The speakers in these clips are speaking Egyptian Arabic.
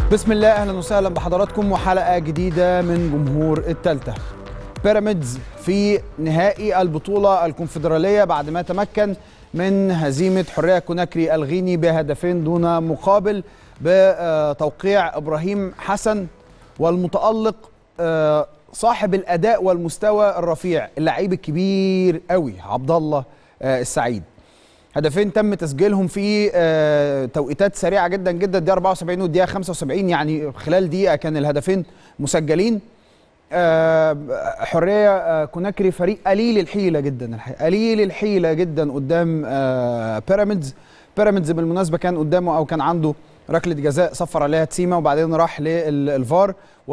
بسم الله اهلا وسهلا بحضراتكم وحلقه جديده من جمهور التالتة بيراميدز في نهائي البطوله الكونفدراليه بعد ما تمكن من هزيمه حريه كوناكري الغيني بهدفين دون مقابل بتوقيع ابراهيم حسن والمتالق صاحب الاداء والمستوى الرفيع اللعيب الكبير قوي عبد الله السعيد هدفين تم تسجيلهم في توقيتات سريعه جدا جدا الدقيقه 74 والدقيقه 75 يعني خلال دقيقه كان الهدفين مسجلين حريه كوناكري فريق قليل الحيله جدا الحقيقه قليل الحيله جدا قدام بيراميدز بيراميدز بالمناسبه كان قدامه او كان عنده ركله جزاء صفر عليها تسيما وبعدين راح للفار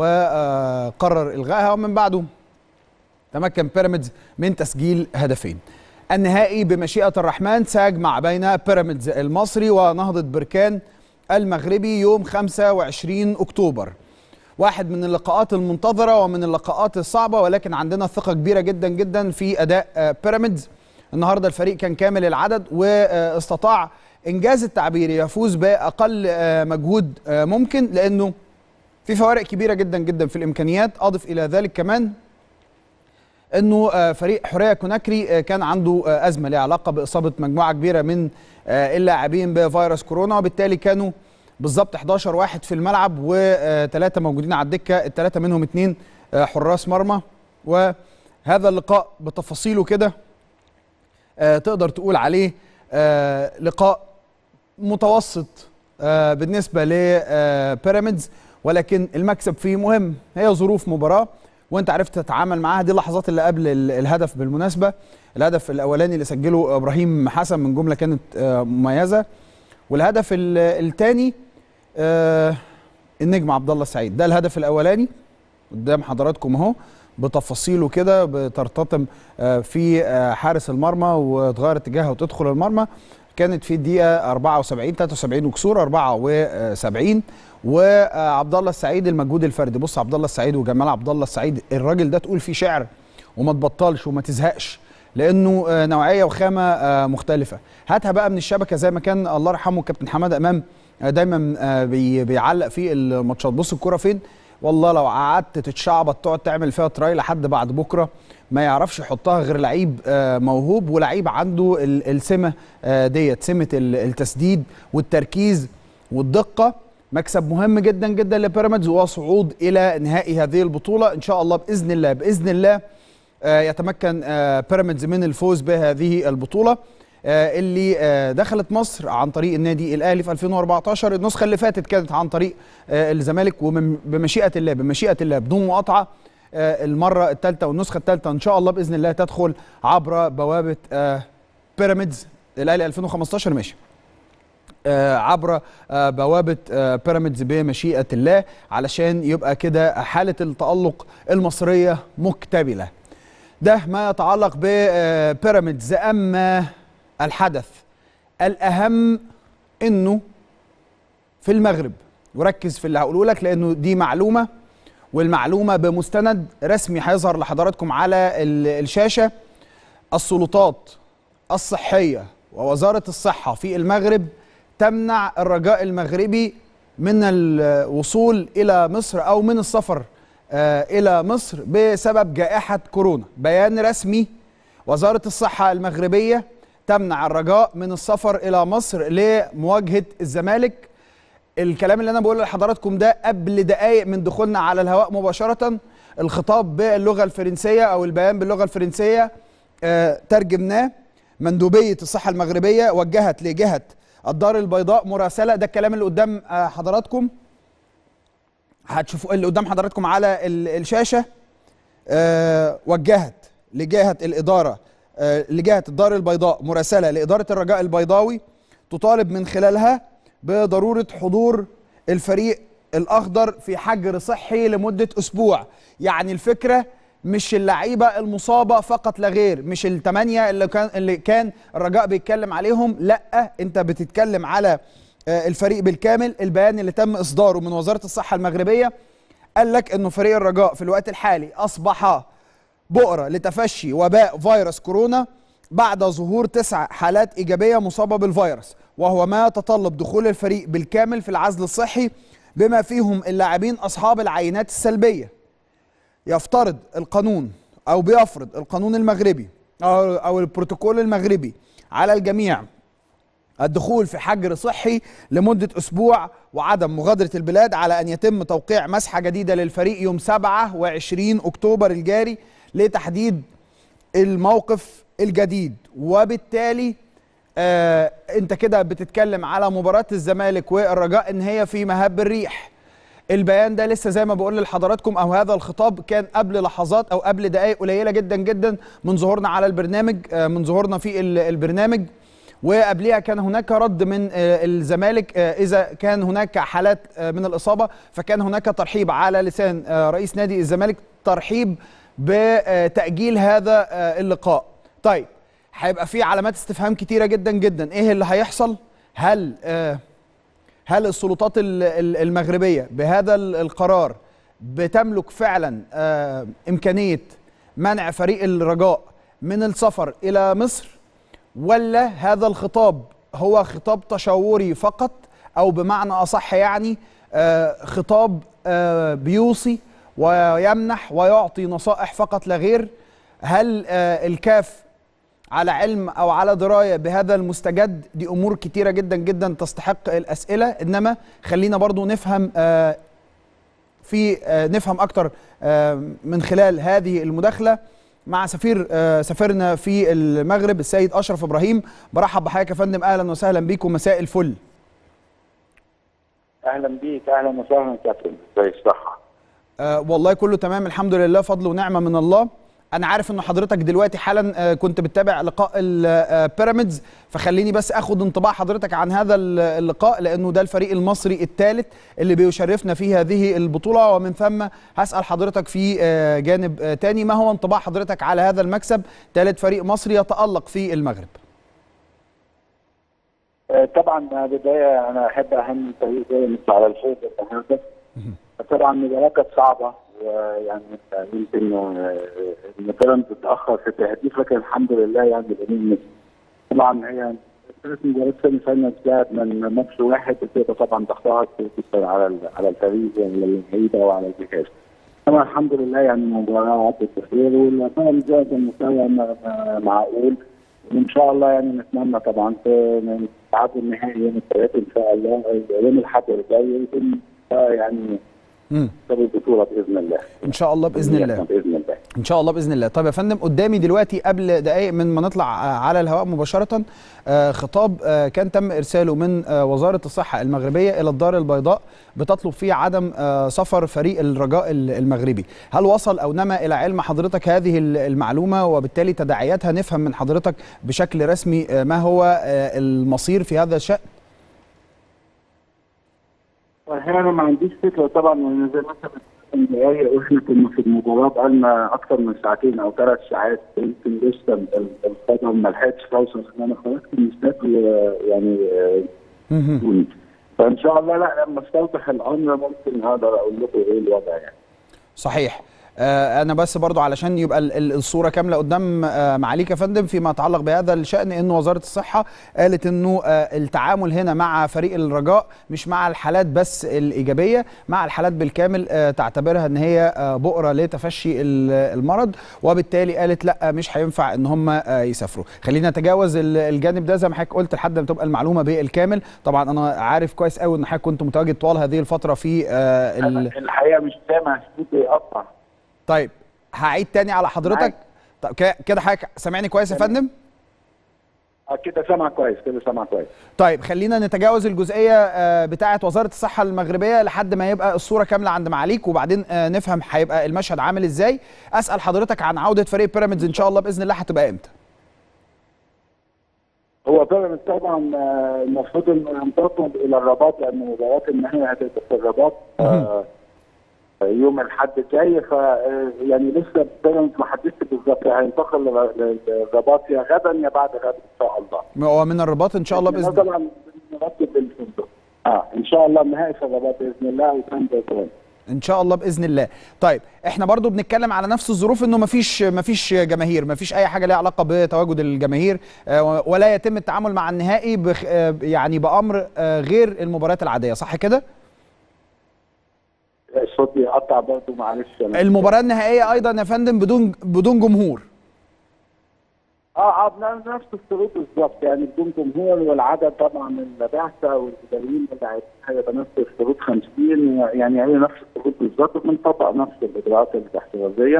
وقرر الغائها ومن بعده تمكن بيراميدز من تسجيل هدفين النهائي بمشيئة الرحمن سيجمع بين بيراميدز المصري ونهضة بركان المغربي يوم 25 أكتوبر واحد من اللقاءات المنتظرة ومن اللقاءات الصعبة ولكن عندنا ثقة كبيرة جدا جدا في أداء بيراميدز النهاردة الفريق كان كامل العدد واستطاع إنجاز التعبير يفوز بأقل مجهود ممكن لأنه في فوارق كبيرة جدا جدا في الإمكانيات أضف إلى ذلك كمان انه فريق حريه كوناكري كان عنده ازمه ليها علاقه باصابه مجموعه كبيره من اللاعبين بفيروس كورونا وبالتالي كانوا بالظبط 11 واحد في الملعب وثلاثه موجودين على الدكه الثلاثه منهم اثنين حراس مرمى وهذا اللقاء بتفاصيله كده تقدر تقول عليه لقاء متوسط بالنسبه لبيراميدز ولكن المكسب فيه مهم هي ظروف مباراه وانت عرفت تتعامل معاها دي اللحظات اللي قبل الهدف بالمناسبه الهدف الاولاني اللي سجله ابراهيم حسن من جمله كانت مميزه والهدف الثاني النجم عبد الله السعيد ده الهدف الاولاني قدام حضراتكم اهو بتفاصيله كده بترتطم في حارس المرمى وتغير اتجاهها وتدخل المرمى كانت في الدقيقه 74 73 وكسور 74 وعبد الله السعيد المجهود الفردي بص عبد الله السعيد وجمال عبد الله السعيد الراجل ده تقول فيه شعر وما تبطلش وما تزهقش لانه نوعيه وخامه مختلفه هاتها بقى من الشبكه زي ما كان الله يرحمه كابتن حماده امام دايما بيعلق في الماتشات بص الكوره فين والله لو قعدت تتشعبط تقعد تعمل فيها تراي لحد بعد بكره ما يعرفش يحطها غير لعيب موهوب ولعيب عنده السمه ديت سمه التسديد والتركيز والدقه مكسب مهم جدا جدا لبيراميدز وصعود الى نهائي هذه البطوله ان شاء الله باذن الله باذن الله يتمكن بيراميدز من الفوز بهذه البطوله اللي دخلت مصر عن طريق النادي الاهلي في 2014 النسخه اللي فاتت كانت عن طريق الزمالك وبمشيئه الله بمشيئه الله بدون مقاطعه المره الثالثه والنسخه الثالثه ان شاء الله باذن الله تدخل عبر بوابه بيراميدز الاهلي 2015 ماشي عبر بوابه بيراميدز بمشيئه الله علشان يبقى كده حاله التالق المصريه مكتمله ده ما يتعلق ببيراميدز اما الحدث الاهم انه في المغرب وركز في اللي هقوله لك لانه دي معلومه والمعلومه بمستند رسمي هيظهر لحضراتكم على الشاشه السلطات الصحيه ووزاره الصحه في المغرب تمنع الرجاء المغربي من الوصول الى مصر او من السفر الى مصر بسبب جائحه كورونا بيان رسمي وزاره الصحه المغربيه تمنع الرجاء من السفر الى مصر لمواجهه الزمالك الكلام اللي انا بقوله لحضراتكم ده قبل دقائق من دخولنا على الهواء مباشره الخطاب باللغه الفرنسيه او البيان باللغه الفرنسيه ترجمناه مندوبيه الصحه المغربيه وجهت لجهه الدار البيضاء مراسله ده الكلام اللي قدام حضراتكم هتشوفوا اللي قدام حضراتكم على الشاشه أه وجهت لجهه الاداره أه لجهه الدار البيضاء مراسله لاداره الرجاء البيضاوي تطالب من خلالها بضروره حضور الفريق الاخضر في حجر صحي لمده اسبوع يعني الفكره مش اللعيبه المصابه فقط لا غير مش الثمانيه اللي كان اللي كان الرجاء بيتكلم عليهم لا انت بتتكلم على الفريق بالكامل البيان اللي تم اصداره من وزاره الصحه المغربيه قال لك انه فريق الرجاء في الوقت الحالي اصبح بؤره لتفشي وباء فيروس كورونا بعد ظهور تسع حالات ايجابيه مصابه بالفيروس وهو ما يتطلب دخول الفريق بالكامل في العزل الصحي بما فيهم اللاعبين اصحاب العينات السلبيه يفترض القانون او بيفرض القانون المغربي او او البروتوكول المغربي على الجميع الدخول في حجر صحي لمدة أسبوع وعدم مغادرة البلاد على أن يتم توقيع مسحة جديدة للفريق يوم 27 أكتوبر الجاري لتحديد الموقف الجديد وبالتالي آه انت كده بتتكلم على مباراة الزمالك والرجاء ان هي في مهب الريح البيان ده لسه زي ما بقول لحضراتكم او هذا الخطاب كان قبل لحظات او قبل دقائق قليله جدا جدا من ظهورنا على البرنامج آه من ظهورنا في البرنامج وقبلها كان هناك رد من الزمالك اذا كان هناك حالات من الاصابه فكان هناك ترحيب على لسان رئيس نادي الزمالك ترحيب بتاجيل هذا اللقاء طيب هيبقى في علامات استفهام كتيره جدا جدا ايه اللي هيحصل هل هل السلطات المغربيه بهذا القرار بتملك فعلا امكانيه منع فريق الرجاء من السفر الى مصر ولا هذا الخطاب هو خطاب تشاوري فقط او بمعنى اصح يعني آه خطاب آه بيوصي ويمنح ويعطي نصائح فقط لا غير هل آه الكاف على علم او على درايه بهذا المستجد دي امور كتيره جدا جدا تستحق الاسئله انما خلينا برضو نفهم في نفهم اكتر من خلال هذه المداخله مع سفير سفيرنا في المغرب السيد اشرف ابراهيم برحب بحضرتك يا فندم اهلا وسهلا بيكم مساء الفل اهلا بيك اهلا وسهلا كابتن ازي الصحه أه والله كله تمام الحمد لله فضل ونعمه من الله انا عارف ان حضرتك دلوقتي حالا كنت بتتابع لقاء البيراميدز فخليني بس اخد انطباع حضرتك عن هذا اللقاء لانه ده الفريق المصري الثالث اللي بيشرفنا في هذه البطوله ومن ثم هسال حضرتك في جانب تاني ما هو انطباع حضرتك على هذا المكسب ثالث فريق مصري يتالق في المغرب طبعا بدايه انا احب اهم فريق زي على الفوز النهارده طبعا المباراه كانت صعبه ويعني يمكن ان بيراميدز اتاخر في التهديف لكن الحمد لله يعني الامور طبعا هي ثلاث مباريات سيمي فاينل اتلعب من ماتش واحد بتبقى طبعا ضغطها كتير جدا على على الفريق وعلى اللعيبه وعلى الجهاز. طبعا الحمد لله يعني المباراه عدت بخير والبيراميدز المستوى معقول وان شاء الله يعني نتمنى طبعا تعادل النهائي يوم الثلاث ان شاء الله يوم الاحد الجاي يكون يعني امم البطوله باذن الله ان شاء الله باذن الله باذن الله ان شاء الله باذن الله طيب يا فندم قدامي دلوقتي قبل دقائق من ما نطلع على الهواء مباشره آه خطاب آه كان تم ارساله من آه وزاره الصحه المغربيه الى الدار البيضاء بتطلب فيه عدم سفر فريق الرجاء المغربي هل وصل او نما الى علم حضرتك هذه المعلومه وبالتالي تداعياتها نفهم من حضرتك بشكل رسمي ما هو المصير في هذا الشان انا ما عنديش فكره طبعا لان زي ما انت دقايق واحنا كنا في المباراه بقالنا اكثر من ساعتين او ثلاث ساعات يمكن لسه الخبر ما لحقتش توصل ان انا خرجت من الاستاد يعني فان شاء الله لا لما استوضح الامر ممكن اقدر اقول لكم ايه الوضع يعني صحيح آه انا بس برضو علشان يبقى الصوره كامله قدام آه معاليك يا فندم فيما يتعلق بهذا الشان ان وزاره الصحه قالت انه آه التعامل هنا مع فريق الرجاء مش مع الحالات بس الايجابيه مع الحالات بالكامل تعتبرها ان هي بؤره لتفشي المرض وبالتالي قالت لا مش هينفع ان هم يسافروا خلينا نتجاوز الجانب ده زي ما حضرتك قلت لحد ما تبقى المعلومه بالكامل طبعا انا عارف كويس قوي ان حضرتك كنت متواجد طوال هذه الفتره في الحقيقه مش سامع صوتي يقطع طيب هعيد تاني على حضرتك طب كده حضرتك سامعني كويس يا فندم كده سامع كويس كده سامع كويس طيب خلينا نتجاوز الجزئيه بتاعه وزاره الصحه المغربيه لحد ما يبقى الصوره كامله عند معاليك وبعدين نفهم هيبقى المشهد عامل ازاي اسال حضرتك عن عوده فريق بيراميدز ان شاء الله باذن الله هتبقى امتى هو بيراميدز طبعا المفروض انه ينتقل الى الرباط لان مباراه النهائي هتبقى في الرباط يوم الاحد الجاي ف يعني لسه بيراميدز ما حددش بالظبط هينتقل للرباط يا غدا يا بعد غدا ان شاء الله. هو من الرباط ان شاء الله باذن الله. طبعا نرتب الفندق. اه ان شاء الله النهائي في الرباط باذن الله وكان باذن ان شاء الله باذن الله طيب احنا برضو بنتكلم على نفس الظروف انه مفيش مفيش جماهير مفيش اي حاجه ليها علاقه بتواجد الجماهير ولا يتم التعامل مع النهائي بخ يعني بامر غير المباريات العاديه صح كده الصوت بيقطع برضه معلش أنا- المباراه النهائيه ايضا يا فندم بدون بدون جمهور اه اه بن- نفس الشروط بالظبط يعني بدون جمهور والعدد طبعا البعثه والمدربين اللي عايزين هيبقى نفس الشروط 50 يعني هي نفس الشروط بالظبط وبنطبق نفس الاجراءات الاحترازيه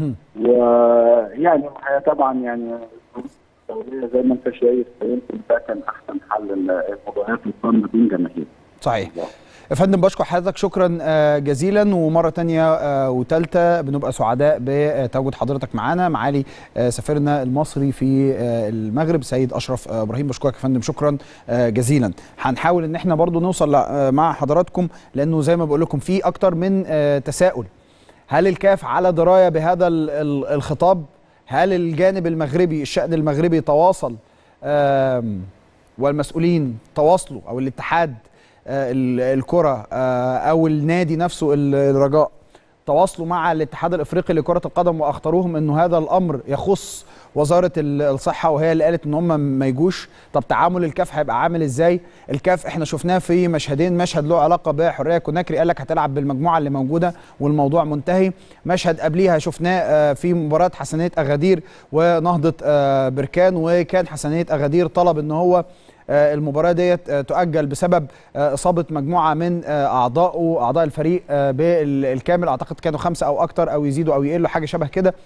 ويعني هي طبعا يعني الشروط الدوليه زي ما انت شايف يمكن ده كان احسن حل المباريات القمه بدون جماهير صحيح يا فندم بشكر حضرتك شكرا آه، جزيلا ومره تانية آه، وتالتة بنبقى سعداء بتواجد حضرتك معانا معالي آه، سفيرنا المصري في آه، المغرب سيد اشرف آه، ابراهيم بشكرك يا فندم شكرا آه، جزيلا هنحاول ان احنا برضو نوصل آه، مع حضراتكم لانه زي ما بقول لكم في اكتر من آه، تساؤل هل الكاف على درايه بهذا ال- ال- الخطاب هل الجانب المغربي الشأن المغربي تواصل آم، والمسؤولين تواصلوا او الاتحاد آه، ال- الكره آه، او النادي نفسه ال- الرجاء تواصلوا مع الاتحاد الافريقي لكره القدم واخطروهم انه هذا الامر يخص وزاره ال- الصحه وهي اللي قالت ان هم ما يجوش طب تعامل الكاف هيبقى عامل ازاي الكاف احنا شفناه في مشهدين مشهد له علاقه بحريه كوناكري قال لك هتلعب بالمجموعه اللي موجوده والموضوع منتهي مشهد قبليها شفناه آه، في مباراه حسنيه اغادير ونهضه آه، بركان وكان حسنيه اغادير طلب ان هو آه، المباراه ديت آه، تؤجل بسبب آه، اصابه مجموعه من آه، اعضائه اعضاء الفريق آه، بالكامل اعتقد كانوا خمسه او اكتر او يزيدوا او يقلوا حاجه شبه كده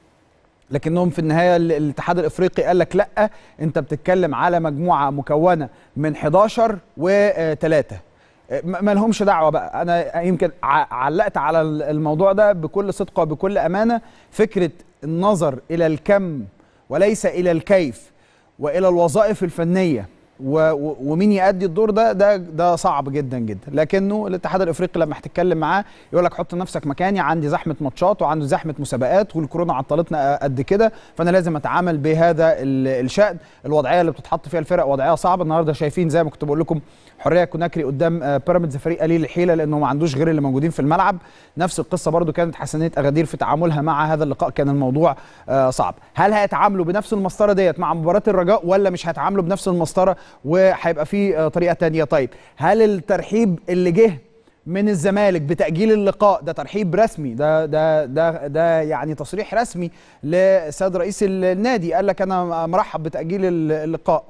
لكنهم في النهايه ال- الاتحاد الافريقي قال لك لا انت بتتكلم على مجموعه مكونه من 11 و3 ما لهمش دعوه بقى انا يمكن ع- علقت على ال- الموضوع ده بكل صدق وبكل امانه فكره النظر الى الكم وليس الى الكيف والى الوظائف الفنيه و- و- ومين يأدي الدور ده ده ده صعب جدا جدا لكنه الاتحاد الافريقي لما هتتكلم معاه يقول لك حط نفسك مكاني عندي زحمه ماتشات وعنده زحمه مسابقات والكورونا عطلتنا قد كده فانا لازم اتعامل بهذا ال- الشأن الوضعيه اللي بتتحط فيها الفرق وضعيه صعبه النهارده شايفين زي ما كنت بقول لكم حريه كوناكري قدام آه، بيراميدز فريق قليل الحيله لانه ما عندوش غير اللي موجودين في الملعب نفس القصه برضو كانت حسنيه اغادير في تعاملها مع هذا اللقاء كان الموضوع آه، صعب هل هيتعاملوا بنفس المسطره ديت مع مباراه الرجاء ولا مش هيتعاملوا بنفس المسطره وهيبقى في آه، طريقه تانية طيب هل الترحيب اللي جه من الزمالك بتاجيل اللقاء ده ترحيب رسمي ده ده ده ده يعني تصريح رسمي لسيد رئيس النادي قال لك انا مرحب بتاجيل اللقاء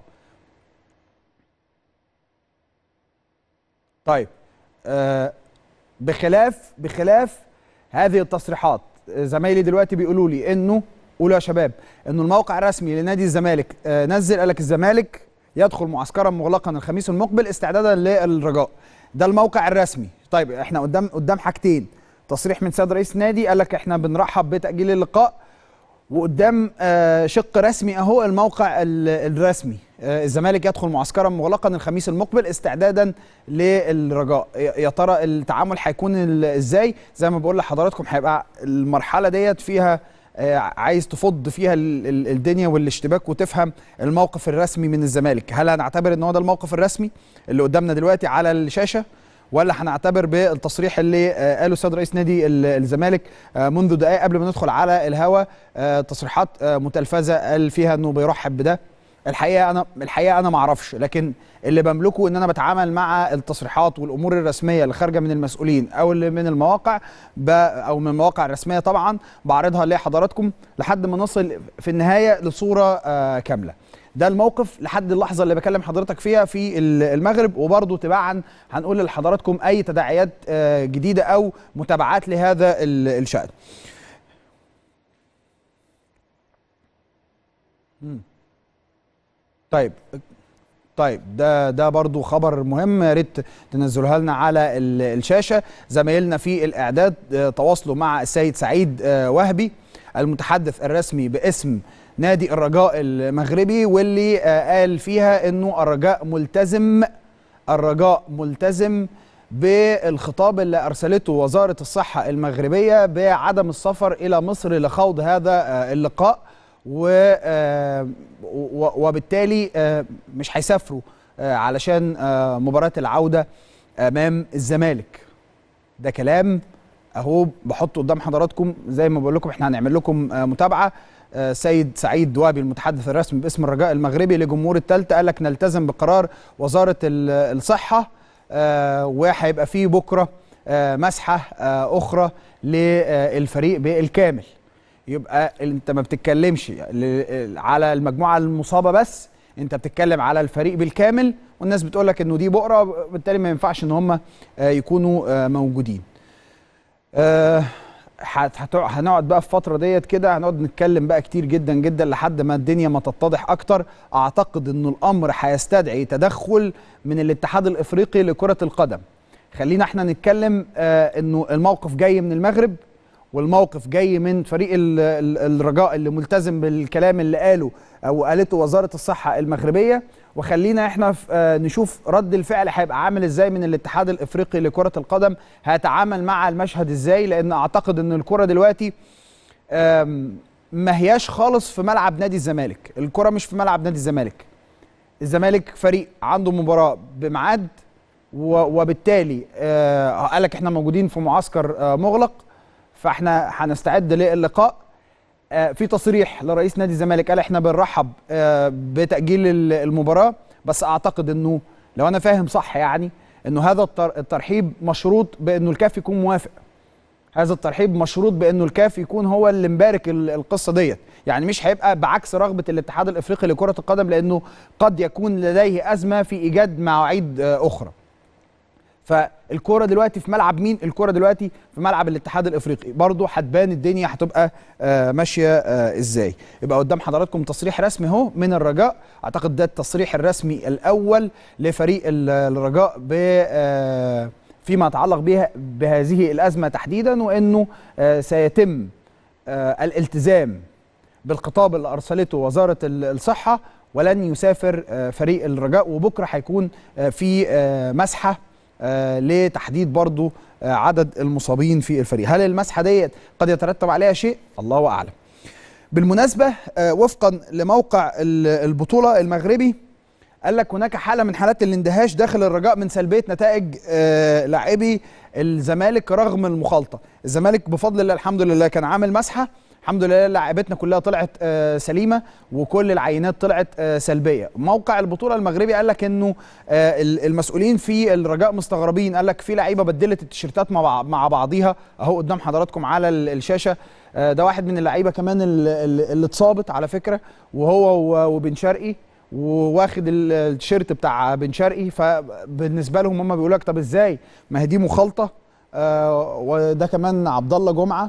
طيب آه بخلاف بخلاف هذه التصريحات زمايلي دلوقتي بيقولوا لي انه قولوا يا شباب انه الموقع الرسمي لنادي الزمالك آه نزل قال لك الزمالك يدخل معسكرا مغلقا الخميس المقبل استعدادا للرجاء ده الموقع الرسمي طيب احنا قدام قدام حاجتين تصريح من سيد رئيس النادي قال لك احنا بنرحب بتاجيل اللقاء وقدام آه، شق رسمي اهو الموقع ال- الرسمي آه، الزمالك يدخل معسكرا مغلقا الخميس المقبل استعدادا للرجاء يا يا ترى التعامل هيكون ال- ازاي زي ما بقول لحضراتكم هيبقى المرحله ديت فيها آه، عايز تفض فيها ال- ال- الدنيا والاشتباك وتفهم الموقف الرسمي من الزمالك هل هنعتبر ان هو ده الموقف الرسمي اللي قدامنا دلوقتي على الشاشه ولا هنعتبر بالتصريح اللي آه، قاله السيد رئيس نادي ال- الزمالك آه، منذ دقائق قبل ما ندخل على الهوا آه، تصريحات آه، متلفزه قال فيها انه بيرحب بده الحقيقه انا الحقيقه انا ما اعرفش لكن اللي بملكه ان انا بتعامل مع التصريحات والامور الرسميه اللي خارجه من المسؤولين او اللي من المواقع ب او من المواقع الرسميه طبعا بعرضها لحضراتكم لحد ما نصل في النهايه لصوره آه، كامله ده الموقف لحد اللحظه اللي بكلم حضرتك فيها في ال- المغرب وبرضه تباعا هنقول لحضراتكم اي تداعيات آه، جديده او متابعات لهذا ال- الشان مم. طيب طيب ده ده برضو خبر مهم يا ريت تنزلوها لنا على ال- الشاشه زمايلنا في الاعداد آه، تواصلوا مع السيد سعيد آه، وهبي المتحدث الرسمي باسم نادي الرجاء المغربي واللي آه، قال فيها انه الرجاء ملتزم الرجاء ملتزم بالخطاب اللي ارسلته وزاره الصحه المغربيه بعدم السفر الى مصر لخوض هذا آه، اللقاء و آه، و- وبالتالي آه، مش هيسافروا آه، علشان آه، مباراه العوده امام الزمالك ده كلام اهو بحطه قدام حضراتكم زي ما بقول لكم احنا هنعمل لكم آه، متابعه آه، سيد سعيد دوابي المتحدث الرسمي باسم الرجاء المغربي لجمهور الثالثه قال لك نلتزم بقرار وزاره ال- الصحه آه، وهيبقى فيه بكره آه، مسحه آه، اخرى للفريق بالكامل يبقى انت ما بتتكلمش ل- على المجموعه المصابه بس انت بتتكلم على الفريق بالكامل والناس بتقول لك انه دي بؤره بالتالي ما ينفعش ان هم آه، يكونوا آه، موجودين آه، هت- هتع- هنقعد بقى في الفتره ديت كده هنقعد نتكلم بقى كتير جدا جدا لحد ما الدنيا ما تتضح اكتر اعتقد ان الامر هيستدعي تدخل من الاتحاد الافريقي لكره القدم خلينا احنا نتكلم آه انه الموقف جاي من المغرب والموقف جاي من فريق ال- ال- الرجاء اللي ملتزم بالكلام اللي قاله او قالته وزاره الصحه المغربيه وخلينا احنا ف- آه، نشوف رد الفعل هيبقى عامل ازاي من الاتحاد الافريقي لكره القدم هيتعامل مع المشهد ازاي لان اعتقد ان الكره دلوقتي آم، ما هياش خالص في ملعب نادي الزمالك الكره مش في ملعب نادي الزمالك الزمالك فريق عنده مباراه بميعاد و- وبالتالي آه، قال لك احنا موجودين في معسكر آه، مغلق فاحنا هنستعد للقاء آه، في تصريح لرئيس نادي الزمالك قال احنا بنرحب آه، بتاجيل ال- المباراه بس اعتقد انه لو انا فاهم صح يعني انه هذا التر- الترحيب مشروط بانه الكاف يكون موافق هذا الترحيب مشروط بانه الكاف يكون هو اللي مبارك ال- القصه ديت يعني مش هيبقى بعكس رغبه الاتحاد الافريقي لكره القدم لانه قد يكون لديه ازمه في ايجاد مواعيد آه، اخرى فالكوره دلوقتي في ملعب مين الكوره دلوقتي في ملعب الاتحاد الافريقي برضه هتبان الدنيا هتبقى آه، ماشيه آه، ازاي يبقى قدام حضراتكم تصريح رسمي اهو من الرجاء اعتقد ده التصريح الرسمي الاول لفريق ال- الرجاء ب آه، فيما يتعلق بها بهذه الازمه تحديدا وانه آه، سيتم آه، الالتزام بالخطاب اللي ارسلته وزاره ال- الصحه ولن يسافر آه، فريق الرجاء وبكره هيكون آه، في آه، مسحه آه، لتحديد برضو آه، عدد المصابين في الفريق هل المسحه ديت قد يترتب عليها شيء الله اعلم بالمناسبه آه، وفقا لموقع ال- البطوله المغربي قال لك هناك حاله من حالات الاندهاش داخل الرجاء من سلبيه نتائج آه، لاعبي الزمالك رغم المخالطه الزمالك بفضل الله الحمد لله كان عامل مسحه الحمد لله لاعبتنا كلها طلعت آه، سليمه وكل العينات طلعت آه، سلبيه موقع البطوله المغربي قال لك انه آه، ال- المسؤولين في الرجاء مستغربين قال لك في لعيبه بدلت التيشيرتات مع بع- مع بعضيها اهو قدام حضراتكم على ال- الشاشه آه، ده واحد من اللعيبه كمان ال- ال- اللي اتصابت على فكره وهو و- وبن شرقي وواخد ال- التيشيرت بتاع بن شرقي فبالنسبه لهم هم بيقولوا لك طب ازاي ما هي دي مخالطه آه وده كمان عبد الله جمعه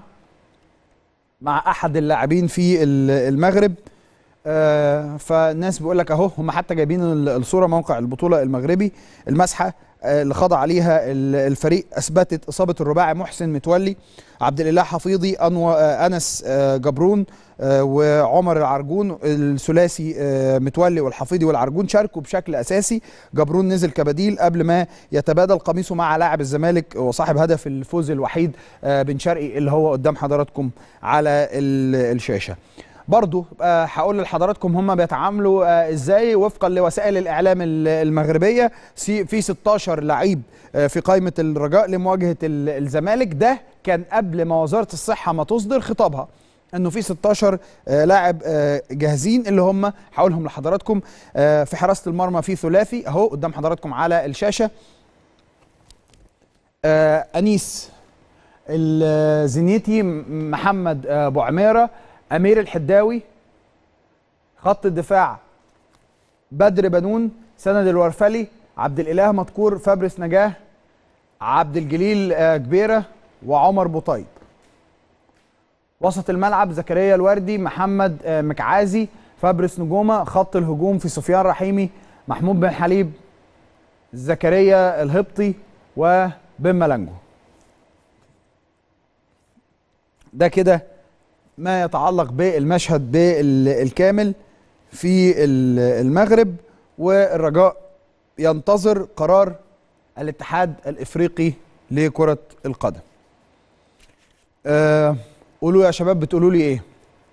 مع احد اللاعبين في ال- المغرب آه فالناس بيقول لك اهو هم حتى جايبين ال- الصوره موقع البطوله المغربي المسحه آه، اللي خضع عليها ال- الفريق اثبتت اصابه الرباعي محسن متولي عبد الاله حفيظي أنو آه، انس آه، جبرون آه، وعمر العرجون الثلاثي آه، متولي والحفيظي والعرجون شاركوا بشكل اساسي جبرون نزل كبديل قبل ما يتبادل قميصه مع لاعب الزمالك وصاحب هدف الفوز الوحيد آه، بن شرقي اللي هو قدام حضراتكم على ال- الشاشه برضو آه، هقول لحضراتكم هم بيتعاملوا آه، ازاي وفقا لوسائل الاعلام ال- المغربيه سي- في 16 لعيب آه، في قائمه الرجاء لمواجهه ال- الزمالك ده كان قبل ما وزاره الصحه ما تصدر خطابها انه في 16 آه، لاعب آه، جاهزين اللي هم هقولهم لحضراتكم آه، في حراسه المرمى في ثلاثي اهو قدام حضراتكم على الشاشه آه، انيس الزنيتي م- محمد آه، ابو عميره امير الحداوي خط الدفاع بدر بنون سند الورفلي عبد الاله مذكور فابرس نجاه عبد الجليل آه، كبيره وعمر بوطيب وسط الملعب زكريا الوردي محمد آه، مكعازي فابرس نجومه خط الهجوم في سفيان رحيمي محمود بن حليب زكريا الهبطي وبن ملانجو ده كده ما يتعلق بالمشهد بالكامل في ال- المغرب والرجاء ينتظر قرار الاتحاد الافريقي لكره القدم. أه قولوا يا شباب بتقولوا لي ايه؟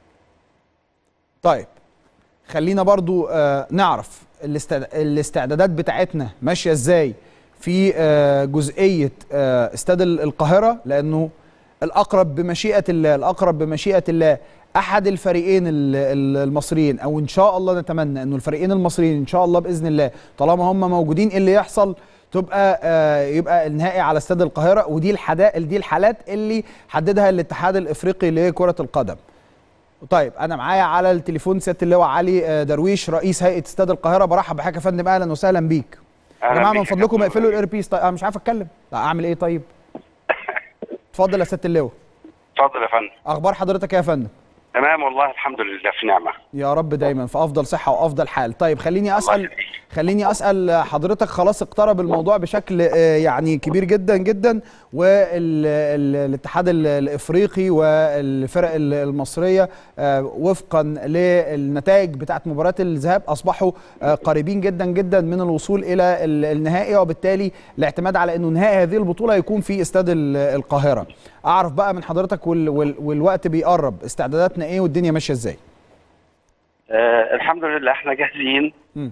طيب خلينا برضو أه نعرف الاستعد- الاستعدادات بتاعتنا ماشيه ازاي في أه جزئيه أه استاد ال- القاهره لانه الاقرب بمشيئه الله الاقرب بمشيئه الله احد الفريقين ال- ال- المصريين او ان شاء الله نتمنى انه الفريقين المصريين ان شاء الله باذن الله طالما هم موجودين إيه اللي يحصل تبقى آه، يبقى النهائي على استاد القاهره ودي الحدا دي الحالات اللي حددها الاتحاد الافريقي لكره القدم طيب انا معايا على التليفون سياده اللواء علي آه، درويش رئيس هيئه استاد القاهره برحب بحضرتك يا فندم اهلا وسهلا بيك يا أهلاً جماعه بيك من يا فضلكم كابتن. اقفلوا الايربيس طيب انا مش عارف اتكلم لا اعمل ايه طيب اتفضل يا سياده اللواء اتفضل يا فندم اخبار حضرتك إيه يا فندم تمام والله الحمد لله في نعمه يا رب دايما في افضل صحه وافضل حال طيب خليني اسال يخليك. خليني اسال حضرتك خلاص اقترب الموضوع بشكل آه، يعني كبير جدا جدا والاتحاد الافريقي والفرق ال- المصريه آه، وفقا للنتائج بتاعت مباراه الذهاب اصبحوا آه، قريبين جدا جدا من الوصول الى ال- النهائي وبالتالي الاعتماد على انه نهائي هذه البطوله يكون في استاد ال- القاهره اعرف بقى من حضرتك وال- وال- والوقت بيقرب استعداداتنا ايه والدنيا ماشيه ازاي آه الحمد لله احنا جاهزين مم.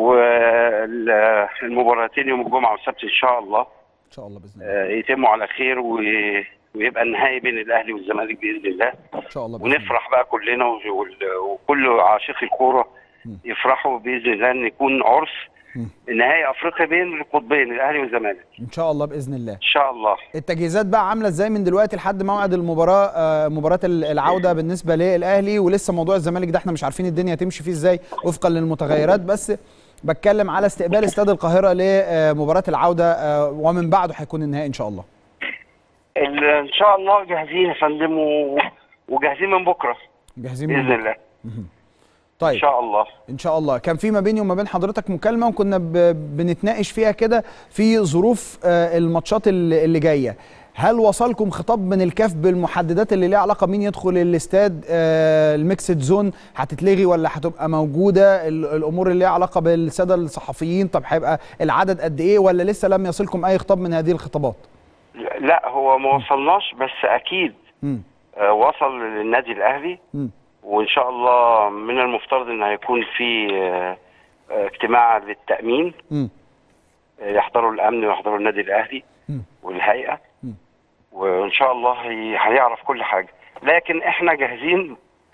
والمباراتين يوم الجمعه والسبت ان شاء الله ان شاء الله باذن الله آه يتموا على خير و... ويبقى النهائي بين الاهلي والزمالك باذن الله ان شاء الله بإذن الله. ونفرح بقى كلنا وال- وال- وكل عاشقي الكوره يفرحوا باذن الله ان يكون عرس نهائي افريقيا بين القطبين الاهلي والزمالك ان شاء الله باذن الله ان شاء الله التجهيزات بقى عامله ازاي من دلوقتي لحد موعد المباراه آه، مباراه ال- العوده بالنسبه للاهلي ولسه موضوع الزمالك ده احنا مش عارفين الدنيا هتمشي فيه ازاي وفقا للمتغيرات بس بتكلم على استقبال استاد القاهره لمباراه العوده آه، ومن بعده هيكون النهائي ان شاء الله ال- ان شاء الله جاهزين يا فندم و... وجاهزين من بكره جاهزين باذن من الله ان طيب شاء الله ان شاء الله كان في ما بيني وما بين حضرتك مكالمه وكنا ب... بنتناقش فيها كده في ظروف آه، الماتشات اللي اللي جايه هل وصلكم خطاب من الكاف بالمحددات اللي ليها علاقه مين يدخل الاستاد آه، الميكسد زون هتتلغي ولا هتبقى موجوده ال- الامور اللي ليها علاقه بالساده الصحفيين طب هيبقى العدد قد ايه ولا لسه لم يصلكم اي خطاب من هذه الخطابات لا هو ما وصلناش بس اكيد مم. آه، وصل للنادي الاهلي مم. وان شاء الله من المفترض ان هيكون في آه، آه، اجتماع للتامين مم. آه، يحضروا الامن ويحضروا النادي الاهلي مم. والهيئه مم. وان شاء الله هي- هيعرف كل حاجه لكن احنا جاهزين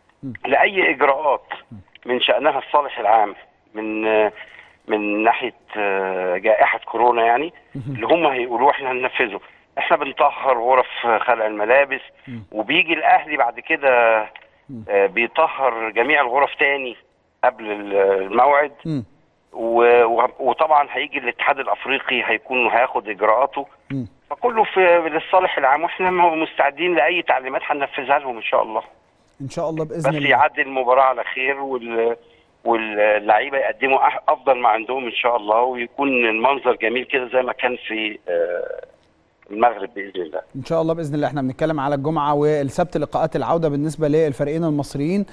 لاي اجراءات من شانها الصالح العام من آه، من ناحيه آه، جائحه كورونا يعني اللي هم هيقولوه احنا هننفذه احنا بنطهر غرف خلع الملابس وبيجي الاهلي بعد كده آه، بيطهر جميع الغرف تاني قبل ال- الموعد مم. و- و- وطبعا هيجي الاتحاد الافريقي هيكون هياخد اجراءاته مم. فكله في للصالح العام واحنا م- مستعدين لاي تعليمات هننفذها لهم ان شاء الله ان شاء الله باذن بس الله يعدي المباراه على خير وال واللعيبه يقدموا أح- افضل ما عندهم ان شاء الله ويكون المنظر جميل كده زي ما كان في آه، المغرب باذن الله ان شاء الله باذن الله احنا بنتكلم على الجمعه والسبت لقاءات العوده بالنسبه للفريقين المصريين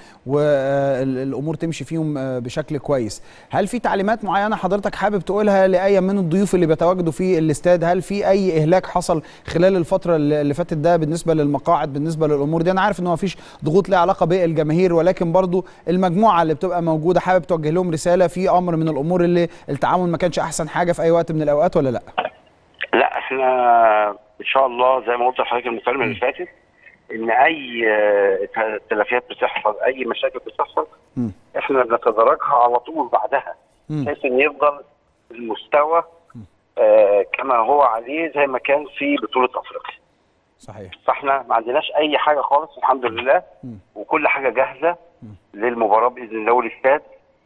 والامور تمشي فيهم آه، بشكل كويس هل في تعليمات معينه حضرتك حابب تقولها لاي من الضيوف اللي بيتواجدوا في الاستاد هل في اي اهلاك حصل خلال الفتره اللي اللي فاتت ده بالنسبه للمقاعد بالنسبه للامور دي انا عارف ان هو مفيش ضغوط ليها علاقه بالجماهير ولكن برضو المجموعه اللي بتبقى موجوده حابب توجه لهم رساله في امر من الامور اللي التعامل ما كانش احسن حاجه في اي وقت من الاوقات ولا لا لا احنا ان شاء الله زي ما قلت لحضرتك المكالمه اللي فاتت ان اي آه، تلافيات بتحصل اي مشاكل بتحصل مم. احنا بنتدرجها على طول بعدها مم. بحيث ان يفضل المستوى آه كما هو عليه زي ما كان في بطوله افريقيا صحيح فاحنا ما عندناش اي حاجه خالص الحمد لله مم. وكل حاجه جاهزه للمباراه باذن الله والاستاد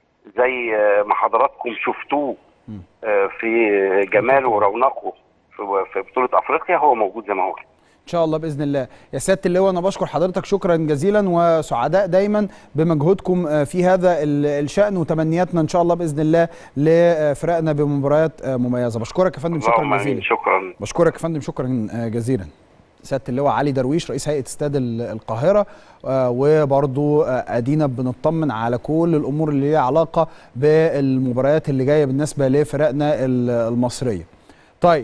زي آه، ما حضراتكم شفتوه مم. آه، في جماله ورونقه في في بطوله افريقيا هو موجود زي ما هو ان شاء الله باذن الله يا سياده اللواء انا بشكر حضرتك شكرا جزيلا وسعداء دايما بمجهودكم آه، في هذا ال- الشان وتمنياتنا ان شاء الله باذن الله لفرقنا بمباريات آه، مميزه بشكرك يا فندم شكرا اللهم آمين. جزيلا شكرا بشكرك يا فندم شكرا آه، جزيلا سياده اللواء علي درويش رئيس هيئه استاد ال- القاهره آه، وبرضو آه، ادينا بنطمن على كل الامور اللي ليها علاقه بالمباريات اللي جايه بالنسبه لفرقنا ال- المصريه طيب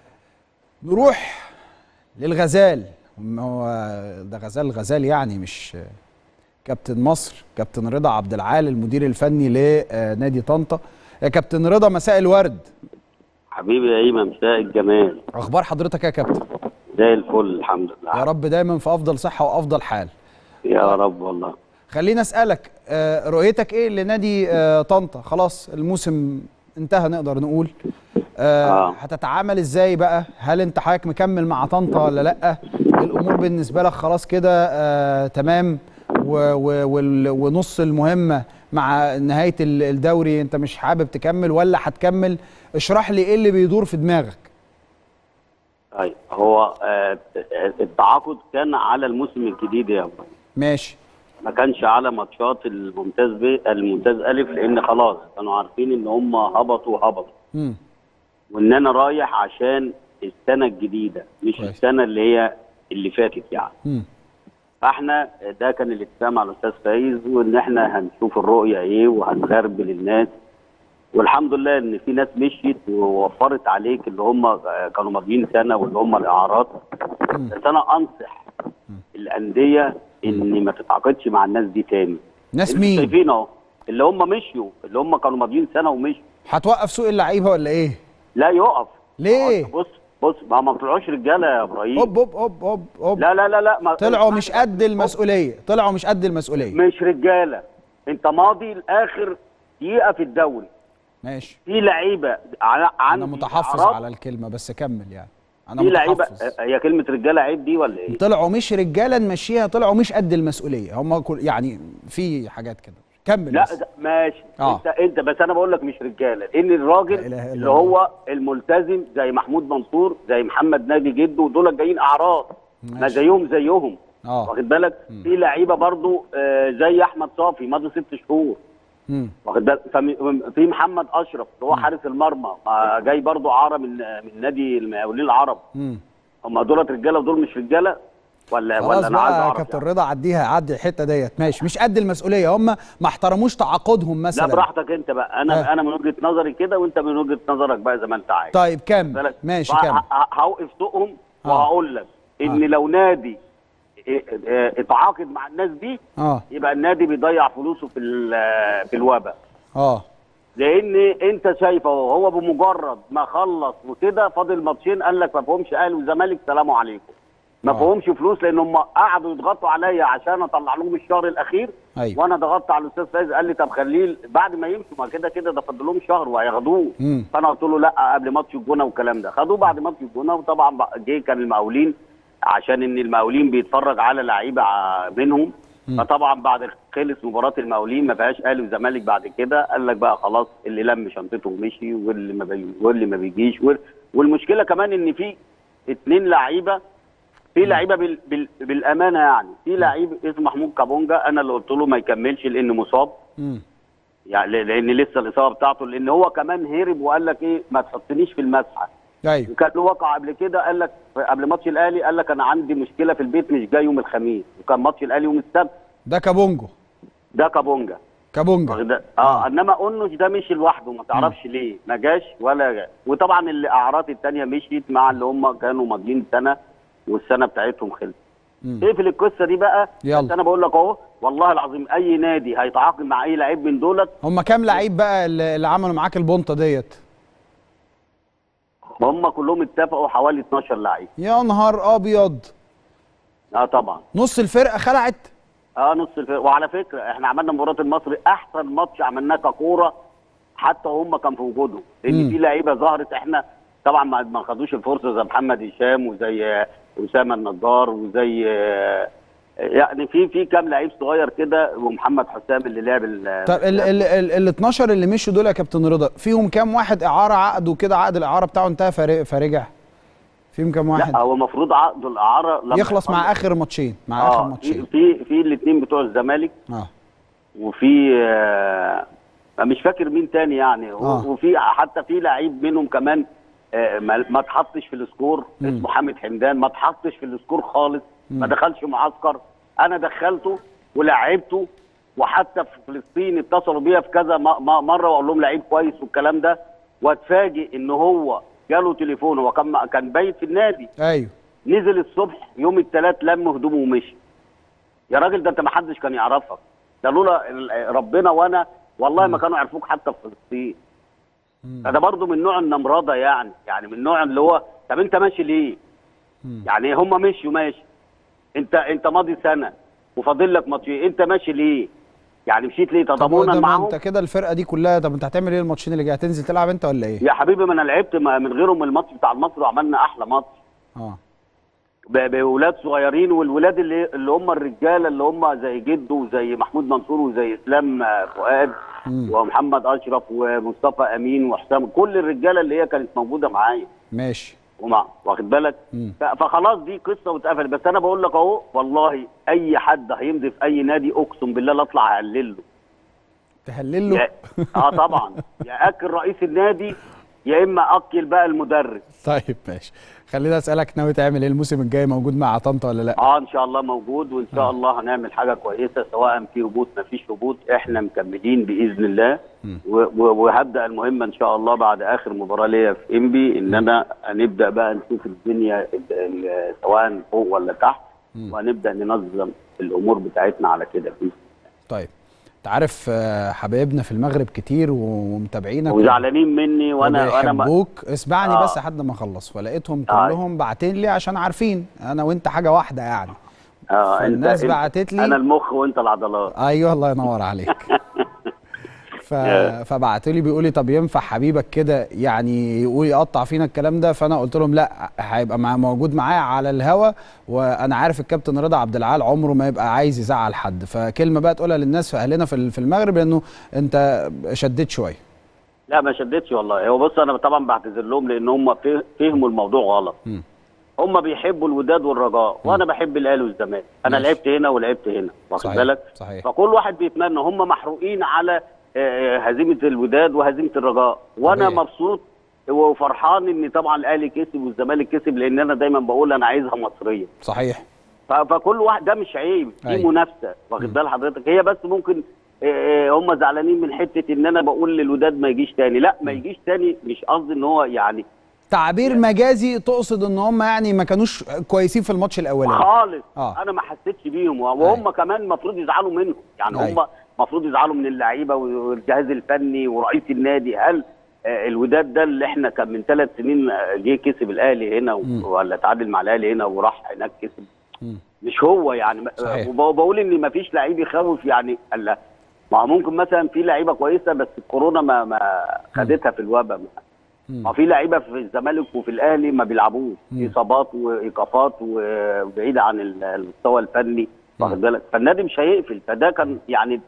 نروح للغزال ما هو ده غزال غزال يعني مش كابتن مصر كابتن رضا عبد العال المدير الفني لنادي طنطا يا كابتن رضا مساء الورد حبيبي يا ايمن مساء الجمال اخبار حضرتك يا كابتن زي الفل الحمد يا لله رب دايما في افضل صحه وافضل حال يا رب والله خليني اسالك آه، رؤيتك ايه لنادي آه، طنطا خلاص الموسم انتهى نقدر نقول آه آه. هتتعامل ازاي بقى هل انت حضرتك مكمل مع طنطا ولا لا الامور بالنسبه لك خلاص كده آه تمام و و وال- ونص المهمه مع نهايه ال- الدوري انت مش حابب تكمل ولا هتكمل اشرح لي ايه اللي بيدور في دماغك طيب هو آه، التعاقد كان على الموسم الجديد يا ابراهيم ماشي ما كانش على ماتشات الممتاز ب الممتاز الف لان خلاص كانوا عارفين ان هم هبطوا هبطوا امم وان انا رايح عشان السنه الجديده مش كويس. السنه اللي هي اللي فاتت يعني امم فاحنا ده كان الاتفاق مع الاستاذ فايز وان احنا هنشوف الرؤيه ايه وهنغربل الناس والحمد لله ان في ناس مشيت ووفرت عليك اللي هم كانوا ماضيين سنه واللي هم الاعراض بس انا انصح الانديه ان ما تتعاقدش مع الناس دي تاني ناس انتوا مين شايفين اهو اللي هم مشيوا اللي هم كانوا ماضيين سنه ومشوا هتوقف سوق اللعيبه ولا ايه لا يقف ليه بص بص ما ما طلعوش رجاله يا ابراهيم هوب هوب هوب هوب هوب لا لا لا لا ما طلعوا مش قد المسؤوليه طلعوا مش قد المسؤوليه مش رجاله انت ماضي لاخر دقيقه في الدوري ماشي في لعيبه ع- عندي انا متحفظ أعراض، على الكلمه بس كمل يعني انا في لعيبه متحفظ هي كلمه رجاله عيب دي ولا ايه؟ طلعوا مش رجاله نمشيها طلعوا مش قد المسؤوليه هم كل يعني في حاجات كده كمل لا بس. ده ماشي آه. انت انت بس انا بقول لك مش رجاله لان لا الراجل إله إلا اللي الله. هو الملتزم زي محمود منصور زي محمد ناجي جده دول جايين اعراض ما ماشي. زيهم زيهم اه واخد بالك في لعيبه برضو آه، زي احمد صافي ماضي ست شهور امم واخد بالك فم- في محمد اشرف اللي هو حارس المرمى آه، جاي برضو اعاره من من نادي المقاولين العرب امم هم دولت رجاله ودول مش رجاله ولا خلاص ولا انا عايز بقى يا اعرف كابتن يعني. رضا عديها عدي الحته ديت ماشي مش قد المسؤوليه هم ما احترموش تعاقدهم لا مثلا براحتك انت بقى انا آه. انا من وجهه نظري كده وانت من وجهه نظرك بقى زي ما انت عايز طيب كمل بالك؟ ماشي فه- كمل ه- هوقف سوقهم آه. وهقول لك ان آه. لو نادي اه- اه- اتعاقد مع الناس دي اه يبقى النادي بيضيع فلوسه في ال- في الوباء اه لان انت شايفه هو هو بمجرد ما خلص وكده فاضل ماتشين قال لك ما فيهمش اهلي وزمالك سلام عليكم ما آه. فيهمش فلوس لان هم قعدوا يضغطوا عليا عشان اطلع لهم الشهر الاخير ايوه وانا ضغطت على الاستاذ فايز قال لي طب خليه بعد ما يمشوا ما كده كده ده فاضل لهم شهر وهياخدوه مم. فانا قلت له لا قبل ماتش الجونه والكلام ده خدوه بعد ماتش الجونه وطبعا بقى- جه كان المقاولين عشان ان المقاولين بيتفرج على لعيبه ع- منهم فطبعا بعد خلص مباراه المقاولين ما فيهاش اهلي وزمالك بعد كده قال لك بقى خلاص اللي لم شنطته ومشي واللي ما بي... واللي ما بيجيش وال... والمشكله كمان ان في اتنين لعيبه في لعيبه بال... بال... بالامانه يعني في لعيب اسمه محمود كابونجا انا اللي قلت له ما يكملش لانه مصاب امم يعني ل- لان لسه الاصابه بتاعته لان هو كمان هرب وقال لك ايه ما تحطنيش في المسحه ايوه وكان له وقع قبل كده قال لك قبل ماتش الاهلي قال لك انا عندي مشكله في البيت مش جاي يوم الخميس وكان ماتش الاهلي يوم السبت ده كابونجو ده كابونجا كابونجا واخد- اه انما اونوش ده مشي لوحده ما تعرفش ليه ما جاش ولا جا. وطبعا الاعراض الثانيه مشيت مع اللي هم كانوا ماضيين سنه والسنه بتاعتهم خلصت مم. اقفل القصه دي بقى يلا. بس انا بقول لك اهو والله العظيم اي نادي هيتعاقد مع اي لعيب من دولت هم كام لعيب بقى اللي اللي عملوا معاك البونطه ديت هم كلهم اتفقوا حوالي 12 لعيب يا نهار ابيض اه طبعا نص الفرقه خلعت اه نص الفرق وعلى فكره احنا عملنا مباراه المصري احسن ماتش عملناه ككوره حتى هم كان في وجودهم مم. لان في لعيبه ظهرت احنا طبعا ما ما خدوش الفرصه زي محمد هشام وزي آه، اسامه النجار وزي آه، يعني في في كام لعيب صغير كده ومحمد حسام اللي لعب ال- طب ال ال ال ال 12 اللي مشوا دول يا كابتن رضا فيهم كام واحد اعاره عقد وكده عقد الاعاره بتاعه انتهى فر- فرجع فيهم كام واحد لا هو المفروض عقده الاعاره لما يخلص مع يخلص- اخر ماتشين مع اخر اه في ماتشين في في الاثنين بتوع الزمالك اه وفي آه، مش فاكر مين تاني يعني آه. وفي حتى في لعيب منهم كمان آه، ما ما اتحطش في السكور مم. اسمه حامد حمدان ما اتحطش في السكور خالص ما مم. دخلش معسكر انا دخلته ولعبته وحتى في فلسطين اتصلوا بيا في كذا م- م- مره واقول لهم لعيب كويس والكلام ده واتفاجئ ان هو جاله تليفون هو كان كان بايت في النادي ايوه نزل الصبح يوم الثلاث لم هدومه ومشي يا راجل ده انت ما حدش كان يعرفك ده لولا ال- ربنا وانا والله ما كانوا يعرفوك حتى في فلسطين ده برضه من نوع النمرضه يعني يعني من نوع اللي هو طب انت ماشي ليه؟ مم. يعني هم مشيوا ماشي انت انت ماضي سنه وفاضل لك ماتشين انت ماشي ليه؟ يعني مشيت ليه طب تضامنا ده ما معاهم انت كده الفرقه دي كلها طب انت هتعمل ايه الماتشين اللي جاي هتنزل تلعب انت ولا ايه؟ يا حبيبي ما انا لعبت ما- من غيرهم الماتش بتاع المصري وعملنا احلى ماتش اه ب- بولاد صغيرين والولاد اللي اللي هم الرجاله اللي هم زي جده وزي محمود منصور وزي اسلام آه، فؤاد مم. ومحمد اشرف ومصطفى امين وحسام كل الرجاله اللي هي كانت موجوده معايا ماشي ومع واخد بالك مم. ف- فخلاص دي قصه واتقفلت بس انا بقول لك اهو والله اي حد هيمضي في اي نادي اقسم بالله لا اطلع اهلل له تهلل له يا- اه طبعا يا اكل رئيس النادي يا اما اكل بقى المدرب طيب ماشي خليني اسالك ناوي تعمل ايه الموسم الجاي موجود مع طنطا ولا لا؟ اه ان شاء الله موجود وان شاء الله هنعمل حاجه كويسه سواء في هبوط ما فيش هبوط احنا مكملين باذن الله و- و- وهبدا المهمه ان شاء الله بعد اخر مباراه ليا في انبي ان انا هنبدا بقى نشوف الدنيا ال- ال- سواء فوق ولا تحت وهنبدا ننظم الامور بتاعتنا على كده بإذن طيب انت عارف آه، حبايبنا في المغرب كتير ومتابعينك وزعلانين مني وانا وانا ما- وبيحبوك اسمعني آه. بس لحد ما اخلص فلقيتهم آه. كلهم باعتين لي عشان عارفين انا وانت حاجه واحده يعني اه فالناس بعتت لي انا المخ وانت العضلات ايوه الله ينور عليك ف... فبعتوا لي بيقول لي طب ينفع حبيبك كده يعني يقول يقطع فينا الكلام ده فانا قلت لهم لا هيبقى مع موجود معايا على الهوا وانا عارف الكابتن رضا عبد العال عمره ما يبقى عايز يزعل حد فكلمه بقى تقولها للناس في اهلنا في ال- في المغرب لانه انت شديت شويه لا ما شدتش والله هو بص انا طبعا بعتذر لهم لان هم فه- فهموا الموضوع غلط مم. هم بيحبوا الوداد والرجاء وانا بحب الاهلي والزمالك انا ماشي. لعبت هنا ولعبت هنا واخد صحيح، بالك صحيح. فكل واحد بيتمنى هم محروقين على آه، هزيمه الوداد وهزيمه الرجاء وانا طبيعي. مبسوط وفرحان ان طبعا الاهلي كسب والزمالك كسب لان انا دايما بقول انا عايزها مصريه صحيح ف- فكل واحد ده مش عيب دي أيوة. منافسه واخد بال حضرتك هي بس ممكن آه، هم زعلانين من حته ان انا بقول للوداد ما يجيش تاني لا ما يجيش تاني مش قصدي ان هو يعني تعبير مجازي تقصد ان هم يعني ما كانوش كويسين في الماتش الاولاني خالص آه. انا ما حسيتش بيهم وهم أيوة. كمان المفروض يزعلوا منهم يعني أيوة. هم المفروض يزعلوا من اللعيبه والجهاز الفني ورئيس النادي هل آه، الوداد ده اللي احنا كان من ثلاث سنين آه، جه كسب الاهلي هنا و- مم. ولا تعادل مع الاهلي هنا وراح هناك كسب مم. مش هو يعني صحيح. وبقول ان ما فيش لعيب يخوف يعني الا ما هو ممكن مثلا في لعيبه كويسه بس الكورونا ما ما خدتها في الوباء مم. ما في لعيبه في الزمالك وفي الاهلي ما بيلعبوش مم. اصابات وايقافات وبعيده عن ال- المستوى الفني واخد بالك فالنادي مش هيقفل فده كان يعني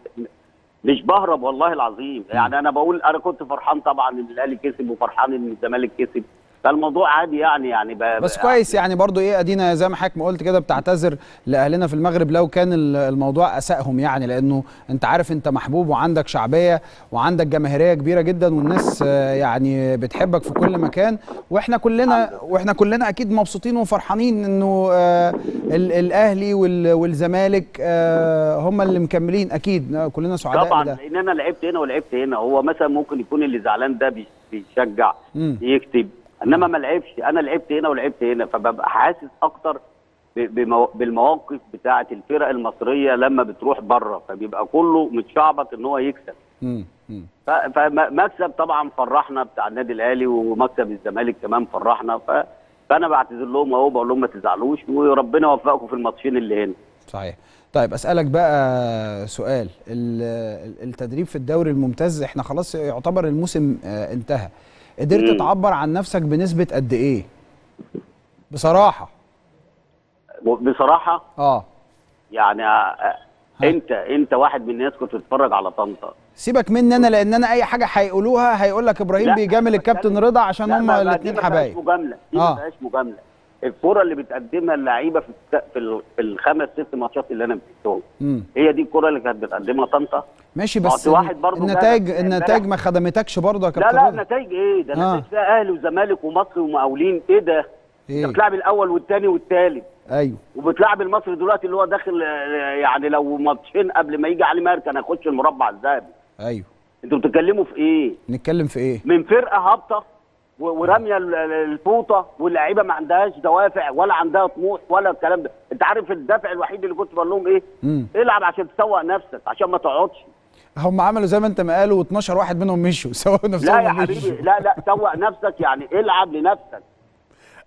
مش بهرب والله العظيم يعني انا بقول انا كنت فرحان طبعا ان الاهلي كسب وفرحان ان الزمالك كسب فالموضوع عادي يعني يعني ب- بس ب- كويس يعني برضو ايه ادينا زي ما حضرتك ما قلت كده بتعتذر لاهلنا في المغرب لو كان ال- الموضوع اساءهم يعني لانه انت عارف انت محبوب وعندك شعبيه وعندك جماهيريه كبيره جدا والناس آه، يعني بتحبك في كل مكان واحنا كلنا واحنا كلنا اكيد مبسوطين وفرحانين انه آه، ال- الاهلي وال- والزمالك آه، هم اللي مكملين اكيد آه، كلنا سعداء طبعا بده لان انا لعبت هنا ولعبت هنا هو مثلا ممكن يكون اللي زعلان ده بي- بيشجع مم. يكتب انما ما لعبش انا لعبت هنا ولعبت هنا فببقى حاسس اكتر ب- بمو- بالمواقف بتاعه الفرق المصريه لما بتروح بره فبيبقى كله متشعبط ان هو يكسب مم. مم. ف- فمكسب طبعا فرحنا بتاع النادي الاهلي ومكسب الزمالك كمان فرحنا ف فانا بعتذر لهم اهو بقول لهم ما تزعلوش وربنا يوفقكم في الماتشين اللي هنا صحيح طيب اسالك بقى سؤال ال- ال- التدريب في الدوري الممتاز احنا خلاص يعتبر الموسم آه، انتهى قدرت مم. تعبر عن نفسك بنسبه قد ايه بصراحه بصراحه اه يعني آه، انت انت واحد من الناس كنت بتتفرج على طنطا سيبك مني انا لان انا اي حاجه هيقولوها هيقول لك ابراهيم لا، بيجامل أنا الكابتن بتكلم- رضا عشان لا، هما ما- ما- دي الاثنين ما فيهاش حبايب مجامله دي آه. ما فيهاش مجامله الكره اللي بتقدمها اللعيبه في الت- في, ال- في الخمس ست ماتشات اللي انا مسكتهم مم. هي دي الكره اللي كانت بتقدمها طنطا ماشي ما هو بس في واحد برضه النتائج جاب النتائج امبارح. ما خدمتكش برضه يا لا كابتن لا رضا نتائج ايه ده آه. نتائج فيها اهلي وزمالك ومصري ومقاولين ايه ده إيه؟ انت بتلعب الاول والثاني والثالث ايوه وبتلعب المصري دلوقتي اللي هو داخل آه، يعني لو ماتشين قبل ما يجي علي ماهر كان هيخش المربع الذهبي ايوه انتوا بتتكلموا في ايه نتكلم في ايه من فرقه هابطه و- وراميه ال- ال- الفوطه واللعيبه ما عندهاش دوافع ولا عندها طموح ولا الكلام ده انت عارف الدافع الوحيد اللي كنت بقول لهم ايه مم. العب عشان تسوق نفسك عشان ما تقعدش هم عملوا زي ما انت ما قالوا و12 واحد منهم مشوا سووا نفسهم لا يا ومشوا. حبيبي لا لا سوق نفسك يعني العب لنفسك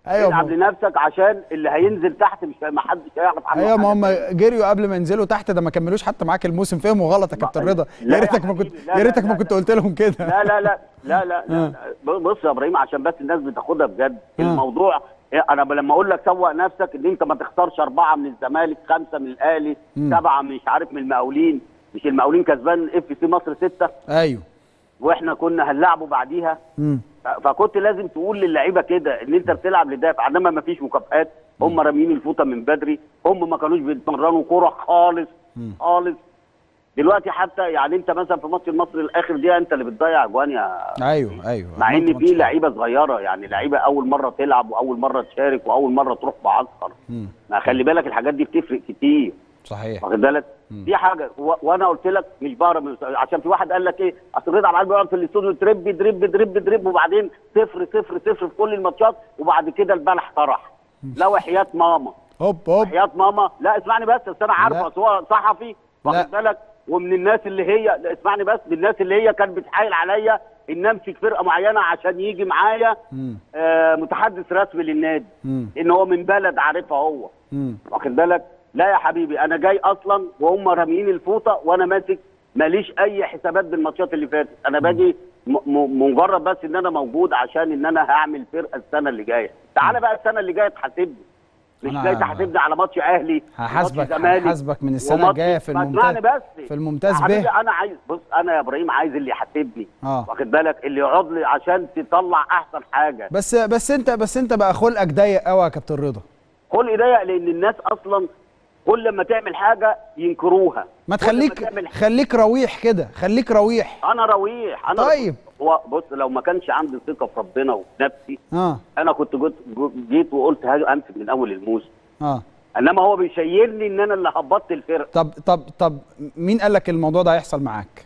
ايوه العب ما- لنفسك عشان اللي هينزل تحت مش ما حدش هيعرف عنه ايوه ما حاجة. هم جريوا قبل ما ينزلوا تحت ده ما كملوش حتى معاك الموسم فهموا غلط يا كابتن رضا لا يا ريتك يا ما كنت حبيبي، لا، يا لا، ريتك لا، ما لا. كنت قلت لهم كده لا لا لا لا لا, لا, لا. بص يا ابراهيم عشان بس الناس بتاخدها بجد الموضوع انا لما اقول لك سوق نفسك ان انت ما تختارش اربعه من الزمالك خمسه من الاهلي سبعه مش عارف من المقاولين مش المقاولين كسبان اف سي مصر سته ايوه واحنا كنا هنلعبه بعديها امم ف- فكنت لازم تقول للعيبه كده ان انت بتلعب لدافع انما ما فيش مكافآت هم راميين الفوطه من بدري هم ما كانوش بيتمرنوا كوره خالص خالص دلوقتي حتى يعني انت مثلا في ماتش المصري الاخر دي انت اللي بتضيع اجوان يا ايوه ايوه مع عملت ان ماتش في لعيبه صغيره يعني لعيبه اول مره تلعب واول مره تشارك واول مره تروح معسكر مم. ما خلي بالك الحاجات دي بتفرق كتير صحيح واخد بالك دي حاجه و... وانا قلت لك مش بهرب من عشان في واحد قال لك ايه اصل رضا عبد العال بيقعد في الاستوديو ترب درب درب درب وبعدين صفر صفر صفر في كل الماتشات وبعد كده البلح طرح لا وحياه ماما هوب هوب وحياه ماما لا اسمعني بس بس انا عارفه لا. أصل هو صحفي لا. واخد بالك ومن الناس اللي هي لا اسمعني بس من الناس اللي هي كانت بتحايل عليا ان امسك فرقه معينه عشان يجي معايا مم. آه متحدث رسمي للنادي مم. ان هو من بلد عارفها هو مم. واخد بالك لا يا حبيبي انا جاي اصلا وهم راميين الفوطه وانا ماسك ماليش اي حسابات بالماتشات اللي فاتت انا باجي م- م- مجرد بس ان انا موجود عشان ان انا هعمل فرقه السنه اللي جايه تعالى بقى السنه اللي جايه تحاسبني مش أنا- جاي تحاسبني على ماتش اهلي هحاسبك- وماتش زمالك هحاسبك من السنة وماتش- الجاية في ما الممتاز- اسمعني بس في الممتاز يا حبيبي به. انا عايز بص انا يا ابراهيم عايز اللي يحاسبني اه واخد بالك اللي يقعد لي عشان تطلع احسن حاجه بس بس انت بس انت بقى خلقك ضيق قوي يا كابتن رضا خلق ضيق لان الناس اصلا كل ما تعمل حاجه ينكروها ما كل تخليك تعمل خليك رويح كده خليك رويح انا رويح انا طيب. هو بص لو ما كانش عندي ثقه في ربنا وفي نفسي اه انا كنت جيت, جيت وقلت هاجي امسك من اول الموسم اه انما هو بيشيلني ان انا اللي هبطت الفرقه طب طب طب مين قال لك الموضوع ده هيحصل معاك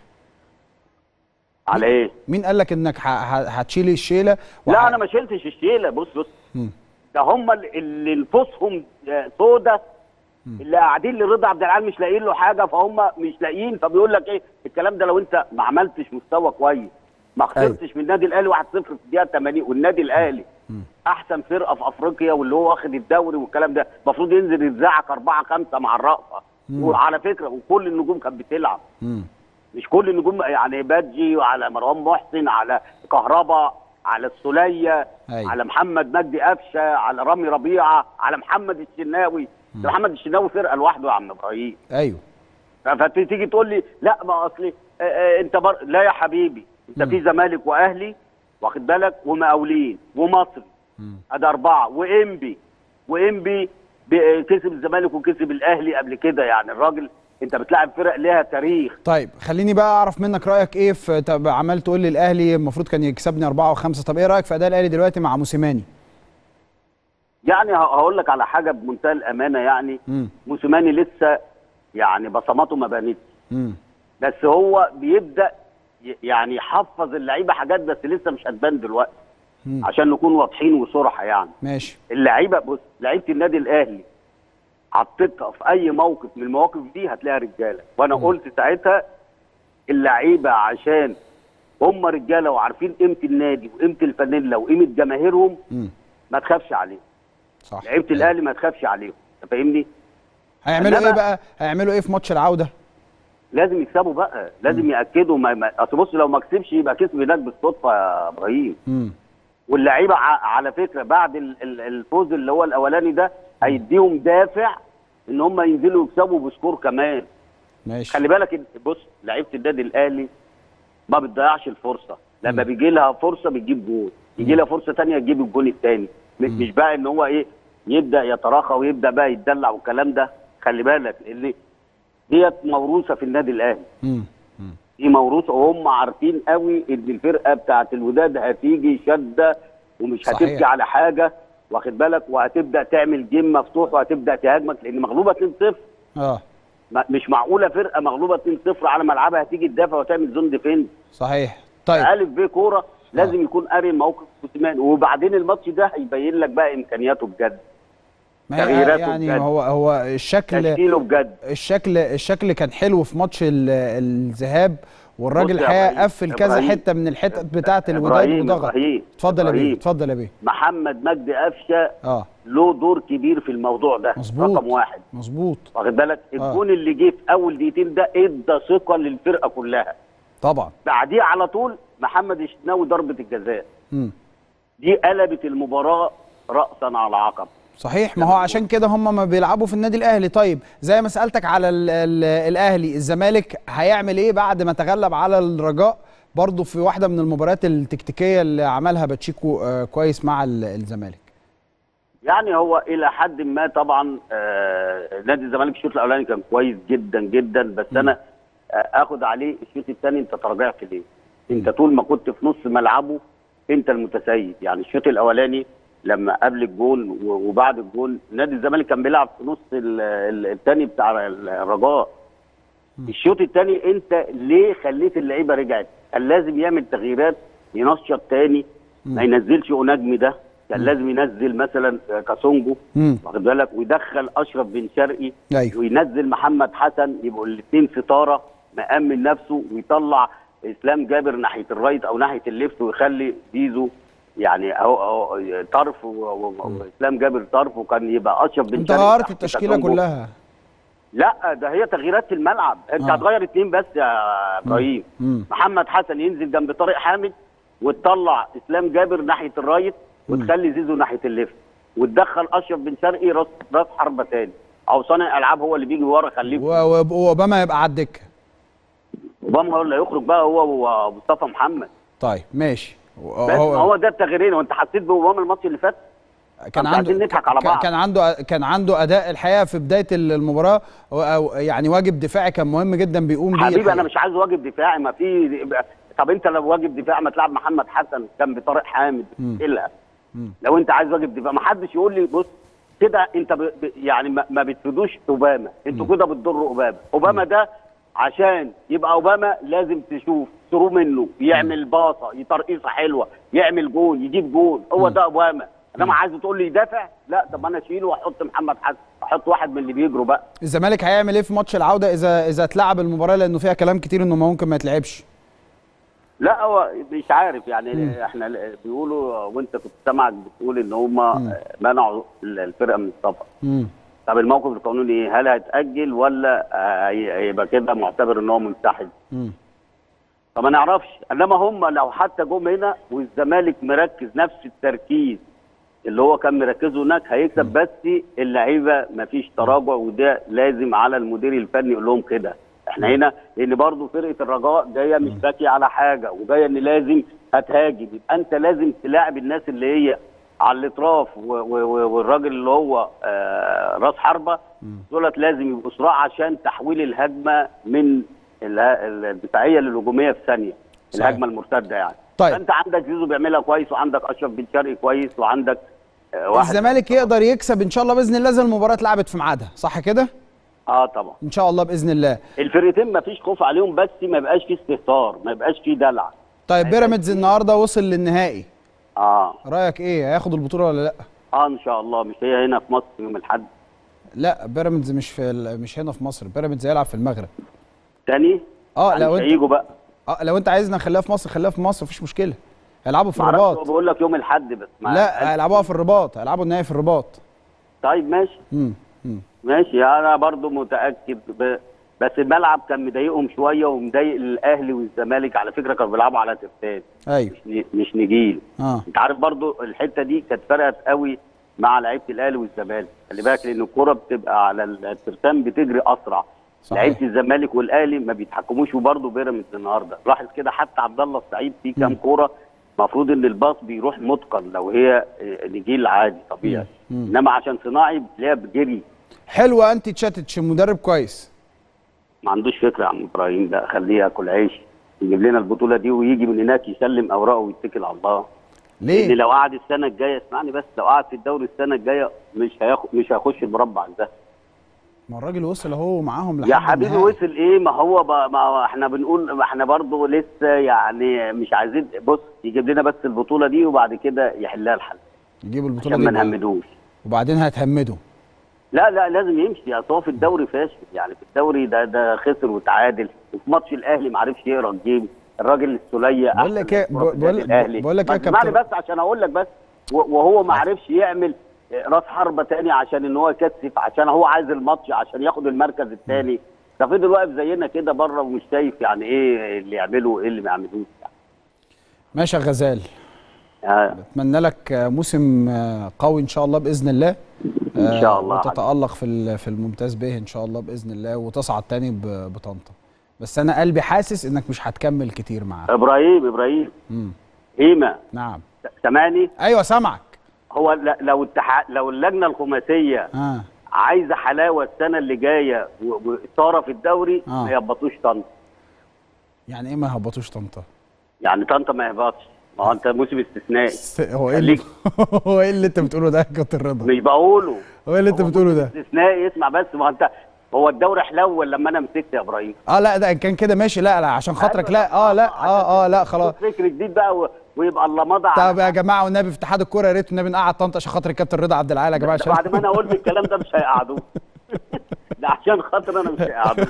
على ايه؟ مين قال لك انك ه- ه- هتشيل الشيله وح- لا انا ما شلتش الشيله بص بص مم. ده هم اللي نفوسهم سودة اللي قاعدين لرضا عبد العال مش لاقيين له حاجه فهم مش لاقيين فبيقول لك ايه الكلام ده لو انت ما عملتش مستوى كويس ما خسرتش من النادي الاهلي 1-0 في الدقيقه 80 والنادي الاهلي احسن فرقه في افريقيا واللي هو واخد الدوري والكلام ده المفروض ينزل يتزعق 4 5 مع الرأفه وعلى فكره وكل النجوم كانت بتلعب مم. مش كل النجوم يعني بادجي وعلى مروان محسن على كهربا على السوليه أيوة. على محمد مجدي قفشه على رامي ربيعه على محمد الشناوي ده محمد الشناوي فرقه لوحده يا عم ابراهيم ايوه فتيجي تقول لي لا ما اصلي آه، آه، انت بر... لا يا حبيبي انت في زمالك واهلي واخد بالك ومقاولين ومصري ادي اربعه وانبي وانبي ب- كسب الزمالك وكسب الاهلي قبل كده يعني الراجل انت بتلاعب فرق ليها تاريخ طيب خليني بقى اعرف منك رايك ايه في طب عمال تقول لي الاهلي المفروض كان يكسبني أربعة وخمسة طب ايه رايك في اداء الاهلي دلوقتي مع موسيماني يعني ه- هقول لك على حاجه بمنتهى الامانه يعني امم موسيماني لسه يعني بصماته ما بانتش امم بس هو بيبدا ي- يعني يحفظ اللعيبه حاجات بس لسه مش هتبان دلوقتي مم. عشان نكون واضحين وصراحه يعني ماشي اللعيبه بص لعيبه النادي الاهلي حطيتها في اي موقف من المواقف دي هتلاقيها رجاله وانا قلت ساعتها اللعيبه عشان هم رجاله وعارفين قيمه النادي وقيمه الفانيلا وقيمه جماهيرهم امم ما تخافش عليهم صح لعيبه الاهلي ما تخافش عليهم انت فاهمجي هيعملوا ايه إنما- بقى هيعملوا ايه في ماتش العوده لازم يكسبوا بقى لازم ياكدوا ما ما- اصل بص لو ما كسبش يبقى كسب هناك بالصدفه يا ابراهيم امم واللعيبه ع- على فكره بعد ال- ال- الفوز اللي هو الاولاني ده هيديهم دافع ان هم ينزلوا يكسبوا بسكور كمان ماشي خلي بالك إن- بص لعيبه النادي الاهلي ما بتضيعش الفرصه لما بيجي لها فرصه بتجيب جول يجي لها فرصه ثانيه تجيب الجول الثاني مش بقى ان هو ايه يبدا يتراخى ويبدا بقى يتدلع والكلام ده خلي بالك اللي ديت موروثه في النادي الاهلي امم دي موروثه وهم عارفين قوي ان الفرقه بتاعت الوداد هتيجي شده ومش صحيح. هتبكي على حاجه واخد بالك وهتبدا تعمل جيم مفتوح وهتبدا تهاجمك لان مغلوبه 2-0 اه ما- مش معقوله فرقه مغلوبه 2-0 على ملعبها هتيجي تدافع وتعمل زون ديفنس صحيح طيب الف ب كوره لازم يكون قاري الموقف موسيماني وبعدين الماتش ده هيبين لك بقى امكانياته بجد ما هي تغييراته يعني بجد. هو هو الشكل تشكيله بجد الشكل الشكل كان حلو في ماتش ال- الذهاب والراجل بص يا الحقيقه إبراهيم، قفل كذا إبراهيم، حته من الحتت بتاعه الوداد إبراهيم، وضغط إبراهيم، اتفضل يا بيه إبراهيم. اتفضل يا بيه محمد مجدي قفشه اه له دور كبير في الموضوع ده مظبوط رقم واحد مظبوط واخد بالك الجون اللي جه في اول دقيقتين ده ادى ثقه للفرقه كلها طبعا بعديه على طول محمد الشناوي ضربه الجزاء مم. دي قلبت المباراه راسا على عقب صحيح ما هو عشان كده هم ما بيلعبوا في النادي الاهلي طيب زي ما سالتك على ال ال الاهلي الزمالك هيعمل ايه بعد ما تغلب على الرجاء برضه في واحده من المباريات التكتيكيه اللي عملها باتشيكو آه كويس مع ال- الزمالك يعني هو الى حد ما طبعا آه نادي الزمالك الشوط الاولاني كان كويس جدا جدا بس انا آه اخد عليه الشوط الثاني انت تراجعت ليه؟ انت طول ما كنت في نص ملعبه انت المتسيد يعني الشوط الاولاني لما قبل الجون و- وبعد الجون نادي الزمالك كان بيلعب في نص الثاني بتاع الرجاء الشوط الثاني انت ليه خليت اللعيبه رجعت؟ كان لازم يعمل تغييرات ينشط تاني ما ينزلش اوناجمي ده كان لازم ينزل مثلا كاسونجو مم. واخد بالك ويدخل اشرف بن شرقي ايوه وينزل محمد حسن يبقوا الاثنين ستاره مأمن نفسه ويطلع اسلام جابر ناحيه الرايت او ناحيه الليفت ويخلي زيزو يعني اهو اهو طرف و- و- واسلام جابر طرف وكان يبقى اشرف بن انت شرقي غيرت تحت التشكيله كاسونجو. كلها لا ده هي تغييرات في الملعب انت آه. هتغير اثنين بس يا ابراهيم مم. محمد حسن ينزل جنب طارق حامد وتطلع اسلام جابر ناحيه الرايت وتخلي زيزو ناحيه الليفت وتدخل اشرف بن شرقي راس راس حربه تاني او صانع العاب هو اللي بيجي ورا خليه و- و- واوباما يبقى على الدكه اوباما هو اللي هيخرج بقى هو ومصطفى محمد طيب ماشي بس هو, هو ده التغييرين وانت حسيت باوباما الماتش اللي فات كان إحنا عنده عايزين نضحك على كان- بعض. كان عنده كان عنده اداء الحقيقه في بدايه المباراه و- أو يعني واجب دفاعي كان مهم جدا بيقوم بيه حبيبي انا الحقيقة. مش عايز واجب دفاعي ما في طب انت لو واجب دفاع ما تلعب محمد حسن جنب طارق حامد إلها لو انت عايز واجب دفاع ما حدش يقول لي بص كده انت ب... ب... يعني ما, ما بتفيدوش اوباما انتوا كده بتضروا اوباما اوباما ده عشان يبقى اوباما لازم تشوف ثرو منه يعمل باصه ترقيصه حلوه يعمل جون يجيب جون هو ده اوباما انما عايز تقول لي يدافع لا طب انا اشيله واحط محمد حسن احط واحد من اللي بيجروا بقى الزمالك هيعمل ايه في ماتش العوده اذا اذا اتلعب المباراه لانه فيها كلام كتير انه ممكن ما يتلعبش لا هو مش عارف يعني احنا بيقولوا وانت كنت سامعك بتقول ان هم منعوا الفرقه من السفر امم طب الموقف القانوني ايه؟ هل هيتاجل ولا هي- هيبقى كده معتبر ان هو منسحب؟ امم فما نعرفش انما هم لو حتى جم هنا والزمالك مركز نفس التركيز اللي هو كان مركزه هناك هيكسب بس اللعيبه مفيش تراجع وده لازم على المدير الفني يقول لهم كده احنا هنا لان برضو فرقه الرجاء جايه مش باكيه على حاجه وجايه ان لازم هتهاجم يبقى انت لازم تلاعب الناس اللي هي على الاطراف و- و- و- والراجل اللي هو آه راس حربه دولت لازم يبقوا صراع عشان تحويل الهجمه من اله- الدفاعيه للهجوميه في ثانيه صحيح. الهجمه المرتده يعني طيب. فانت عندك زيزو بيعملها كويس وعندك اشرف بن شرقي كويس وعندك آه واحد الزمالك يقدر يكسب ان شاء الله باذن الله زي المباراه اتلعبت في ميعادها صح كده اه طبعا ان شاء الله باذن الله الفرقتين ما فيش خوف عليهم بس ما يبقاش فيه استهتار ما يبقاش فيه دلع طيب بيراميدز النهارده وصل للنهائي اه رايك ايه هياخد البطوله ولا لا اه ان شاء الله مش هي هنا في مصر يوم الاحد لا بيراميدز مش في ال- مش هنا في مصر بيراميدز هيلعب في المغرب تاني اه يعني لو مش انت هيجوا بقى اه لو انت عايزنا نخليها في مصر خليها في مصر مفيش مشكله هيلعبوا في معرفش، هو الرباط بقول لك يوم الاحد بس ما لا هيلعبوها في الرباط هيلعبوا النهائي في الرباط طيب ماشي امم امم ماشي انا برضو متاكد ب... بس الملعب كان مضايقهم شويه ومضايق الاهلي والزمالك على فكره كانوا بيلعبوا على ترتان ايوه مش ن- مش نجيل اه انت عارف برضو الحته دي كانت فرقت قوي مع لعيبه الاهلي والزمالك خلي بالك لان الكوره بتبقى على الترتان بتجري اسرع صحيح. لعيبه الزمالك والاهلي ما بيتحكموش وبرضه بيراميدز النهارده لاحظ كده حتى عبد الله السعيد في كام كوره المفروض ان الباص بيروح متقن لو هي اه، نجيل عادي طبيعي انما عشان صناعي بتلاقيها بجري حلوه انت تشاتتش مدرب كويس ما عندوش فكره يا عم ابراهيم ده خليه ياكل عيش يجيب لنا البطوله دي ويجي من هناك يسلم اوراقه ويتكل على الله لان ليه لو قعد السنه الجايه اسمعني بس لو قعد في الدوري السنه الجايه مش هياخد مش هيخش المربع ده ما الراجل وصل اهو معاهم لحد يا حبيبي النهائي. وصل ايه ما هو ب... ما هو احنا بنقول ما احنا برضه لسه يعني مش عايزين بص يجيب لنا بس البطوله دي وبعد كده يحلها الحل يجيبوا البطوله عشان ما دي بقى. نهمدوش وبعدين هتهمدوا لا لا لازم يمشي اصل هو في الدوري فاشل يعني في الدوري ده ده خسر وتعادل وفي ماتش الاهلي ما عرفش يقرا الجيم الراجل السوليه بقول لك ايه أحسن كرة في بقول النادي الأهلي. بقول لك ايه ما يا اسمعني كابتن بس عشان اقول لك بس و- وهو ما عرفش يعمل راس حربه تاني عشان ان هو يكثف عشان هو عايز الماتش عشان ياخد المركز الثاني ده فضل واقف زينا كده بره ومش شايف يعني ايه اللي يعمله وايه اللي ما يعملوش يعني. ماشي يا غزال آه. اتمنى لك آه، موسم آه، قوي ان شاء الله باذن الله إن شاء الله. وتتالق في ال- في الممتاز به ان شاء الله باذن الله وتصعد تاني ب- بطنطا بس انا قلبي حاسس انك مش هتكمل كتير معاه ابراهيم ابراهيم مم. هيما نعم سامعني ايوه سامعك هو ل- لو التح... لو اللجنه الخماسيه اه عايزه حلاوه السنه اللي جايه و- واثاره في الدوري آه. ما يهبطوش طنطا يعني ايه ما هبطوش طنطا يعني طنطا ما يهبطش ما هو انت موسم استثنائي س- هو ايه اللي هو ايه اللي انت بتقوله ده يا كابتن رضا مش بقوله هو ايه اللي انت هو بتقوله ده استثنائي اسمع بس ما هو انت هو الدوري حلو لما انا مسكت يا ابراهيم اه لا ده ان كان كده ماشي لا لا عشان خاطرك لا اه لا اه اه لا خلاص فكر جديد بقى و... ويبقى الله مضى على- طب يا جماعه والنبي في اتحاد الكوره يا ريت النبي نقعد طنطا عشان خاطر الكابتن رضا عبد العال يا جماعه ده عشان بعد ما انا قلت الكلام ده مش هيقعدوه ده عشان خاطر انا مش هيقعدوه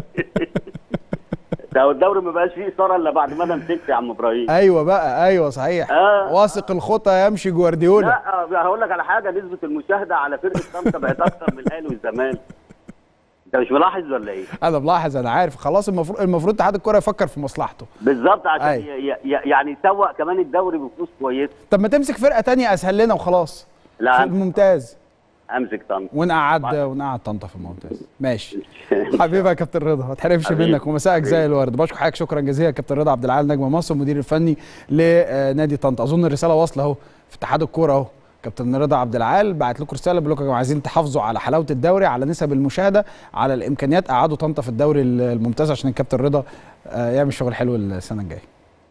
ده الدوري ما بقاش فيه اثاره الا بعد ما انا مسكت يا عم ابراهيم ايوه بقى ايوه صحيح آه. واثق الخطى يمشي جوارديولا لا هقول لك على حاجه نسبه المشاهده على فرقه طنطا بقت اكتر من الاهلي والزمالك انت مش ملاحظ ولا ايه؟ انا ملاحظ انا عارف خلاص المفروض المفروض اتحاد الكوره يفكر في مصلحته بالظبط عشان أي. ي... ي... يعني يسوق كمان الدوري بفلوس كويسه طب ما تمسك فرقه تانية اسهل لنا وخلاص في لا الممتاز امسك طنطا ونقعد ونقعد طنطا في الممتاز ماشي حبيبي يا كابتن رضا ما تحرمش حبيبي. منك ومساءك زي الورد بشكر حضرتك شكرا جزيلا يا كابتن رضا عبد العال نجم مصر المدير الفني لنادي طنطا اظن الرساله واصله اهو في اتحاد الكوره اهو كابتن رضا عبد العال بعت لكم رساله بيقول لكم عايزين تحافظوا على حلاوه الدوري على نسب المشاهده على الامكانيات قعدوا طنطا في الدوري الممتاز عشان الكابتن رضا آه، يعمل شغل حلو السنه الجايه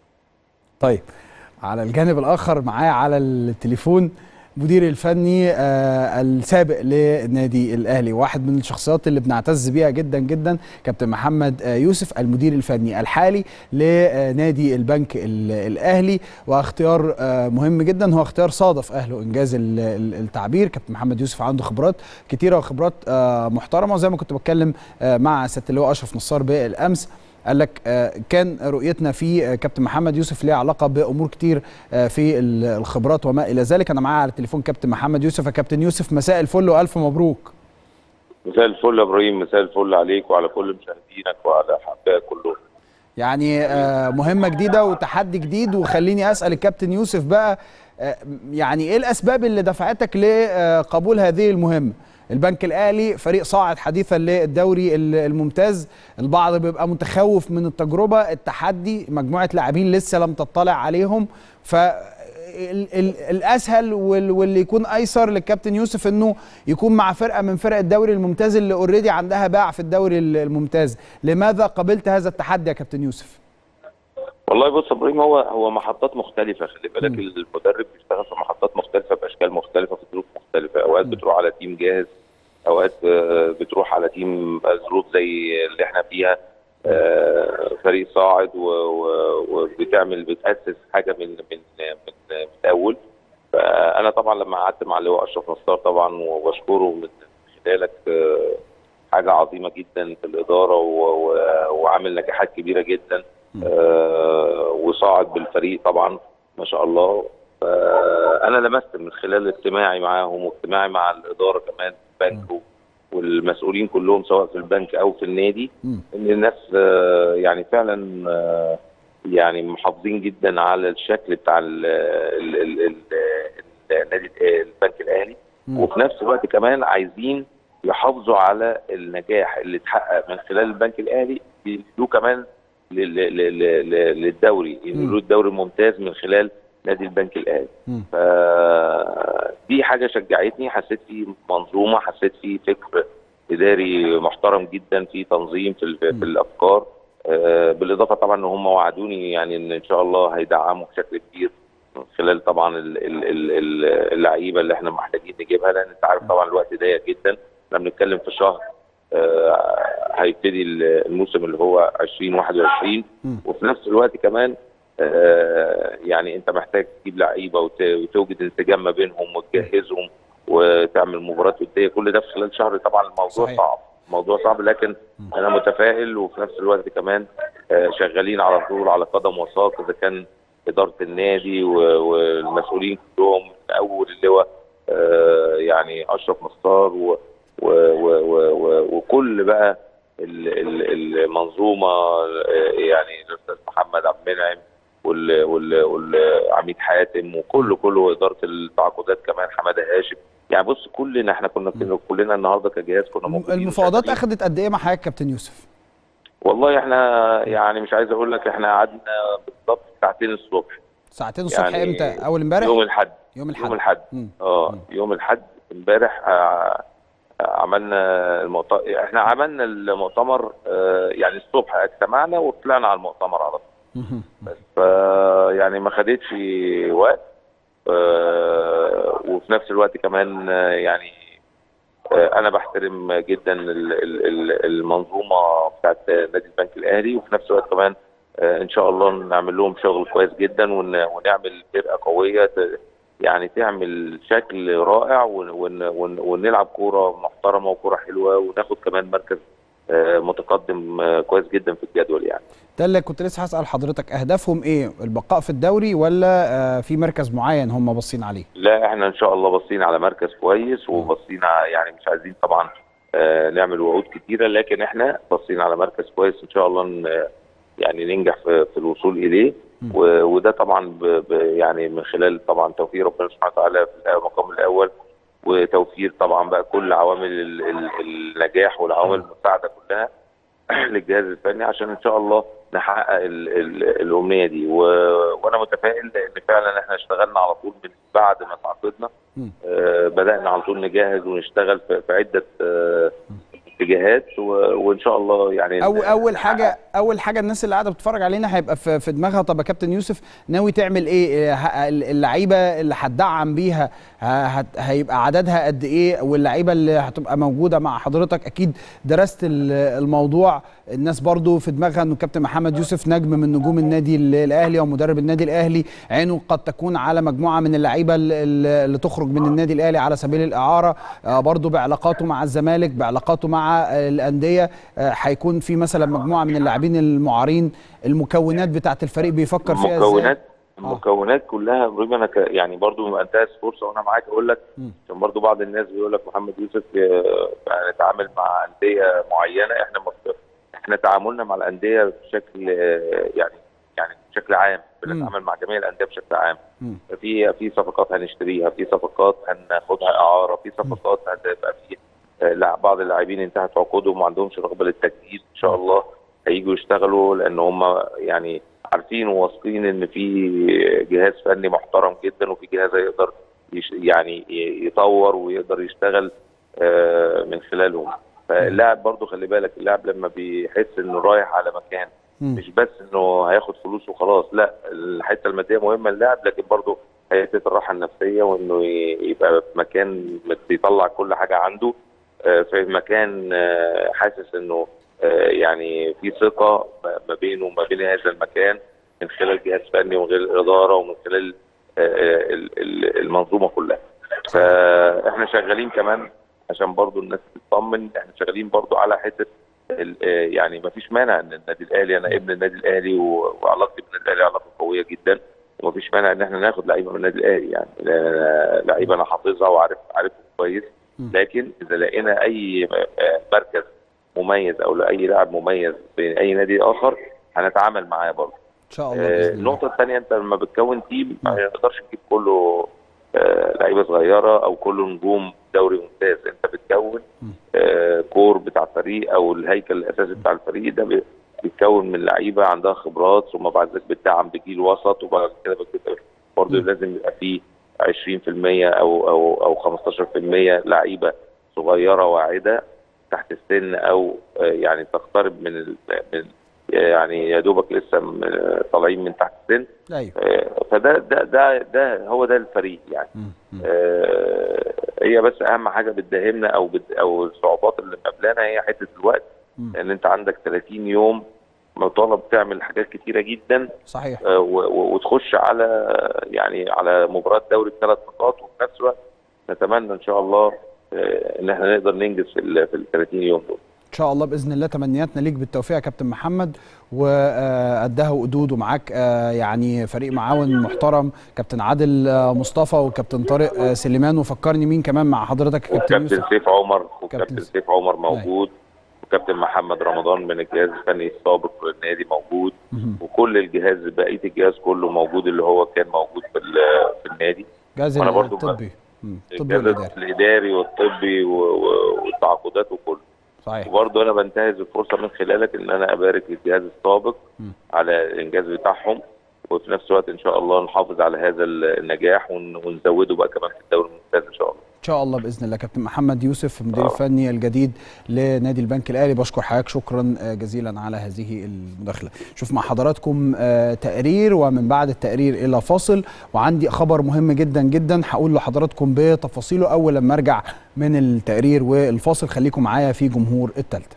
طيب على الجانب الاخر معايا على التليفون مدير الفني آه السابق للنادي الاهلي واحد من الشخصيات اللي بنعتز بيها جدا جدا كابتن محمد آه يوسف المدير الفني الحالي لنادي البنك ال- الاهلي واختيار آه مهم جدا هو اختيار صادف اهله انجاز ال- ال- التعبير كابتن محمد يوسف عنده خبرات كتيره وخبرات آه محترمه وزي ما كنت بتكلم آه مع سياده اللواء اشرف نصار بالامس قال لك آه، كان رؤيتنا في آه، كابتن محمد يوسف ليها علاقه بامور كتير آه، في ال- الخبرات وما الى ذلك انا معايا على التليفون كابتن محمد يوسف يا كابتن يوسف مساء الفل والف مبروك مساء الفل يا ابراهيم مساء الفل عليك وعلى كل مشاهدينك وعلى حباك كلهم يعني آه، مهمه جديده وتحدي جديد وخليني اسال الكابتن يوسف بقى آه، يعني ايه الاسباب اللي دفعتك لقبول هذه المهمه البنك الاهلي فريق صاعد حديثا للدوري ال- الممتاز البعض بيبقى متخوف من التجربه التحدي مجموعه لاعبين لسه لم تطلع عليهم ف ال- ال- الاسهل وال- واللي يكون ايسر للكابتن يوسف انه يكون مع فرقه من فرق الدوري الممتاز اللي اوريدي عندها باع في الدوري ال- الممتاز لماذا قبلت هذا التحدي يا كابتن يوسف والله بص يا ابراهيم هو هو محطات مختلفه خلي بالك المدرب بيشتغل في محطات مختلفه باشكال مختلفه في ظروف مختلفه اوقات بتروح على تيم جاهز اوقات آه، بتروح على تيم ظروف زي اللي احنا فيها آه، فريق صاعد و- و- وبتعمل بتاسس حاجه من من من من الاول فانا طبعا لما قعدت مع اللواء اشرف نصار طبعا وبشكره من خلالك آه، حاجه عظيمه جدا في الاداره و- و- وعامل نجاحات كبيره جدا آه، وصاعد بالفريق طبعا ما شاء الله فانا لمست من خلال اجتماعي معاهم واجتماعي مع الاداره كمان في البنك و- والمسؤولين كلهم سواء في البنك او في النادي مم. ان الناس آه، يعني فعلا آه، يعني محافظين جدا على الشكل بتاع ال- ال- ال- ال- النادي البنك الاهلي مم. وفي نفس الوقت كمان عايزين يحافظوا على النجاح اللي اتحقق من خلال البنك الاهلي يدوه كمان لل- لل- لل- للدوري ينقلوا الدوري الممتاز من خلال نادي البنك الاهلي مم. فدي حاجه شجعتني حسيت في منظومه حسيت في فكر اداري محترم جدا في تنظيم في, ال- في الافكار آه، بالاضافه طبعا ان هم وعدوني يعني ان ان شاء الله هيدعموا بشكل كبير من خلال طبعا ال- ال- ال- ال- اللعيبه اللي احنا محتاجين نجيبها لان انت عارف طبعا الوقت ضيق جدا احنا بنتكلم في شهر آه، هيبتدي ال- الموسم اللي هو 2021 مم. وفي نفس الوقت كمان آه، يعني انت محتاج تجيب لعيبه وت- وتوجد انسجام ما بينهم وتجهزهم وتعمل مباراه وديه كل ده في خلال شهر طبعا الموضوع صحيح. صعب الموضوع صعب لكن انا متفائل وفي نفس الوقت كمان آه، شغالين على طول على قدم وساق اذا كان اداره النادي و- والمسؤولين كلهم من اول اللواء آه، يعني اشرف مختار و و و و و وكل بقى ال- ال- المنظومه آه، يعني الاستاذ محمد عبد المنعم وال- وال- والعميد حاتم وكله كله اداره التعاقدات كمان حماده هاشم يعني بص كلنا احنا كنا كنا- كلنا النهارده كجهاز كنا موجودين المفاوضات وشغالين. اخذت قد ايه مع حضرتك كابتن يوسف والله احنا يعني مش عايز اقول لك احنا قعدنا بالظبط ساعتين الصبح ساعتين الصبح يعني امتى اول امبارح يوم الاحد يوم الاحد يوم الاحد مم. اه يوم الاحد امبارح آه، آه، عملنا المؤتمر احنا عملنا المؤتمر آه، يعني الصبح اجتمعنا وطلعنا على المؤتمر على طول مهم. بس ف يعني ما خدتش وقت آه، وفي نفس الوقت كمان آه، يعني آه، انا بحترم جدا ال- ال- ال- المنظومه بتاعت نادي البنك الاهلي وفي نفس الوقت كمان آه، ان شاء الله نعمل لهم شغل كويس جدا ون- ونعمل فرقه قويه ت- يعني تعمل شكل رائع ون- ون- ون- ونلعب كوره محترمه وكوره حلوه وناخد كمان مركز آه، متقدم آه، كويس جدا في الجدول يعني ده اللي كنت لسه هسال حضرتك اهدافهم ايه البقاء في الدوري ولا آه، في مركز معين هم باصين عليه لا احنا ان شاء الله باصين على مركز كويس وباصين على- يعني مش عايزين طبعا آه، نعمل وعود كتيره لكن احنا باصين على مركز كويس ان شاء الله ن- يعني ننجح في, في الوصول اليه و- وده طبعا ب ب يعني من خلال طبعا توفيق ربنا سبحانه وتعالى في المقام الاول وتوفير طبعا بقى كل عوامل ال- ال- النجاح والعوامل المساعده كلها للجهاز الفني عشان ان شاء الله نحقق ال ال الامنيه دي و... وانا متفائل لان فعلا احنا اشتغلنا على طول من بعد ما تعاقدنا مم. آه بدانا على طول نجهز ونشتغل في, في عده آه اتجاهات و... وان شاء الله يعني أو ن- اول نحقق. حاجه اول حاجه الناس اللي قاعده بتتفرج علينا هيبقى في, في دماغها طب يا كابتن يوسف ناوي تعمل ايه ه- اللعيبه اللي هتدعم بيها ه- هت- هيبقى عددها قد ايه واللعيبه اللي هتبقى موجوده مع حضرتك اكيد درست ال- الموضوع الناس برضو في دماغها انه كابتن محمد يوسف نجم من نجوم النادي ال- الاهلي ومدرب النادي الاهلي عينه قد تكون على مجموعه من اللعيبه ال- ال- اللي تخرج من النادي الاهلي على سبيل الاعاره آه، برضو بعلاقاته مع الزمالك بعلاقاته مع آه، الانديه آه، هيكون في مثلا مجموعه من اللاعبين المعارين المكونات بتاعه الفريق بيفكر فيها ازاي المكونات المكونات كلها ابراهيم انا ك- يعني برضو ما انتهز فرصه وانا معاك اقول لك مم. عشان برضو بعض الناس بيقول لك محمد يوسف آه، نتعامل مع انديه معينه احنا مف- احنا تعاملنا مع الانديه بشكل آه، يعني يعني بشكل عام بنتعامل مع جميع الانديه بشكل عام مم. في في صفقات هنشتريها في صفقات هناخدها اعاره في صفقات هتبقى في آه، لا بعض اللاعبين انتهت عقودهم وما عندهمش رغبه للتجديد ان شاء الله هيجوا يشتغلوا لان هم يعني عارفين وواثقين ان في جهاز فني محترم جدا وفي جهاز هيقدر يش يعني ي- يطور ويقدر يشتغل آه، من خلالهم فاللاعب برضو خلي بالك اللاعب لما بيحس انه رايح على مكان مم. مش بس انه هياخد فلوس وخلاص لا الحته الماديه مهمه للاعب لكن برضو حته الراحه النفسيه وانه ي- يبقى في مكان بيطلع كل حاجه عنده آه، في مكان آه، حاسس انه آه، يعني في ثقه ما بينه وما بين هذا المكان من خلال جهاز فني ومن خلال الاداره ومن خلال آه، ال- ال- المنظومه كلها فاحنا شغالين كمان عشان برضو الناس تطمن احنا شغالين برضو على حته ال- آه، يعني ما فيش مانع ان النادي الاهلي انا ابن النادي الاهلي و- وعلاقتي بالنادي الاهلي علاقه قويه جدا وما فيش مانع ان احنا ناخد لعيبه من النادي الاهلي يعني لأن لعيبه انا حافظها وعارف عارفهم كويس لكن اذا لقينا اي آه، مركز مميز او لاي لاعب مميز في اي نادي اخر هنتعامل معاه برضه ان شاء الله آه، باذن الله النقطة الثانية أنت لما بتكون تيم ما نقدرش نجيب كله آه، لعيبة صغيرة أو كله نجوم دوري ممتاز أنت بتكون آه، كور بتاع الفريق أو الهيكل الأساسي بتاع الفريق ده بي- بيتكون من لعيبة عندها خبرات ثم بعد ذلك بتدعم بجيل وسط وبعد كده بت- برضه لازم يبقى فيه 20% أو أو أو 15% لعيبة صغيرة واعدة تحت السن أو آه، يعني تقترب من ال- من يعني يا دوبك لسه م- طالعين من تحت السن ايوه آه، فده ده ده ده هو ده الفريق يعني مم. مم. آه، هي بس اهم حاجه بتداهمنا او بت او الصعوبات اللي مقابلانا هي حته الوقت مم. لان انت عندك 30 يوم مطالب تعمل حاجات كتيره جدا صحيح آه، و- و- وتخش على يعني على مباراه دوري بثلاث نقاط وفي نفس الوقت نتمنى ان شاء الله آه، ان احنا نقدر ننجز في ال في ال 30 يوم دول ان شاء الله باذن الله تمنياتنا ليك بالتوفيق يا كابتن محمد وقدها وقدود ومعاك آه، يعني فريق معاون محترم كابتن عادل آه، مصطفى وكابتن طارق آه، سليمان وفكرني مين كمان مع حضرتك يا كابتن وكابتن يوسف سيف عمر كابتن وكابتن سيف. سيف عمر موجود وكابتن محمد رمضان من الجهاز الفني السابق للنادي موجود مهم. وكل الجهاز بقيه الجهاز كله موجود اللي هو كان موجود في ال- في النادي جهاز وأنا برضو الطبي مم، الطبي الجهاز والاداري الاداري والطبي و- و- والتعاقدات وكله صحيح وبرضه انا بنتهز الفرصه من خلالك ان انا ابارك للجهاز السابق مم. على الانجاز بتاعهم وفي نفس الوقت ان شاء الله نحافظ على هذا النجاح ون- ونزوده بقى كمان في الدوري الممتاز ان شاء الله ان شاء الله باذن الله كابتن محمد يوسف المدير آه. الفني الجديد لنادي البنك الاهلي بشكر حضرتك شكرا آه، جزيلا على هذه المداخله شوف مع حضراتكم آه، تقرير ومن بعد التقرير الى فاصل وعندي خبر مهم جدا جدا هقول لحضراتكم بتفاصيله اول لما ارجع من التقرير والفاصل خليكم معايا في جمهور الثالثه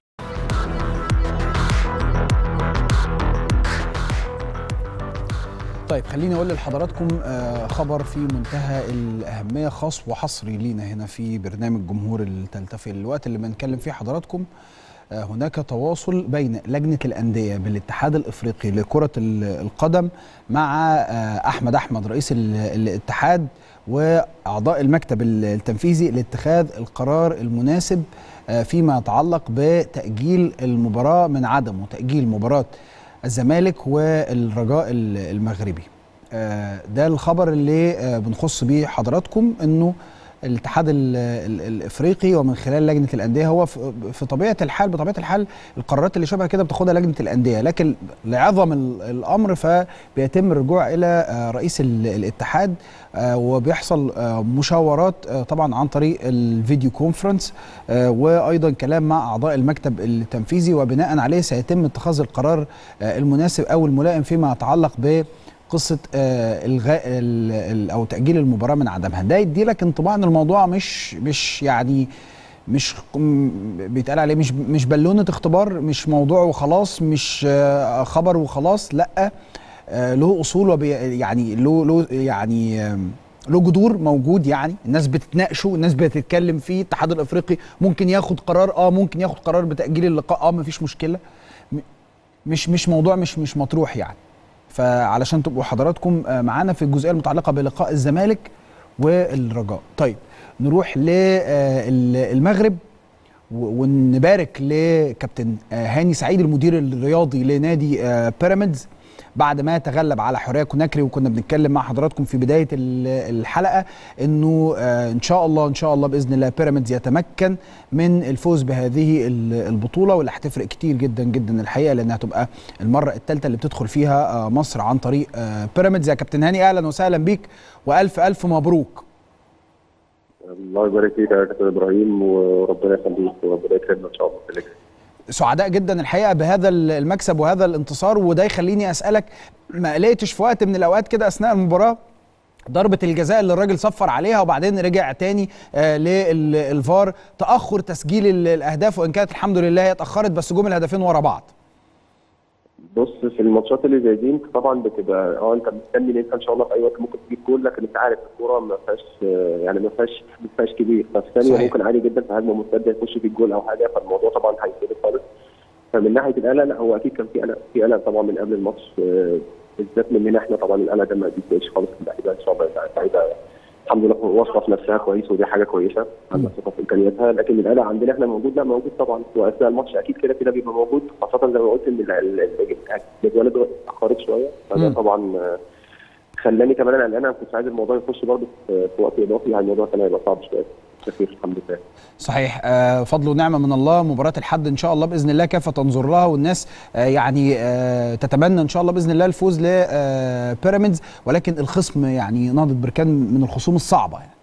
طيب خليني اقول لحضراتكم آه، خبر في منتهى الاهميه خاص وحصري لينا هنا في برنامج جمهور الثالثه في الوقت اللي بنتكلم فيه حضراتكم آه، هناك تواصل بين لجنه الانديه بالاتحاد الافريقي لكره ال- القدم مع آه، احمد احمد رئيس ال- الاتحاد واعضاء المكتب ال- التنفيذي لاتخاذ القرار المناسب آه، فيما يتعلق بتاجيل المباراه من عدمه تاجيل مباراه الزمالك والرجاء ال- المغربي آه، ده الخبر اللي آه، بنخص بيه حضراتكم انه الاتحاد ال- ال- الافريقي ومن خلال لجنه الانديه هو في في طبيعه الحال بطبيعه الحال القرارات اللي شبه كده بتاخدها لجنه الانديه لكن لعظم ال- الامر فبيتم الرجوع الى آه، رئيس ال- الاتحاد آه، وبيحصل آه، مشاورات آه، طبعا عن طريق الفيديو كونفرنس آه، وايضا كلام مع اعضاء المكتب التنفيذي وبناء عليه سيتم اتخاذ القرار آه، المناسب او الملائم فيما يتعلق ب قصه آه، الغاء ال- ال- او تاجيل المباراه من عدمها ده يدي لك انطباع ان الموضوع مش مش يعني مش م- بيتقال عليه مش مش بالونه اختبار مش موضوع وخلاص مش آه، خبر وخلاص لا آه، له اصول وبي يعني له له يعني آم، له جذور موجود يعني الناس بتتناقشه الناس بتتكلم فيه الاتحاد الافريقي ممكن ياخد قرار اه ممكن ياخد قرار بتاجيل اللقاء اه مفيش مشكله م- مش مش موضوع مش مش مطروح يعني فعلشان تبقوا حضراتكم آه، معانا في الجزئيه المتعلقه بلقاء الزمالك والرجاء طيب نروح للمغرب ونبارك لكابتن آه، هاني سعيد المدير الرياضي لنادي آه، بيراميدز بعد ما تغلب على حوريه كوناكري وكنا بنتكلم مع حضراتكم في بدايه ال- الحلقه انه آه، ان شاء الله ان شاء الله باذن الله بيراميدز يتمكن من الفوز بهذه ال- البطوله واللي هتفرق كتير جدا جدا الحقيقه لانها تبقى المره الثالثه اللي بتدخل فيها آه، مصر عن طريق آه، بيراميدز يا كابتن هاني اهلا وسهلا بيك والف الف مبروك الله يبارك فيك يا كابتن ابراهيم وربنا يخليك وربنا يكرمنا ان شاء الله في اللي جاي. سعداء جدا الحقيقه بهذا المكسب وهذا الانتصار وده يخليني اسالك ما قلقتش في وقت من الاوقات كده اثناء المباراه ضربة الجزاء اللي الراجل صفر عليها وبعدين رجع تاني آه للفار تأخر تسجيل ال- الأهداف وإن كانت الحمد لله هي اتأخرت بس جم الهدفين ورا بعض بص في الماتشات اللي زي دي انت طبعا بتبقى اه انت مستني ان انت ان شاء الله في اي وقت ممكن تجيب جول لكن انت عارف الكوره ما فيهاش آه، يعني ما فيهاش ما فيهاش كبير ففي ثانيه صحيح. ممكن عادي جدا في هجمه مرتده يخش في الجول او حاجه فالموضوع طبعا هيختلف خالص فمن ناحيه القلق لا هو اكيد كان في قلق في قلق طبعا من قبل الماتش آه، بالذات مننا احنا طبعا القلق ده ما بيفرقش خالص اللعيبه ان شاء الله اللعيبه الحمد لله واثقه في نفسها كويس ودي حاجه كويسه عندها ثقه في امكانياتها لكن القلق عندنا احنا موجود لا موجود طبعا واثناء الماتش اكيد كده كده بيبقى موجود خاصه زي ما قلت ان ال- ال- ال- الجوال اتاخرت شويه فده مم. طبعا آه، خلاني كمان انا قلقان انا كنت عايز الموضوع يخش برضه في في وقت اضافي يعني الموضوع كان هيبقى صعب شويه كثير الحمد لله صحيح آه فضل ونعمة من الله مباراة الحد إن شاء الله بإذن الله كيف تنظر لها والناس آه يعني آه تتمنى إن شاء الله بإذن الله الفوز لبيراميدز ولكن الخصم يعني نهضة بركان من الخصوم الصعبة يعني.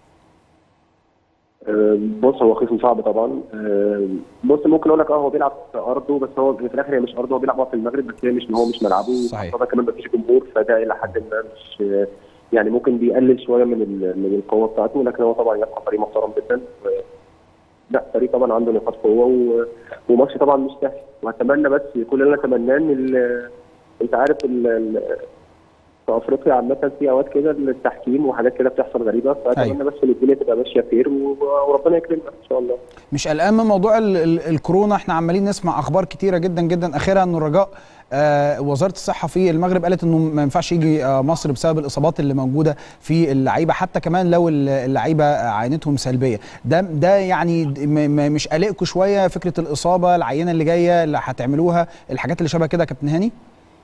آه، بص هو خصم صعب طبعا آه، بص ممكن اقول لك اه هو بيلعب في ارضه بس هو في الاخر هي مش ارضه هو بيلعب في المغرب بس هي مش هو مش ملعبه صحيح. طبعا كمان مفيش جمهور فده الى حد ما مش آه، يعني ممكن بيقلل شويه من ال- من القوه بتاعته لكن هو طبعا يبقى فريق محترم جدا و- لا فريق طبعا عنده نقاط قوه و- وماتش طبعا مش سهل واتمنى بس كل اللي انا اتمناه ان ال- انت عارف ال- ال- في افريقيا عامه في اوقات كده التحكيم وحاجات كده بتحصل غريبه فاتمنى أيوة. بس ان الدنيا تبقى ماشيه خير و- وربنا يكرمنا ان شاء الله مش قلقان من موضوع ال ال الكورونا احنا عمالين نسمع اخبار كتيره جدا جدا اخرها انه الرجاء آه وزاره الصحه في المغرب قالت انه ما ينفعش يجي آه مصر بسبب الاصابات اللي موجوده في اللعيبه حتى كمان لو ال- اللعيبه عينتهم سلبيه ده ده يعني د- م- م- مش قلقكم شويه فكره الاصابه العينه اللي جايه اللي هتعملوها الحاجات اللي شبه كده يا كابتن هاني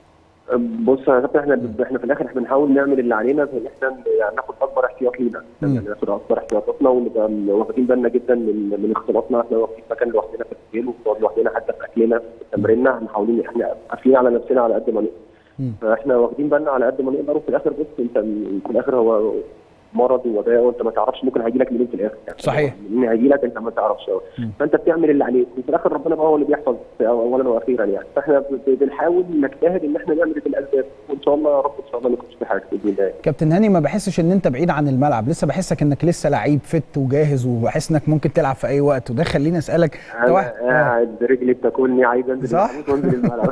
بص يا كابتن احنا احنا في الاخر احنا بنحاول نعمل اللي علينا في ان احنا يعني ناخد اكبر احتياط لينا مم. يعني ناخد اكبر احتياطاتنا ونبقى واخدين بالنا جدا من من اختلاطنا احنا واخدين مكان لوحدنا في السجل وبنقعد لوحدنا حتى في اكلنا في تمريننا احنا محاولين احنا قافلين على نفسنا على قد ما نقدر مم. فاحنا واخدين بالنا على قد ما نقدر وفي الاخر بص انت في الاخر هو مرض ووباء وانت ما تعرفش ممكن هيجي لك منين في الاخر يعني صحيح. منين هيجي لك انت ما تعرفش مم. فانت بتعمل اللي عليك وفي الاخر ربنا بقى هو اللي بيحفظ اولا واخيرا يعني فاحنا ب- بنحاول نجتهد ان احنا نعمل بالاسباب وان شاء الله يا رب ان شاء الله نكون في حاجه باذن الله كابتن هاني ما بحسش ان انت بعيد عن الملعب لسه بحسك انك لسه لعيب فت وجاهز وبحس انك ممكن تلعب في اي وقت وده خليني اسالك انت انا واحد آه. قاعد رجلي بتاكلني عايز انزل صح؟ الحديد وانزل الملعب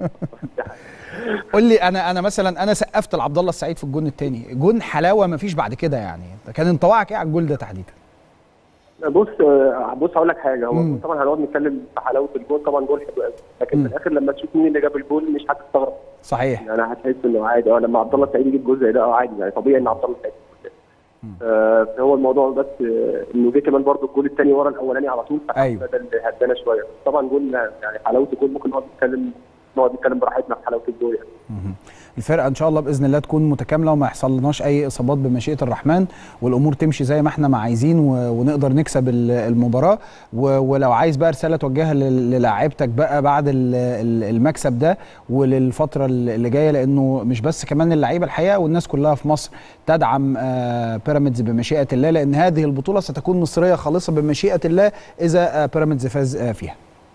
قول لي انا انا مثلا انا سقفت لعبد الله السعيد في الجون الثاني جون حلاوه ما فيش بعد كده يعني كان انطباعك ايه على الجول ده تحديدا بص بص هقول لك حاجه هو مم. طبعا هنقعد نتكلم في حلاوه الجول طبعا جول حلو قوي لكن مم. في الاخر لما تشوف مين اللي جاب الجول مش هتستغرب صحيح يعني هتحس انه عادي اه لما عبد الله السعيد يجيب جول زي ده اه عادي يعني طبيعي ان عبد الله السعيد يجيب جول مم. آه، فهو الموضوع بس آه، انه جه كمان برضه الجول الثاني ورا الاولاني على طول أيوة. ده اللي هدانا شويه طبعا جول يعني حلاوه الجول ممكن نقعد نتكلم نقعد نتكلم براحتنا في حلاوه الجول يعني مهم. الفرقه ان شاء الله باذن الله تكون متكامله وما يحصل لناش اي اصابات بمشيئه الرحمن والامور تمشي زي ما احنا ما عايزين و- ونقدر نكسب ال- المباراه و- ولو عايز بقى رساله توجهها لل- للاعيبتك بقى بعد ال- ال- المكسب ده وللفتره اللي جايه لانه مش بس كمان اللعيبه الحقيقه والناس كلها في مصر تدعم آه، بيراميدز بمشيئه الله لان هذه البطوله ستكون مصريه خالصه بمشيئه الله اذا آه، بيراميدز فاز آه، فيها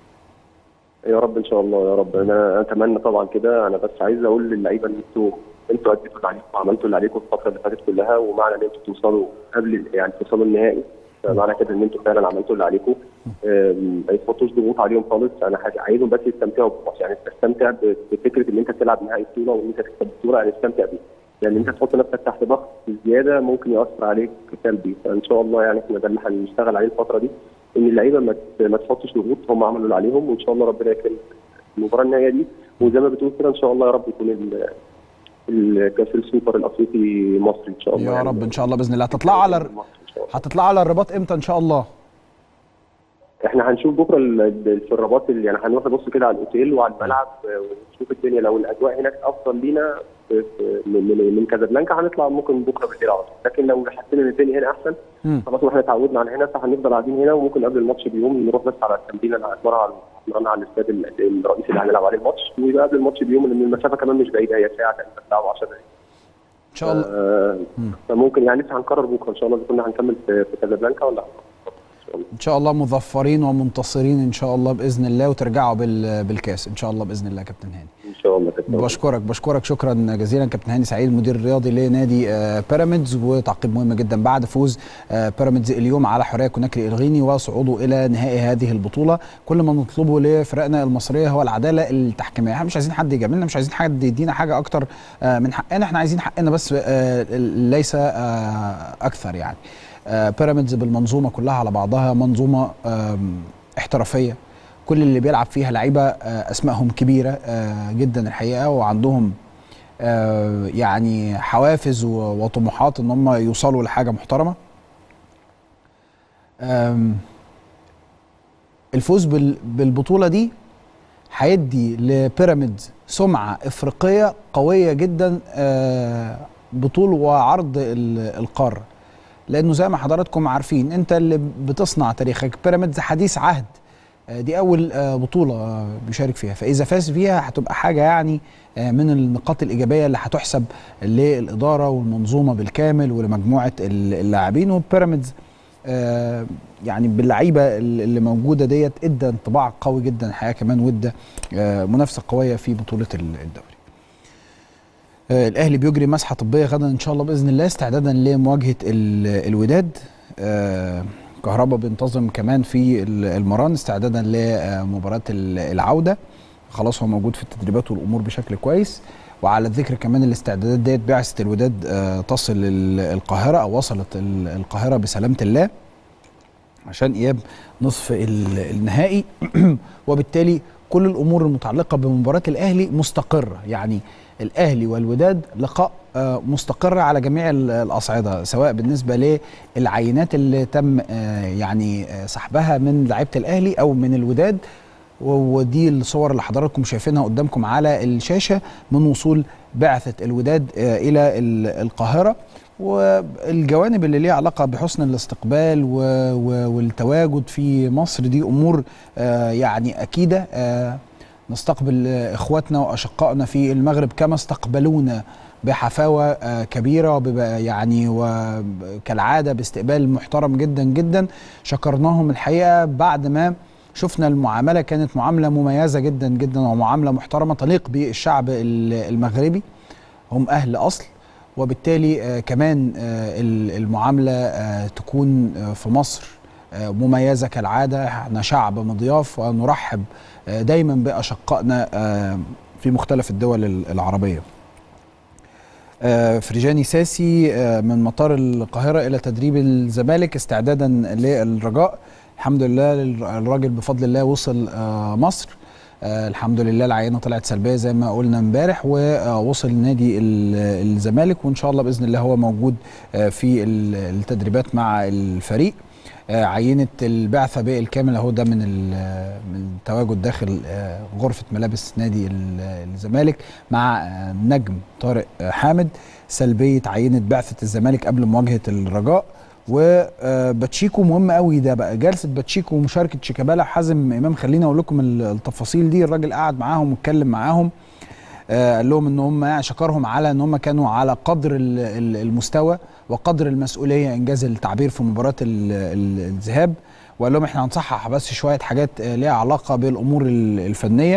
يا رب ان شاء الله يا رب انا اتمنى طبعا كده انا بس عايز اقول للعيبه ان انتوا انتوا اديتوا اللي عليكم وعملتوا اللي عليكم الفتره اللي فاتت كلها ومعنى ان انتوا توصلوا قبل يعني توصلوا النهائي فمعنى كده ان انتوا فعلا عملتوا اللي عليكم أم، ما يحطوش ضغوط عليهم خالص انا حاجة- عايزهم بس يستمتعوا بالماتش يعني تستمتع ب- بفكره ان انت تلعب نهائي بطوله وان انت تكسب بطوله يعني استمتع بيها يعني انت تحط نفسك تحت ضغط زياده ممكن ياثر عليك سلبي فان شاء الله يعني احنا ده اللي هنشتغل عليه الفتره دي ان اللعيبه ما ت- ما تحطش ضغوط هم عملوا اللي عليهم وان شاء الله ربنا يكرم المباراه النهائيه دي وزي ما بتقول كده ان شاء الله يا رب يكون ال- الكاس السوبر الافريقي مصري ان شاء الله يا يعني. رب ان شاء الله باذن الله هتطلعوا على الر- مصر إن شاء الله. هتطلعوا على الرباط امتى ان شاء الله احنا هنشوف بكره ال- ال- في الرباط اللي يعني هنروح نبص كده على الاوتيل وعلى الملعب آه، ونشوف الدنيا لو الاجواء هناك افضل لينا في- في- من من من كازابلانكا هنطلع ممكن بكره بالليل على طول لكن لو حسينا ان الدنيا هنا احسن مم. خلاص واحنا اتعودنا على هنا فهنفضل قاعدين هنا وممكن قبل الماتش بيوم نروح بس على التمرين اللي هنتمرن على هنتمرن على الاستاد ال- الرئيسي اللي هنلعب عليه الماتش ويبقى قبل الماتش بيوم لان المسافه كمان مش بعيده هي ساعه تقريبا ساعه و10 دقائق ان شاء الله آه، مم. فممكن يعني لسه هنقرر بكره ان شاء الله اذا كنا هنكمل في في كازابلانكا ولا ان شاء الله ان شاء الله مظفرين ومنتصرين ان شاء الله باذن الله وترجعوا بال- بالكاس ان شاء الله باذن الله يا كابتن هاني ان شاء الله كابتن. بشكرك بشكرك شكرا جزيلا كابتن هاني سعيد المدير الرياضي لنادي آه، بيراميدز وتعقيب مهم جدا بعد فوز آه، بيراميدز اليوم على حريه كوناكري الغيني وصعوده الى نهائي هذه البطوله كل ما نطلبه لفرقنا المصريه هو العداله التحكيميه احنا مش عايزين حد يجاملنا مش عايزين حد يدينا حاجه اكتر آه، من حقنا احنا عايزين حقنا بس آه، ليس آه، اكثر يعني آه، بيراميدز بالمنظومه كلها على بعضها منظومه آم، احترافيه كل اللي بيلعب فيها لعيبه آه، اسمائهم كبيره آه، جدا الحقيقه وعندهم آه، يعني حوافز و- وطموحات ان هم يوصلوا لحاجه محترمه آم، الفوز بال- بالبطوله دي هيدي لبيراميدز سمعه افريقيه قويه جدا آه، بطول وعرض ال- القاره لانه زي ما حضراتكم عارفين انت اللي بتصنع تاريخك بيراميدز حديث عهد آه، دي اول آه، بطوله آه، بيشارك فيها فاذا فاز فيها هتبقى حاجه يعني آه، من النقاط الايجابيه اللي هتحسب للاداره والمنظومه بالكامل ولمجموعه ال- اللاعبين وبيراميدز آه، يعني باللعيبه اللي موجوده ديت ادى انطباع قوي جدا الحقيقه كمان وادى آه، منافسه قويه في بطوله ال- الدوري آه، الاهلي بيجري مسحه طبيه غدا ان شاء الله باذن الله استعدادا لمواجهه ال- الوداد آه، كهربا بينتظم كمان في ال- المران استعدادا لمباراه ال- العوده خلاص هو موجود في التدريبات والامور بشكل كويس وعلى الذكر كمان الاستعدادات ديت بعثه الوداد آه، تصل ال- القاهره او وصلت ال- القاهره بسلامه الله عشان اياب نصف ال- النهائي وبالتالي كل الامور المتعلقه بمباراه الاهلي مستقره يعني الاهلي والوداد لقاء آه، مستقر على جميع ال- الاصعده سواء بالنسبه للعينات اللي تم آه، يعني آه، سحبها من لعيبه الاهلي او من الوداد و- ودي الصور اللي حضراتكم شايفينها قدامكم على الشاشه من وصول بعثه الوداد آه، الى ال- القاهره والجوانب اللي ليها علاقه بحسن الاستقبال و... و... والتواجد في مصر دي امور آه يعني اكيده آه نستقبل آه اخواتنا واشقائنا في المغرب كما استقبلونا بحفاوه آه كبيره وبب- يعني وكالعاده باستقبال محترم جدا جدا شكرناهم الحقيقه بعد ما شفنا المعامله كانت معامله مميزه جدا جدا ومعامله محترمه تليق بالشعب ال- المغربي هم اهل اصل وبالتالي آه كمان آه ال- المعامله آه تكون آه في مصر آه مميزه كالعاده احنا شعب مضياف ونرحب آه دايما باشقائنا آه في مختلف الدول ال- العربيه. آه فرجاني ساسي آه من مطار القاهره الى تدريب الزمالك استعدادا للرجاء الحمد لله الراجل بفضل الله وصل آه مصر آه الحمد لله العينه طلعت سلبيه زي ما قلنا امبارح ووصل نادي ال- الزمالك وان شاء الله باذن الله هو موجود آه في ال- التدريبات مع الفريق آه عينه البعثه بالكامل اهو ده من ال- من التواجد داخل آه غرفه ملابس نادي ال- الزمالك مع آه نجم طارق آه حامد سلبيه عينه بعثه الزمالك قبل مواجهه الرجاء وباتشيكو مهم قوي ده بقى جلسه باتشيكو ومشاركه شيكابالا وحازم امام خليني اقول لكم ال- التفاصيل دي الراجل قعد معاهم واتكلم معاهم آه، قال لهم ان هم يعني شكرهم على ان هم كانوا على قدر ال- ال- المستوى وقدر المسؤوليه انجاز التعبير في مباراه ال- ال- الذهاب وقال لهم احنا هنصحح بس شويه حاجات آه، ليها علاقه بالامور ال- الفنيه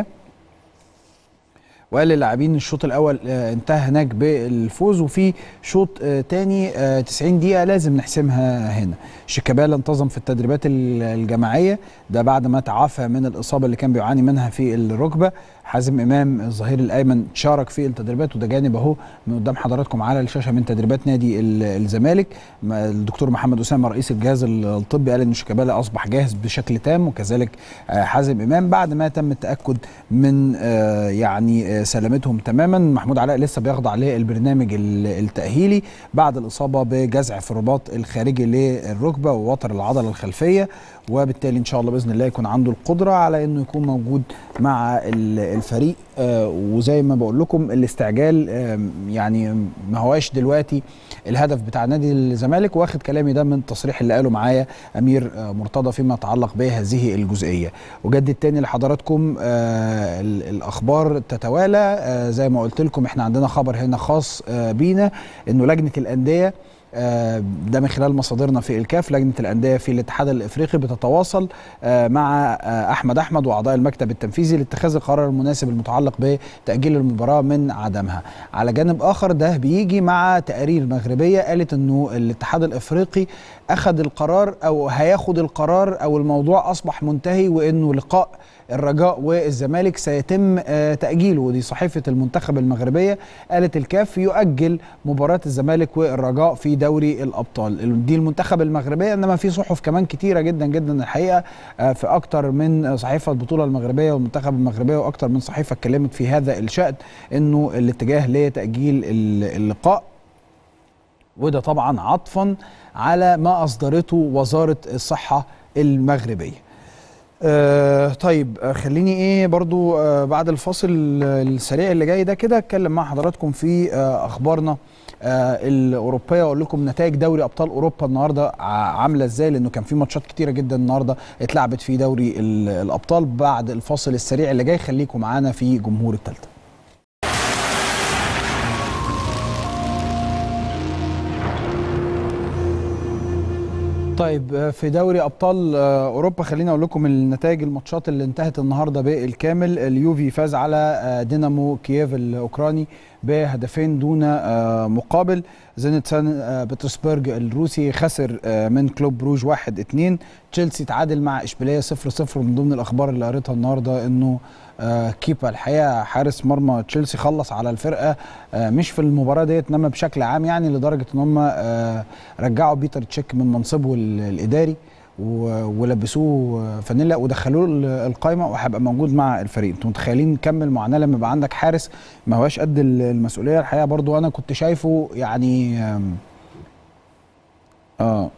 وقال للاعبين الشوط الاول آه، انتهى هناك بالفوز وفي شوط آه، تاني آه، 90 دقيقه لازم نحسمها هنا شيكابالا انتظم في التدريبات ال- الجماعيه ده بعد ما تعافى من الاصابه اللي كان بيعاني منها في الركبه حازم امام الظهير الايمن شارك في التدريبات وده جانب اهو من قدام حضراتكم على الشاشه من تدريبات نادي ال- الزمالك ما- الدكتور محمد اسامه رئيس الجهاز ال- الطبي قال ان شيكابالا اصبح جاهز بشكل تام وكذلك آه، حازم امام بعد ما تم التاكد من آه، يعني آه، سلامتهم تماما محمود علاء لسه بيخضع للبرنامج ال- التاهيلي بعد الاصابه بجزع في الرباط الخارجي للركبه ووتر العضله الخلفيه وبالتالي ان شاء الله باذن الله يكون عنده القدره على انه يكون موجود مع ال- الفريق آه، وزي ما بقول لكم الاستعجال آم، يعني ما هواش دلوقتي الهدف بتاع نادي الزمالك واخد كلامي ده من التصريح اللي قاله معايا امير آه، مرتضى فيما يتعلق بهذه الجزئيه وجدد تاني لحضراتكم آه، ال- الاخبار تتوالى آه، زي ما قلت لكم احنا عندنا خبر هنا خاص آه، بينا انه لجنه الانديه آه، ده من خلال مصادرنا في الكاف لجنه الانديه في الاتحاد الافريقي بتتواصل آه، مع آه، احمد احمد واعضاء المكتب التنفيذي لاتخاذ القرار المناسب المتعلق بتاجيل المباراه من عدمها على جانب اخر ده بيجي مع تقارير مغربيه قالت انه الاتحاد الافريقي اخذ القرار او هياخد القرار او الموضوع اصبح منتهي وانه لقاء الرجاء والزمالك سيتم آه، تأجيله ودي صحيفة المنتخب المغربية قالت الكاف يؤجل مباراة الزمالك والرجاء في دوري الأبطال دي المنتخب المغربية إنما في صحف كمان كتيرة جدا جدا الحقيقة آه، في أكتر من صحيفة البطولة المغربية والمنتخب المغربية وأكتر من صحيفة اتكلمت في هذا الشأن إنه الاتجاه لتأجيل اللقاء وده طبعا عطفا على ما أصدرته وزارة الصحة المغربية آه طيب آه خليني ايه برضو آه بعد الفاصل السريع اللي جاي ده كده اتكلم مع حضراتكم في آه اخبارنا آه الاوروبيه واقول لكم نتائج دوري ابطال اوروبا النهارده ع- عامله ازاي لانه كان في ماتشات كتيره جدا النهارده اتلعبت في دوري ال- الابطال بعد الفاصل السريع اللي جاي خليكم معانا في جمهور الثالثه طيب آه، في دوري ابطال آه، اوروبا خليني اقول لكم النتائج الماتشات اللي انتهت النهارده بالكامل اليوفي فاز على آه، دينامو كييف الاوكراني بهدفين دون آه، مقابل زينت سان آه، بطرسبرج الروسي خسر آه، من كلوب بروج 1 2 تشيلسي تعادل مع اشبيليه 0 0 من ضمن الاخبار اللي قريتها النهارده انه آه كيبا الحقيقه حارس مرمى تشيلسي خلص على الفرقه آه مش في المباراه ديت انما بشكل عام يعني لدرجه ان هم آه رجعوا بيتر تشيك من منصبه ال- الاداري و- ولبسوه فانيلا ودخلوه ال- القايمه وهيبقى موجود مع الفريق انتوا متخيلين كم المعاناه لما يبقى عندك حارس ما هواش قد ال- المسؤوليه الحقيقه برضو انا كنت شايفه يعني آم، اه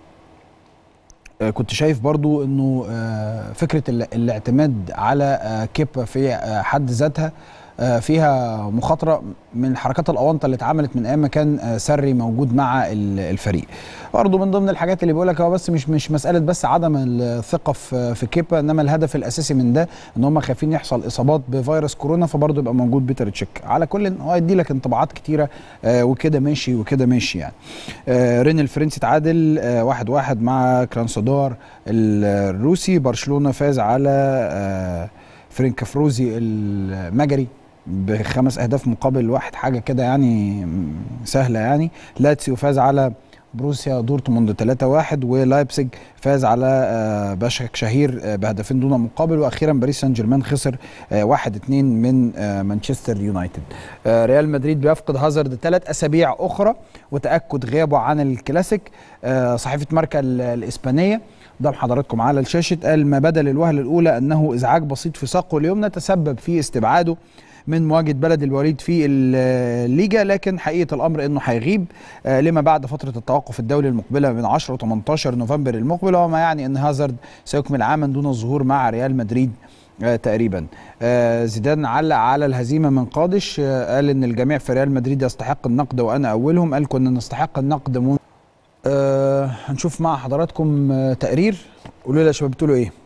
آه، كنت شايف برضو انه آه، فكره ال- الاعتماد على آه، كيبا في آه، حد ذاتها آه، فيها مخاطره من حركات الاونطه اللي اتعملت من ايام ما كان آه، سري موجود مع ال- الفريق برضو من ضمن الحاجات اللي بيقول لك هو بس مش مش مساله بس عدم الثقه في في كيبا انما الهدف الاساسي من ده ان هم خايفين يحصل اصابات بفيروس كورونا فبرضه يبقى موجود بيتر تشيك على كل هو يدي لك انطباعات كتيره آه، وكده ماشي وكده ماشي يعني آه، رين الفرنسي تعادل آه، واحد واحد مع كرانسودار الروسي برشلونه فاز على آه، فرنكفروزي المجري بخمس اهداف مقابل واحد حاجه كده يعني م- سهله يعني لاتسيو فاز على بروسيا دورتموند 3-1 ولايبزيج فاز على آه، باشاك شهير آه، بهدفين دون مقابل واخيرا باريس سان جيرمان خسر 1-2 من آه، مانشستر يونايتد آه، ريال مدريد بيفقد هازارد ثلاث اسابيع اخرى وتاكد غيابه عن الكلاسيك آه، صحيفه ماركا ال- الاسبانيه قدام حضراتكم على الشاشه قال ما بدا للوهله الاولى انه ازعاج بسيط في ساقه اليمنى تسبب في استبعاده من مواجهه بلد الوليد في الليجا لكن حقيقه الامر انه هيغيب آه، لما بعد فتره التوقف الدولي المقبله من 10 و 18 نوفمبر المقبل وما يعني ان هازارد سيكمل عاما دون الظهور مع ريال مدريد آه تقريبا آه زيدان علق على الهزيمه من قادش آه قال ان الجميع في ريال مدريد يستحق النقد وانا اولهم قال كنا نستحق النقد من آه هنشوف مع حضراتكم آه تقرير قولوا لي يا شباب بتقولوا ايه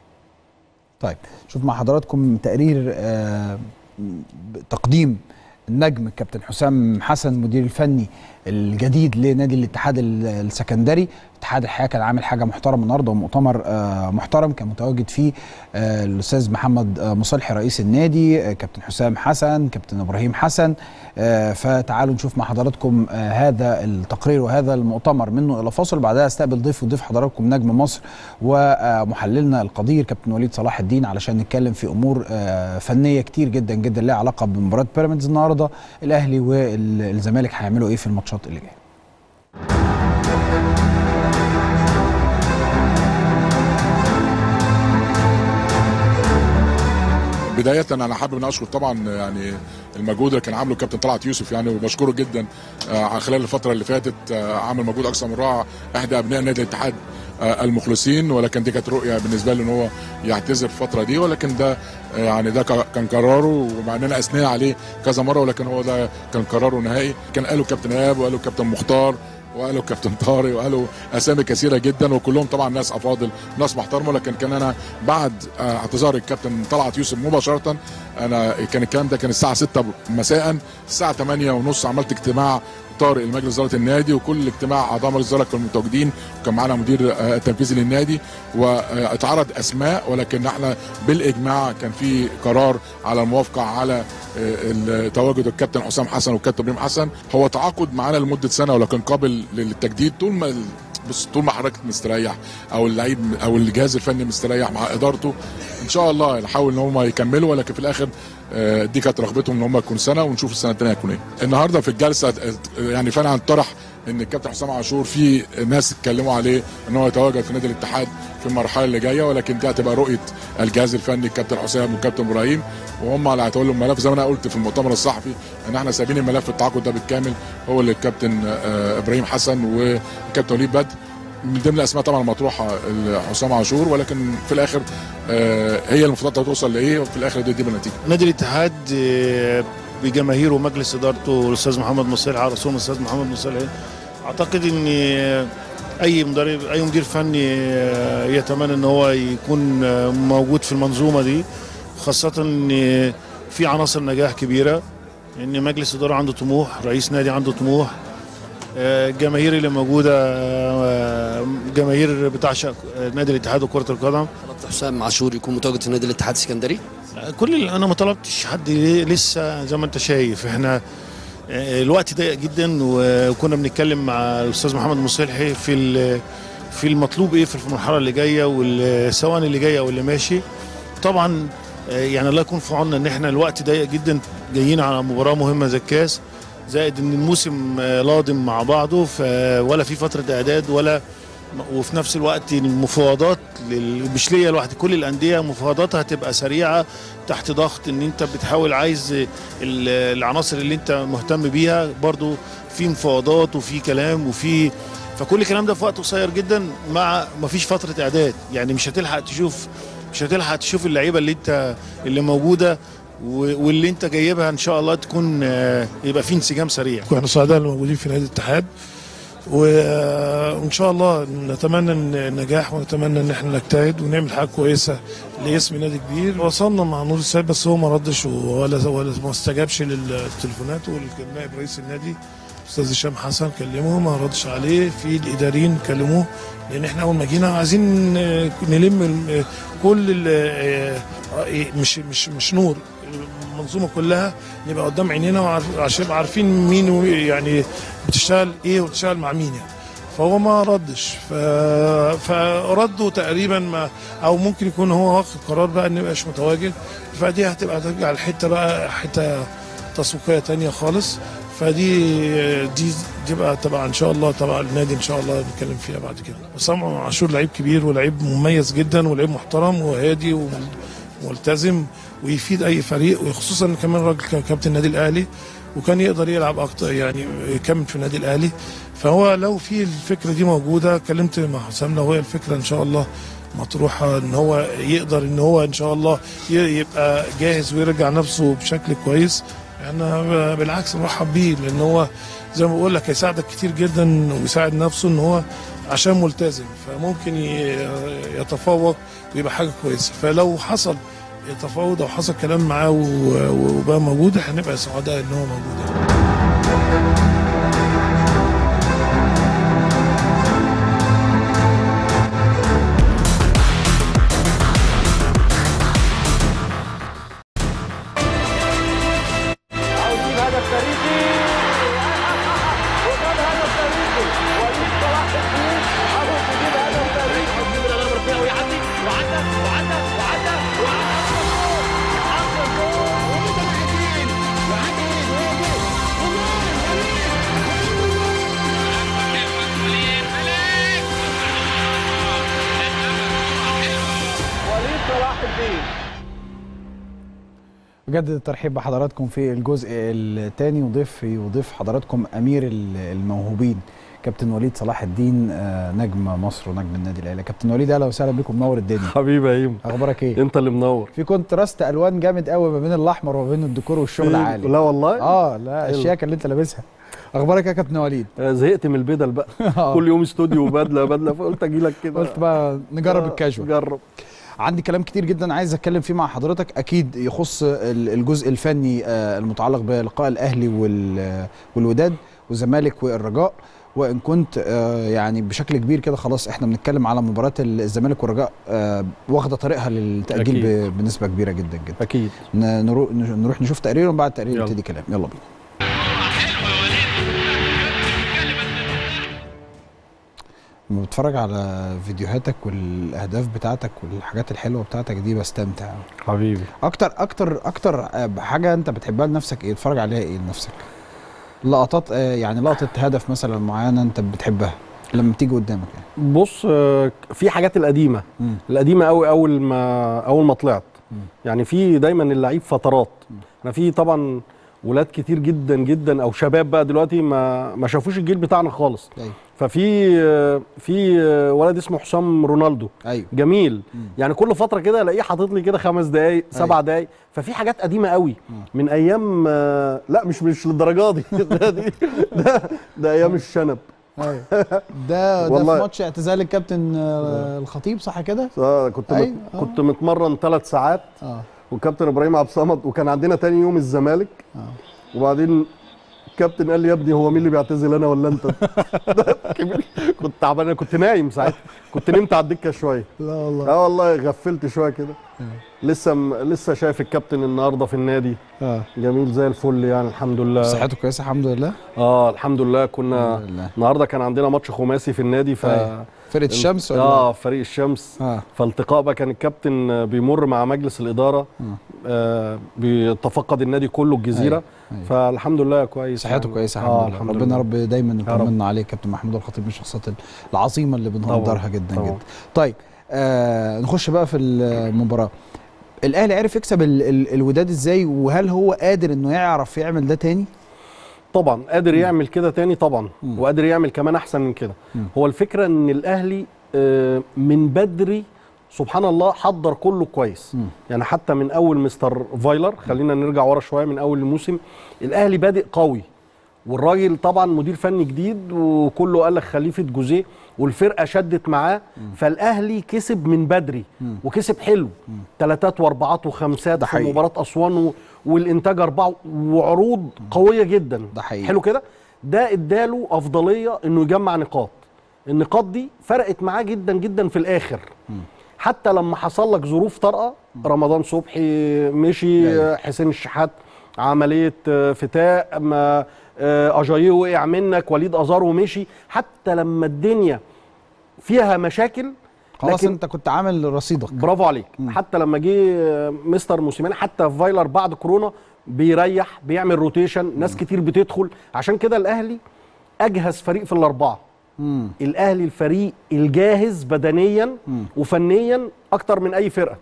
طيب شوف مع حضراتكم تقرير آه تقديم النجم الكابتن حسام حسن المدير الفني الجديد لنادي الاتحاد ال- السكندري اتحاد الحياه كان عامل حاجه محترمه النهارده ومؤتمر آه، محترم كان متواجد فيه آه، الاستاذ محمد آه، مصلحي رئيس النادي آه، كابتن حسام حسن كابتن ابراهيم حسن آه، فتعالوا نشوف مع حضراتكم آه، هذا التقرير وهذا المؤتمر منه الى فاصل بعدها استقبل ضيف وضيف حضراتكم نجم مصر ومحللنا القدير كابتن وليد صلاح الدين علشان نتكلم في امور آه، فنيه كتير جدا جدا لها علاقه بمباراه بيراميدز النهارده الاهلي والزمالك هيعملوا ايه في الماتشات اللي جايه بداية أنا حابب إن أشكر طبعا يعني المجهود اللي كان عامله الكابتن طلعت يوسف يعني وبشكره جدا آه، خلال الفترة اللي فاتت آه، عمل مجهود أكثر من رائع إحدى أبناء نادي الاتحاد آه، المخلصين ولكن دي كانت رؤية بالنسبة له إن هو يعتذر في الفترة دي ولكن ده آه، يعني ده ك- كان قراره ومع إننا أثنينا عليه كذا مرة ولكن هو ده كان قراره نهائي كان قاله الكابتن إيهاب وقاله الكابتن مختار وقالوا الكابتن طارق وقالوا اسامي كثيره جدا وكلهم طبعا ناس افاضل ناس محترمه لكن كان انا بعد آه، اعتذار الكابتن طلعت يوسف مباشره انا كان الكلام ده كان الساعه 6 مساء الساعه 8 ونص عملت اجتماع طارق المجلس اداره النادي وكل اجتماع اعضاء مجلس الاداره كانوا متواجدين وكان معانا مدير آه، التنفيذي للنادي واتعرض اسماء ولكن احنا بالاجماع كان في قرار على الموافقه على آه، تواجد الكابتن حسام حسن والكابتن ابراهيم حسن هو تعاقد معانا لمده سنه ولكن قابل للتجديد طول ما ال- بص طول ما حضرتك مستريح او اللعيب او الجهاز الفني مستريح مع ادارته ان شاء الله نحاول ان هم يكملوا ولكن في الاخر آه، دي كانت رغبتهم ان هم يكون سنه ونشوف السنه الثانيه هتكون ايه. النهارده في الجلسه آه، يعني فعلا طرح ان الكابتن حسام عاشور في ناس اتكلموا عليه ان هو يتواجد في نادي الاتحاد في المرحله اللي جايه ولكن دي هتبقى رؤيه الجهاز الفني الكابتن حسام والكابتن ابراهيم وهم اللي هيتولوا الملف زي ما انا قلت في المؤتمر الصحفي ان احنا سايبين الملف التعاقد ده بالكامل هو اللي الكابتن آه، ابراهيم حسن والكابتن وليد بدر من ضمن الاسماء طبعا المطروحه حسام عاشور ولكن في الاخر آه، هي المفروض هتوصل لايه وفي الاخر دي, دي بالنتيجه نادي الاتحاد آه، بجماهيره ومجلس ادارته الاستاذ محمد مصلحي على رسوم الاستاذ محمد مصلحي اعتقد ان آه، اي مدرب اي مدير فني آه، يتمنى ان هو يكون آه، موجود في المنظومه دي خاصه ان آه، في عناصر نجاح كبيره ان مجلس اداره عنده طموح رئيس نادي عنده طموح آه، الجماهير اللي موجوده آه، جماهير بتعشق نادي الاتحاد وكره القدم طلبت حسام عاشور يكون متواجد في نادي الاتحاد السكندري كل اللي انا ما طلبتش حد لسه زي ما انت شايف احنا آه، الوقت ضيق جدا وكنا بنتكلم مع الاستاذ محمد مصلحي في ال- في المطلوب ايه في المرحله اللي جايه والثواني اللي جايه واللي ماشي طبعا آه، يعني الله يكون في عوننا ان احنا الوقت ضيق جدا جايين على مباراه مهمه زي الكاس زائد ان الموسم آه، لاضم مع بعضه ف- ولا في فتره اعداد ولا وفي نفس الوقت المفاوضات لل- مش ليا لوحدي كل الانديه مفاوضاتها هتبقى سريعه تحت ضغط ان انت بتحاول عايز ال- العناصر اللي انت مهتم بيها برضو في مفاوضات وفي كلام وفي فكل الكلام ده في وقت قصير جدا مع ما فيش فتره اعداد يعني مش هتلحق تشوف مش هتلحق تشوف اللعيبه اللي انت اللي موجوده و- واللي انت جايبها ان شاء الله تكون آه، يبقى في انسجام سريع احنا سعداء اللي موجودين في نادي الاتحاد و- وان شاء الله نتمنى إن النجاح ونتمنى ان احنا نجتهد ونعمل حاجه كويسه لاسم نادي كبير وصلنا مع نور السيد بس هو ما ردش ولا ولا ما استجابش للتليفونات والنائب رئيس النادي استاذ هشام حسن كلمه ما ردش عليه في الاداريين كلموه لان احنا اول ما جينا عايزين آه، نلم ال- كل ال- آه، آه، مش مش مش نور المنظومه كلها نبقى قدام عينينا وعارف- عشان نبقى عارفين مين و- يعني بتشتغل ايه وبتشتغل مع مين يعني فهو ما ردش ف... فردوا تقريبا ما او ممكن يكون هو واخد قرار بقى ان يبقاش متواجد فدي هتبقى ترجع لحته بقى حته تسويقيه تانية خالص فدي دي دي بقى تبع ان شاء الله تبع النادي ان شاء الله نتكلم فيها بعد كده اسامه عاشور لعيب كبير ولعيب مميز جدا ولعيب محترم وهادي وملتزم ويفيد اي فريق وخصوصا إن كمان راجل كان كابتن النادي الاهلي وكان يقدر يلعب اكتر يعني يكمل في النادي الاهلي فهو لو في الفكره دي موجوده كلمت مع حسام لو هي الفكره ان شاء الله مطروحه ان هو يقدر ان هو ان شاء الله ي- يبقى جاهز ويرجع نفسه بشكل كويس انا ب- بالعكس مرحب بيه لان هو زي ما بقول لك هيساعدك كتير جدا ويساعد نفسه ان هو عشان ملتزم فممكن ي- يتفوق ويبقى حاجه كويسه فلو حصل تفاوض او حصل كلام معاه و- وبقى موجود هنبقى سعداء ان هو موجود يعني. عاوزين هدف تاريخي وكان هدف تاريخي وليد صلاح الدين عاوز يجيب هدف تاريخي يجيب الامر فيها ويعدي وعدى وعدى وعدى وعدى وليد صلاح الدين بجدد الترحيب بحضراتكم في الجزء الثاني وضيف وضيف حضراتكم امير ال- الموهوبين كابتن وليد صلاح الدين آه، نجم مصر ونجم النادي الاهلي كابتن وليد اهلا وسهلا بكم منور الدنيا حبيبي يا ايمن اخبارك ايه انت اللي منور في كونتراست الوان جامد قوي ما بين الاحمر وما بين الديكور والشغل في- عالي لا والله اه لا حلو. الشياكه اللي انت لابسها اخبارك يا كابتن وليد آه، زهقت من البدل بقى آه. كل يوم استوديو وبدله بدله فقلت اجي لك كده قلت بقى نجرب آه، الكاجوال جرب عندي كلام كتير جدا عايز اتكلم فيه مع حضرتك اكيد يخص ال- الجزء الفني آه، المتعلق بلقاء الاهلي وال- والوداد والزمالك والرجاء وان كنت آه، يعني بشكل كبير كده خلاص احنا بنتكلم على مباراه الزمالك والرجاء آه، واخده طريقها للتاجيل أكيد. ب- بنسبه كبيره جدا جدا اكيد ن- نرو- نروح نشوف تقرير وبعد التقرير يلا. نبتدي كلام يلا بينا لما بتفرج على فيديوهاتك والاهداف بتاعتك والحاجات الحلوه بتاعتك دي بستمتع حبيبي اكتر اكتر اكتر آه، حاجه انت بتحبها لنفسك ايه تتفرج عليها ايه لنفسك لقطات آه، يعني لقطه هدف مثلا معينه انت بتحبها لما بتيجي قدامك يعني بص آه، في حاجات القديمه مم. القديمه قوي اول ما اول ما طلعت مم. يعني في دايما اللعيب فترات انا في طبعا ولاد كتير جدا جدا او شباب بقى دلوقتي ما ما شافوش الجيل بتاعنا خالص ايوه ففي آه، في آه، ولد اسمه حسام رونالدو ايوه جميل مم. يعني كل فتره كده الاقيه حاطط لي كده خمس دقائق سبع دقائق ففي حاجات قديمه قوي من ايام آه، لا مش مش للدرجه دي ده دي ده, ده ايام الشنب ايوه ده ده في والله. ماتش اعتزال الكابتن آه، الخطيب صح كده آه، كنت أيوة، مت... آه. كنت متمرن ثلاث ساعات اه وكابتن ابراهيم عبد الصمد وكان عندنا تاني يوم الزمالك اه وبعدين الكابتن قال لي يا ابني هو مين اللي بيعتزل انا ولا انت كبير. كنت تعبان انا كنت نايم ساعتها كنت نمت على الدكه شويه لا والله اه والله غفلت شويه كده لسه م... لسه شايف الكابتن النهارده في النادي اه جميل زي الفل يعني الحمد لله صحته كويسه الحمد لله اه الحمد لله كنا الحمد لله النهارده كان عندنا ماتش خماسي في النادي ف أيوة. فرقه الشمس ولا اه فريق الشمس اه فالتقاء بقى كان الكابتن بيمر مع مجلس الاداره آه بيتفقد النادي كله الجزيره أيوة. فالحمد لله كويس صحته يعني. كويسه اه الحمد لله الحمد ربنا لله رب دايما يا رب. يطمنا عليه كابتن محمود الخطيب من الشخصيات العظيمه اللي بنقدرها جدا طبعاً. جدا طيب آه نخش بقى في المباراه الاهلي عرف يكسب ال ال الوداد ازاي وهل هو قادر انه يعرف يعمل ده تاني طبعا قادر يعمل كده تاني طبعا مم. وقادر يعمل كمان احسن من كده مم. هو الفكره ان الاهلي آه، من بدري سبحان الله حضر كله كويس مم. يعني حتى من اول مستر فايلر خلينا نرجع ورا شويه من اول الموسم الاهلي بادئ قوي والراجل طبعا مدير فني جديد وكله قال لك خليفه جوزيه والفرقه شدت معاه فالاهلي كسب من بدري مم. وكسب حلو ثلاثات واربعات وخمسات ده في حقيقي. مباراه اسوان و- والانتاج اربعه وعروض قويه جدا ده حقيقي. حلو كده ده اداله افضليه انه يجمع نقاط النقاط دي فرقت معاه جدا جدا في الاخر حتى لما حصل لك ظروف طارئه رمضان صبحي مشي أيوة. حسين الشحات عمليه آه، فتاء ما آه، اجاييه وقع منك وليد ازارو مشي حتى لما الدنيا فيها مشاكل خلاص لكن انت كنت عامل رصيدك برافو عليك مم. حتى لما جه آه، مستر موسيماني حتى في فايلر بعد كورونا بيريح بيعمل روتيشن ناس كتير بتدخل عشان كده الاهلي اجهز فريق في الاربعه مم. الاهلي الفريق الجاهز بدنيا مم. وفنيا اكتر من اي فرقه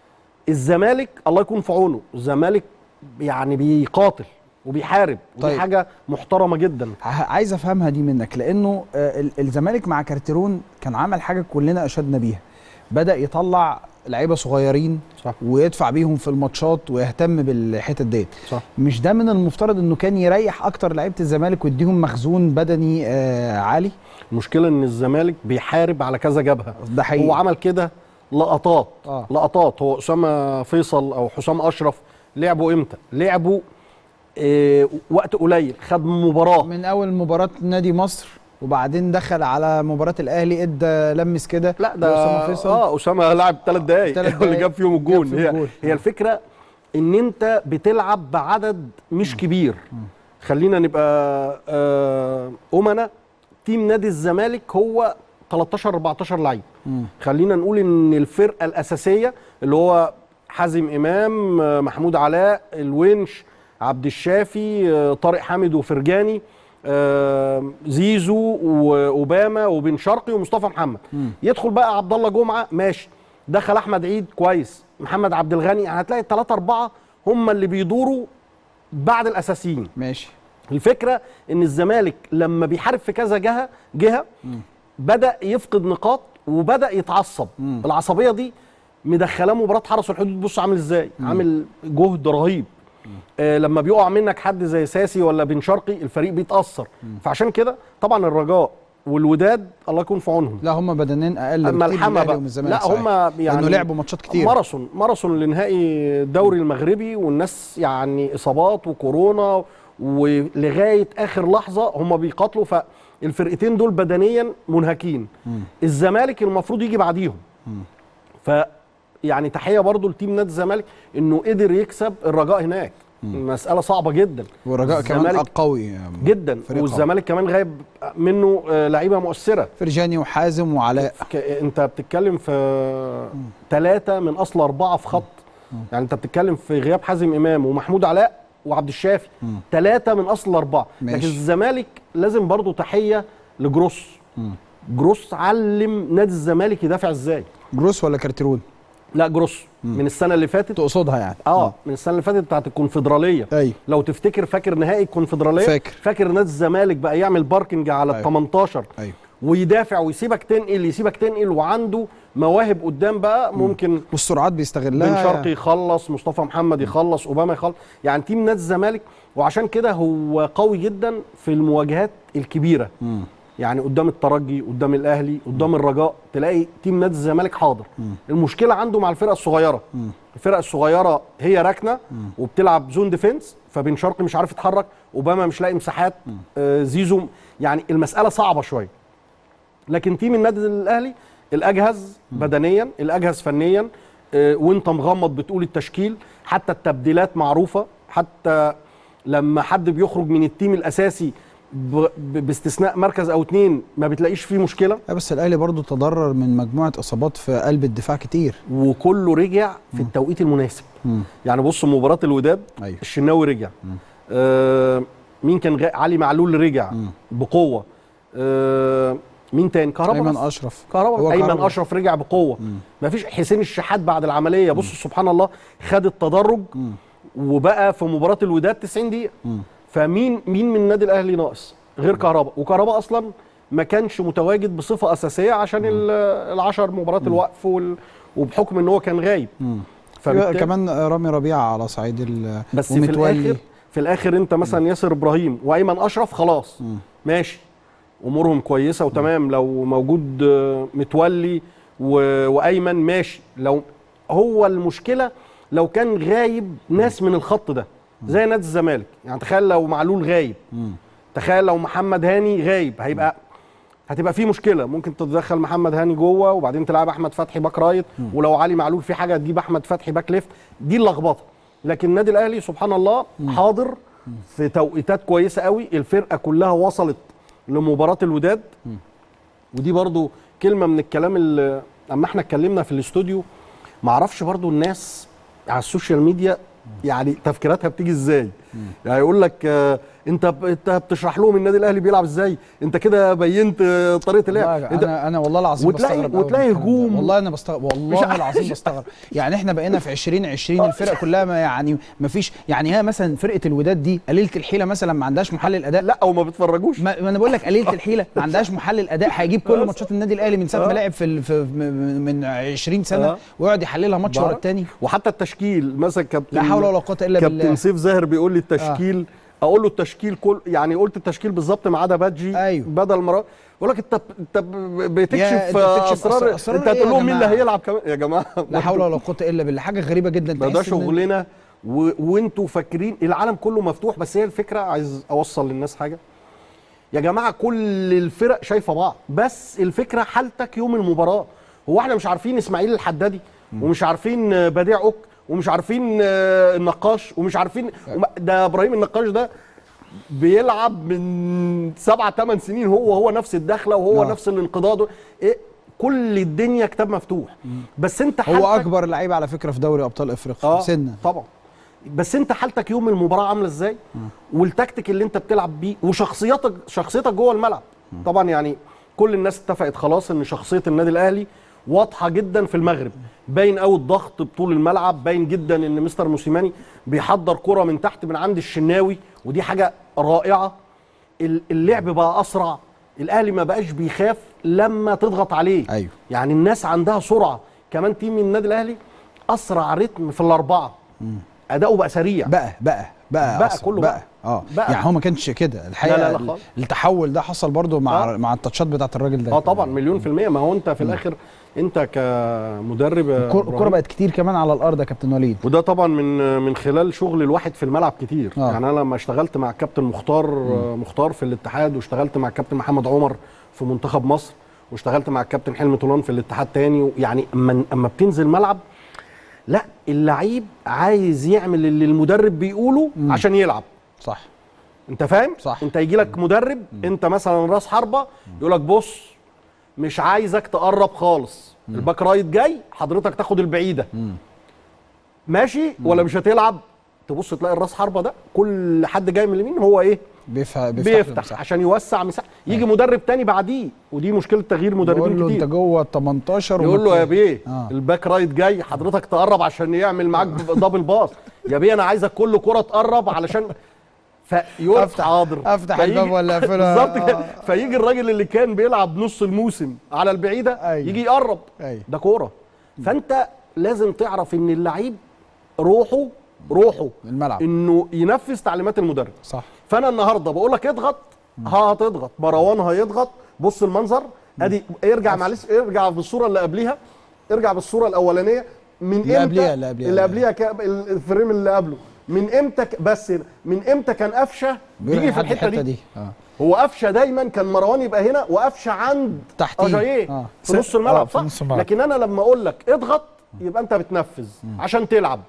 الزمالك الله يكون في عونه الزمالك يعني بيقاتل وبيحارب ودي طيب. حاجه محترمه جدا ع- عايز افهمها دي منك لانه آه، ال- الزمالك مع كارتيرون كان عمل حاجه كلنا اشدنا بيها بدا يطلع لعيبه صغيرين صح. ويدفع بيهم في الماتشات ويهتم بالحتت ديت صح. مش ده من المفترض انه كان يريح اكتر لعيبه الزمالك ويديهم مخزون بدني آه عالي المشكله ان الزمالك بيحارب على كذا جبهه ده حقيقي هو عمل كده لقطات آه. لقطات هو اسامه فيصل او حسام اشرف لعبوا امتى لعبوا آه وقت قليل خد مباراه من اول مباراه نادي مصر وبعدين دخل على مباراه الاهلي ادى لمس كده لا ده لأسامة فيصل. اه اسامه لعب ثلاث دقايق تلات اللي دقايق. جاب فيهم الجون جاب فيهم هي الجول. هي الفكره ان انت بتلعب بعدد مش كبير خلينا نبقى آه امنا تيم نادي الزمالك هو 13 14 لعيب مم. خلينا نقول ان الفرقه الاساسيه اللي هو حازم امام آه، محمود علاء الونش عبد الشافي آه، طارق حامد وفرجاني آه، زيزو واوباما وبن شرقي ومصطفى محمد مم. يدخل بقى عبد الله جمعه ماشي دخل احمد عيد كويس محمد عبد الغني هتلاقي الثلاثه اربعه هم اللي بيدوروا بعد الاساسيين ماشي الفكره ان الزمالك لما بيحارب في كذا جهه جهه بدا يفقد نقاط وبدا يتعصب مم. العصبيه دي مدخلاه مباراه حرس الحدود بص عامل ازاي عامل جهد رهيب آه لما بيقع منك حد زي ساسي ولا بن شرقي الفريق بيتاثر فعشان كده طبعا الرجاء والوداد الله يكون في عونهم لا هم بدنين اقل بكتير من ملحمه الأهلي بقى ومن الزمالك لا صحيح. هم يعني لانه لعبوا ماتشات كتير ماراثون ماراثون لنهائي الدوري المغربي والناس يعني اصابات وكورونا ولغايه اخر لحظه هم بيقاتلوا فالفرقتين دول بدنيا منهكين مم. الزمالك المفروض يجي بعديهم ف يعني تحيه برضو لتيم نادي الزمالك انه قدر يكسب الرجاء هناك مساله صعبه جدا والرجاء كمان الزمالك قوي جدا فريق قوي. والزمالك كمان غايب منه آه، لعيبه مؤثره فرجاني وحازم وعلاء ك- انت بتتكلم في ثلاثه من اصل اربعه في خط يعني انت بتتكلم في غياب حازم امام ومحمود علاء وعبد الشافي ثلاثه من اصل اربعه ماشي. لكن الزمالك لازم برضو تحيه لجروس جروس علم نادي الزمالك يدافع ازاي جروس ولا كارتيرون لا جروس من السنه اللي فاتت تقصدها يعني اه من السنه اللي فاتت بتاعت الكونفدراليه ايوه لو تفتكر فاكر نهائي الكونفدراليه فاكر. فاكر نادي الزمالك بقى يعمل باركنج على ال أيوة. 18 ايوه ويدافع ويسيبك تنقل يسيبك تنقل وعنده مواهب قدام بقى ممكن والسرعات بن بيستغلها شرقي يخلص مصطفى محمد يخلص اوباما يخلص يعني تيم نادي الزمالك وعشان كده هو قوي جدا في المواجهات الكبيره مم. يعني قدام الترجي قدام الاهلي قدام الرجاء تلاقي تيم نادي الزمالك حاضر المشكله عنده مع الفرقه الصغيره الفرقه الصغيره هي راكنه وبتلعب زون ديفنس فبن شرقي مش عارف يتحرك اوباما مش لاقي مساحات آه زيزو يعني المساله صعبه شويه لكن تيم النادي الاهلي الاجهز بدنيا الاجهز فنيا آه، وانت مغمض بتقول التشكيل حتى التبديلات معروفه حتى لما حد بيخرج من التيم الاساسي ب... ب... باستثناء مركز او اتنين ما بتلاقيش فيه مشكله لا بس الاهلي برضو تضرر من مجموعه اصابات في قلب الدفاع كتير وكله رجع في التوقيت المناسب مم. يعني بص مباراه الوداد أيوة. الشناوي رجع آه مين كان غ... علي معلول رجع بقوه آه مين تاني كهربا ايمن بس. اشرف كهربا هو ايمن كهربا. اشرف رجع بقوه مفيش حسين الشحات بعد العمليه بص سبحان الله خد التدرج وبقى في مباراه الوداد 90 دقيقه فمين مين من النادي الاهلي ناقص غير كهربا وكهربا اصلا ما كانش متواجد بصفه اساسيه عشان ال- العشر مباريات الوقف وال... وبحكم ان هو كان غايب فبالتالي- كمان رامي ربيعه على صعيد ال بس في ومتولي. الاخر في الاخر انت مثلا ياسر ابراهيم وايمن اشرف خلاص ماشي امورهم كويسه وتمام لو موجود آه، متولي و... وايمن ماشي لو هو المشكله لو كان غايب ناس من الخط ده زي نادي الزمالك يعني تخيل لو معلول غايب تخيل لو محمد هاني غايب هيبقى هتبقى في مشكله ممكن تتدخل محمد هاني جوه وبعدين تلعب احمد فتحي باك رايت ولو علي معلول في حاجه تجيب احمد فتحي باك ليفت دي اللخبطه لكن النادي الاهلي سبحان الله حاضر في توقيتات كويسه قوي الفرقه كلها وصلت لمباراه الوداد ودي برضو كلمه من الكلام اللي اما احنا اتكلمنا في الاستوديو معرفش برضو الناس على السوشيال ميديا يعني تفكيراتها بتيجي ازاي يعني يقول لك آه، انت ب- انت بتشرح لهم النادي الاهلي بيلعب ازاي انت كده بينت آه، طريقه اللعب لا، انت انا انا والله العظيم وتلاقي بستغرب أوي وتلاقي من الكلام ده. هجوم والله انا بستغرب والله العظيم بستغرب يعني احنا بقينا في 2020 الفرق كلها ما يعني ما فيش يعني هي مثلا فرقه الوداد دي قليله الحيله مثلا ما عندهاش محلل اداء لا وما بتفرجوش ما, ما انا بقول لك قليله الحيله ما عندهاش محلل اداء هيجيب كل ماتشات النادي الاهلي من ساعه ما آه. لعب في, ال- في م- من 20 سنه آه. ويقعد يحللها ماتش ورا بقى. التاني وحتى التشكيل مثلا كابتن لا حول ولا قوه الا كابتن بالله سيف زاهر بيقول لي التشكيل اقول له التشكيل كل يعني قلت التشكيل بالظبط ما عدا بادجي أيوه. بدل مرة يقول لك انت انت بتكشف أنت بتكشف اسرار أسرار- أسرار انت إيه هتقول يا لهم مين اللي جماعة؟ هيلعب كمان يا جماعه لا حول ولا قوه الا بالله حاجه غريبه جدا ده ده تحس إن- شغلنا و... وانتوا فاكرين العالم كله مفتوح بس هي الفكره عايز اوصل للناس حاجه يا جماعه كل الفرق شايفه بعض بس الفكره حالتك يوم المباراه هو احنا مش عارفين اسماعيل الحدادي ومش عارفين آه، بديع اوك ومش عارفين آه، النقاش ومش عارفين وما- ده ابراهيم النقاش ده بيلعب من سبعة ثمان سنين هو هو نفس الدخله وهو آه. نفس الانقضاض إيه كل الدنيا كتاب مفتوح بس انت هو حالتك اكبر لعيب على فكره في دوري ابطال افريقيا اه سنا طبعا بس انت حالتك يوم المباراه عامله ازاي والتكتيك اللي انت بتلعب بيه وشخصيتك شخصيتك جوه الملعب طبعا يعني كل الناس اتفقت خلاص ان شخصيه النادي الاهلي واضحه جدا في المغرب باين قوي الضغط بطول الملعب باين جدا ان مستر موسيماني بيحضر كره من تحت من عند الشناوي ودي حاجه رائعه ال- اللعب بقى اسرع الاهلي ما بقاش بيخاف لما تضغط عليه أيوه. يعني الناس عندها سرعه كمان تيم من النادي الاهلي اسرع رتم في الاربعه اداؤه بقى سريع بقى بقى بقى بقى أصلاً، كله بقى, بقى. اه بقى. يعني هو ما كانش كده الحقيقه لا، لا، ال- خالص. التحول ده حصل برضو مع آه. مع التاتشات بتاعت الراجل ده اه طبعا مليون في المية ما هو انت في الاخر انت كمدرب يا الكرة إبراهيم، الكرة بقت كتير كمان على الارض يا كابتن وليد وده طبعا من من خلال شغل الواحد في الملعب كتير آه. يعني انا لما اشتغلت مع الكابتن مختار آه، مختار في الاتحاد واشتغلت مع الكابتن محمد عمر في منتخب مصر واشتغلت مع الكابتن حلمي طولان في الاتحاد تاني يعني اما اما بتنزل ملعب لا اللعيب عايز يعمل اللي المدرب بيقوله عشان يلعب صح انت فاهم صح. انت يجي لك مدرب انت مثلا راس حربه يقول لك بص مش عايزك تقرب خالص الباك رايت جاي حضرتك تاخد البعيده ماشي ولا مش هتلعب تبص تلاقي الراس حربه ده كل حد جاي من اليمين هو ايه بيفتح بيفتح, له بيفتح مساحة. عشان يوسع مساحه يجي مدرب تاني بعديه ودي مشكله تغيير يقول مدربين له انت كتير جوه ال 18 يقول له يا بيه آه. الباك رايت جاي حضرتك تقرب عشان يعمل معاك دبل باص يا بيه انا عايزك كل كره تقرب علشان فيقول أفتح- حاضر أفتح فيجي- الباب ولا أقفله؟ بالظبط كده آه. فيجي الراجل اللي كان بيلعب نص الموسم على البعيده أيوة. يجي يقرب أيوة. ده كوره فانت لازم تعرف ان اللعيب روحه روحه الملعب انه ينفذ تعليمات المدرب صح فانا النهارده بقول لك اضغط ها هتضغط مروان هيضغط بص المنظر ادي ارجع معلش ارجع بالصوره اللي قبليها ارجع بالصوره الاولانيه من اللي امتى قبليها- اللي قبليها. اللي قبليها كا- الفريم اللي قبله من امتى ك- بس هنا من امتى كان قفشه بيروح بيجي في لحد الحته دي, اه هو قفشه دايما كان مروان يبقى هنا وقفشه عند تحتيه. اجاييه آه. في نص الملعب آه، في صح نص الملعب. لكن انا لما اقول لك اضغط يبقى انت بتنفذ عشان تلعب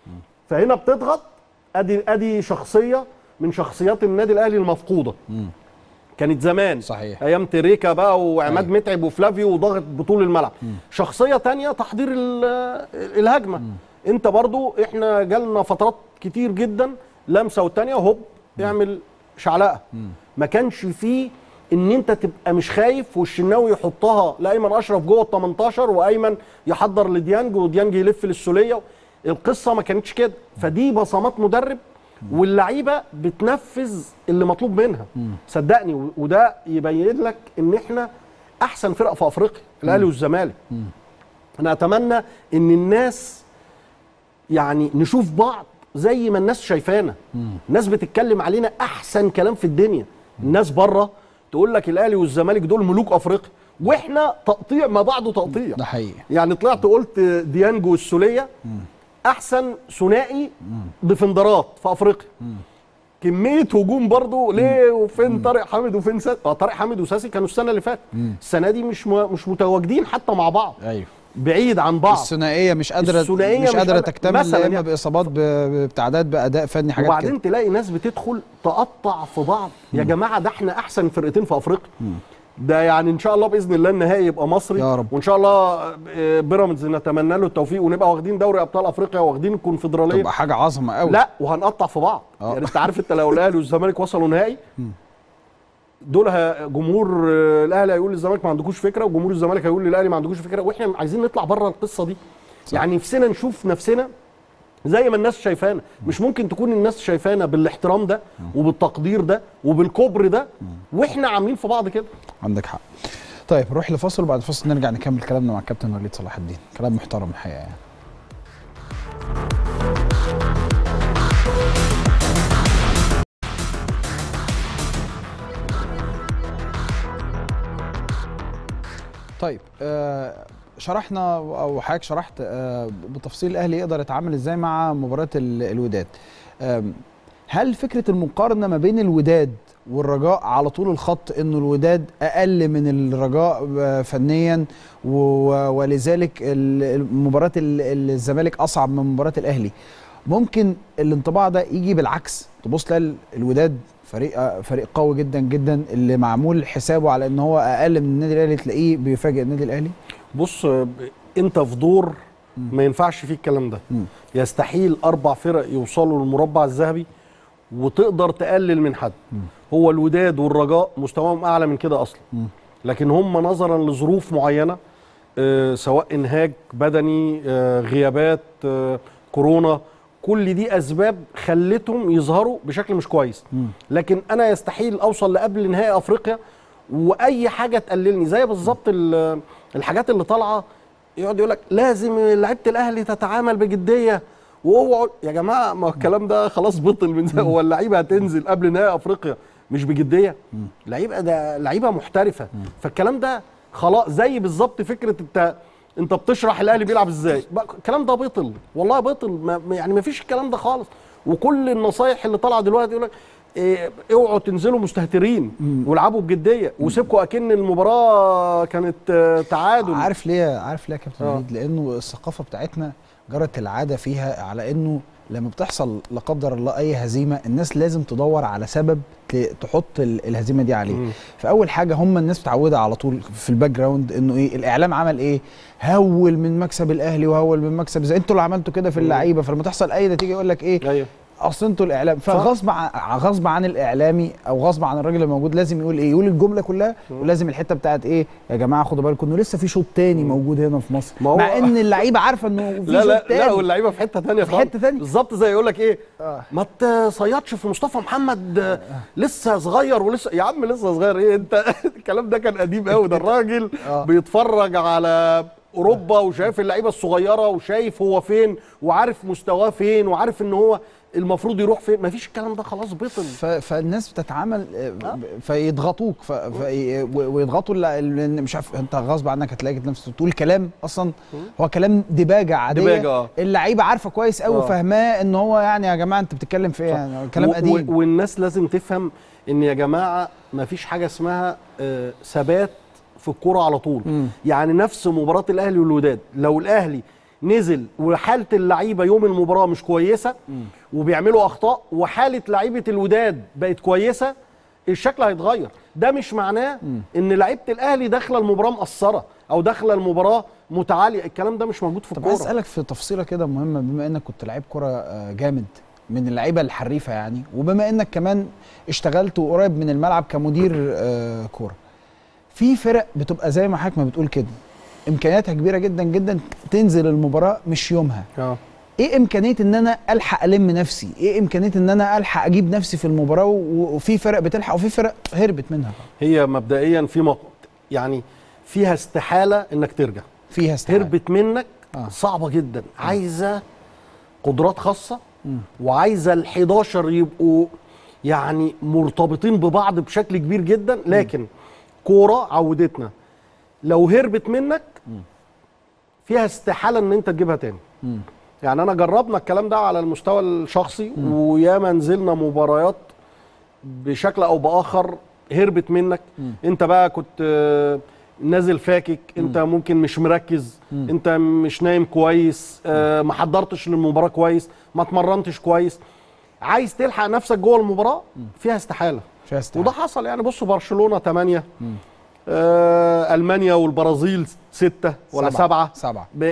فهنا بتضغط ادي ادي شخصيه من شخصيات النادي الاهلي المفقوده كانت زمان صحيح. ايام تريكا بقى وعماد متعب وفلافيو وضغط بطول الملعب شخصيه تانية تحضير ال- الهجمه انت برضو احنا جالنا فترات كتير جدا لمسه والتانية هوب يعمل شعلقه ما كانش فيه ان انت تبقى مش خايف والشناوي يحطها لايمن اشرف جوه ال 18 وايمن يحضر لديانج وديانج يلف للسوليه القصه ما كانتش كده فدي بصمات مدرب واللعيبه بتنفذ اللي مطلوب منها صدقني و- وده يبين لك ان احنا احسن فرقه في افريقيا الاهلي والزمالك انا اتمنى ان الناس يعني نشوف بعض زي ما الناس شايفانا الناس بتتكلم علينا احسن كلام في الدنيا الناس بره تقول لك الاهلي والزمالك دول ملوك افريقيا واحنا تقطيع ما بعده تقطيع ده حقيقي يعني طلعت قلت ديانجو والسوليه احسن ثنائي ديفندرات في افريقيا كميه هجوم برضو ليه وفين طارق حامد وفين ساسي آه، طارق حامد وساسي كانوا السنه اللي فاتت السنه دي مش م... مش متواجدين حتى مع بعض ايوه بعيد عن بعض الثنائيه مش قادره الثنائية مش مش قادره قادرة- تكتمل مثلاً لا اما يعني. باصابات ب- بابتعادات باداء فني حاجات وبعدين كده تلاقي ناس بتدخل تقطع في بعض يا جماعه ده احنا احسن فرقتين في افريقيا ده يعني ان شاء الله باذن الله النهائي يبقى مصري يا رب. وان شاء الله آه، بيراميدز نتمنى له التوفيق ونبقى واخدين دوري ابطال افريقيا واخدين الكونفدراليه تبقى حاجه عظمه قوي لا وهنقطع في بعض آه. يعني انت عارف انت لو الاهلي والزمالك وصلوا نهائي دول ه- جمهور آه، الاهلي هيقول للزمالك ما عندكوش فكره وجمهور الزمالك هيقول للاهلي ما عندكوش فكره واحنا عايزين نطلع بره القصه دي يعني نفسنا نشوف نفسنا زي ما الناس شايفانا مش ممكن تكون الناس شايفانا بالاحترام ده وبالتقدير ده وبالكبر ده واحنا عاملين في بعض كده عندك حق طيب نروح لفاصل وبعد الفاصل نرجع نكمل كلامنا مع الكابتن وليد صلاح الدين كلام محترم الحقيقه يعني طيب آه شرحنا او حضرتك شرحت آه بتفصيل الاهلي يقدر يتعامل ازاي مع مباراه ال- الوداد آم، هل فكره المقارنه ما بين الوداد والرجاء على طول الخط انه الوداد اقل من الرجاء آه، فنيا و- ولذلك ال- ال- مباراه ال- الزمالك اصعب من مباراه الاهلي ممكن الانطباع ده يجي بالعكس تبص تلاقي ال- الوداد فريق آه، فريق قوي جدا جدا اللي معمول حسابه على ان هو اقل من النادي الاهلي تلاقيه بيفاجئ النادي الاهلي بص آه، ب- انت في دور ما ينفعش فيه الكلام ده يستحيل اربع فرق يوصلوا للمربع الذهبي وتقدر تقلل من حد هو الوداد والرجاء مستواهم اعلى من كده اصلا لكن هم نظرا لظروف معينه آه، سواء انهاك بدني آه، غيابات آه، كورونا كل دي اسباب خلتهم يظهروا بشكل مش كويس لكن انا يستحيل اوصل لقبل نهائي افريقيا واي حاجه تقللني زي بالظبط ال- الحاجات اللي طالعه يقعد يقول لك لازم لعيبه الاهلي تتعامل بجديه واوعوا يا جماعه ما الكلام ده خلاص بطل من زمان هو اللعيبه هتنزل قبل نهائي افريقيا مش بجديه لعيبه ده لعيبه محترفه فالكلام ده خلاص زي بالظبط فكره انت انت بتشرح الاهلي بيلعب ازاي بقى الكلام ده بطل والله بطل ما ما- يعني ما فيش الكلام ده خالص وكل النصايح اللي طالعه دلوقتي يقول لك إيه اوعوا تنزلوا مستهترين والعبوا بجديه وسيبكوا اكن المباراه كانت آه، تعادل عارف ليه عارف ليه يا كابتن آه. وليد لانه الثقافه بتاعتنا جرت العاده فيها على انه لما بتحصل لا قدر الله اي هزيمه الناس لازم تدور على سبب ت- تحط ال- الهزيمه دي عليه مم. فاول حاجه هم الناس متعوده على طول في الباك جراوند انه ايه الاعلام عمل ايه هول من مكسب الاهلي وهول من مكسب زي انتوا اللي عملتوا كده في اللعيبه فلما تحصل اي نتيجه يقول لك ايه ايوه اصل انتوا الاعلام فغصب عن غصب عن الاعلامي او غصب عن الراجل الموجود لازم يقول ايه يقول الجمله كلها ولازم الحته بتاعت ايه يا جماعه خدوا بالكم انه لسه في شوط تاني موجود هنا في مصر ما هو- مع ان اللعيبه عارفه انه في لا شوط لا تاني لا واللعيبه في حته ثانيه في حتة تانية. بالظبط زي يقول لك ايه آه. ما تصيدش في مصطفى محمد آه، لسه صغير ولسه يا عم لسه صغير ايه انت الكلام ده كان قديم قوي ده الراجل آه. بيتفرج على اوروبا وشايف اللعيبه الصغيره وشايف هو فين وعارف مستواه فين وعارف ان هو المفروض يروح فين مفيش الكلام ده خلاص بطل ف... فالناس بتتعامل آه، ب- فيضغطوك ف... ف... و- ويضغطوا ال- ال- مش عارف انت غصب عنك هتلاقي نفسك تقول كلام اصلا هو كلام دباجه عاديه دباجة، آه. اللعيبه عارفه كويس قوي آه. فاهماه ان هو يعني يا جماعه انت بتتكلم في ايه يعني كلام و- قديم و- والناس لازم تفهم ان يا جماعه ما فيش حاجه اسمها آه، ثبات في الكوره على طول مم. يعني نفس مباراه الاهلي والوداد لو الاهلي نزل وحاله اللعيبه يوم المباراه مش كويسه وبيعملوا اخطاء وحاله لعيبه الوداد بقت كويسه الشكل هيتغير ده مش معناه ان لعيبه الاهلي داخله المباراه مقصره او داخله المباراه متعاليه الكلام ده مش موجود في طب عايز الكوره اسالك في تفصيله كده مهمه بما انك كنت لعيب كره آه، جامد من اللعيبه الحريفه يعني وبما انك كمان اشتغلت وقريب من الملعب كمدير آه، كوره في فرق بتبقى زي ما حضرتك ما بتقول كده امكانياتها كبيره جدا جدا تنزل المباراه مش يومها اه ايه امكانيه ان انا الحق الم نفسي ايه امكانيه ان انا الحق اجيب نفسي في المباراه و- وفي فرق بتلحق وفي فرق هربت منها هي مبدئيا في مق... يعني فيها استحاله انك ترجع فيها استحالة. هربت منك آه. صعبه جدا عايزه قدرات خاصه وعايزه ال 11 يبقوا يعني مرتبطين ببعض بشكل كبير جدا لكن كوره عودتنا لو هربت منك فيها استحاله ان انت تجيبها تاني يعني انا جربنا الكلام ده على المستوى الشخصي وياما نزلنا مباريات بشكل او باخر هربت منك انت بقى كنت آه، نازل فاكك انت ممكن مش مركز انت مش نايم كويس آه، ما حضرتش للمباراه كويس ما اتمرنتش كويس عايز تلحق نفسك جوه المباراه فيها استحاله فيها استحالة. وده حصل يعني بصوا برشلونه 8 آه المانيا والبرازيل 6 ولا سبعة. 7 سبعة. ب...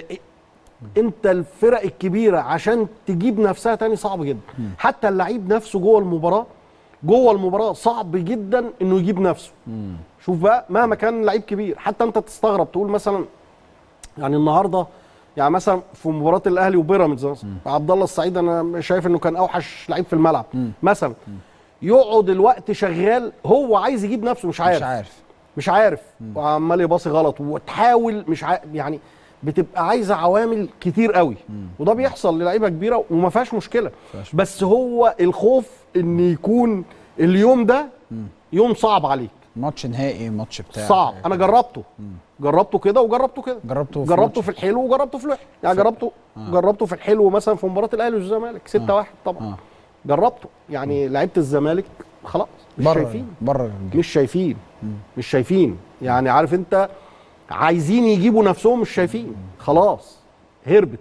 انت الفرق الكبيره عشان تجيب نفسها تاني صعب جدا حتى اللعيب نفسه جوه المباراه جوه المباراه صعب جدا انه يجيب نفسه شوف بقى مهما كان لعيب كبير حتى انت تستغرب تقول مثلا يعني النهارده يعني مثلا في مباراه الاهلي وبيراميدز مثلا عبد الله السعيد انا شايف انه كان اوحش لعيب في الملعب مثلا يقعد الوقت شغال هو عايز يجيب نفسه مش عارف مش عارف مش عارف وعمال يباصي غلط وتحاول مش عارف يعني بتبقى عايزه عوامل كتير قوي وده بيحصل للعيبه كبيره وما فيهاش مشكله بس هو الخوف ان يكون اليوم ده يوم صعب عليك ماتش نهائي ماتش بتاع صعب انا جربته جربته كده وجربته كده جربته في جربته ماتش. في الحلو وجربته في الوحش يعني جربته جربته في الحلو مثلا في مباراه الاهلي والزمالك 6 1 طبعا جربته يعني لعيبه الزمالك خلاص مش بره شايفين بره مش شايفين مش شايفين يعني عارف انت عايزين يجيبوا نفسهم مش شايفين خلاص هربت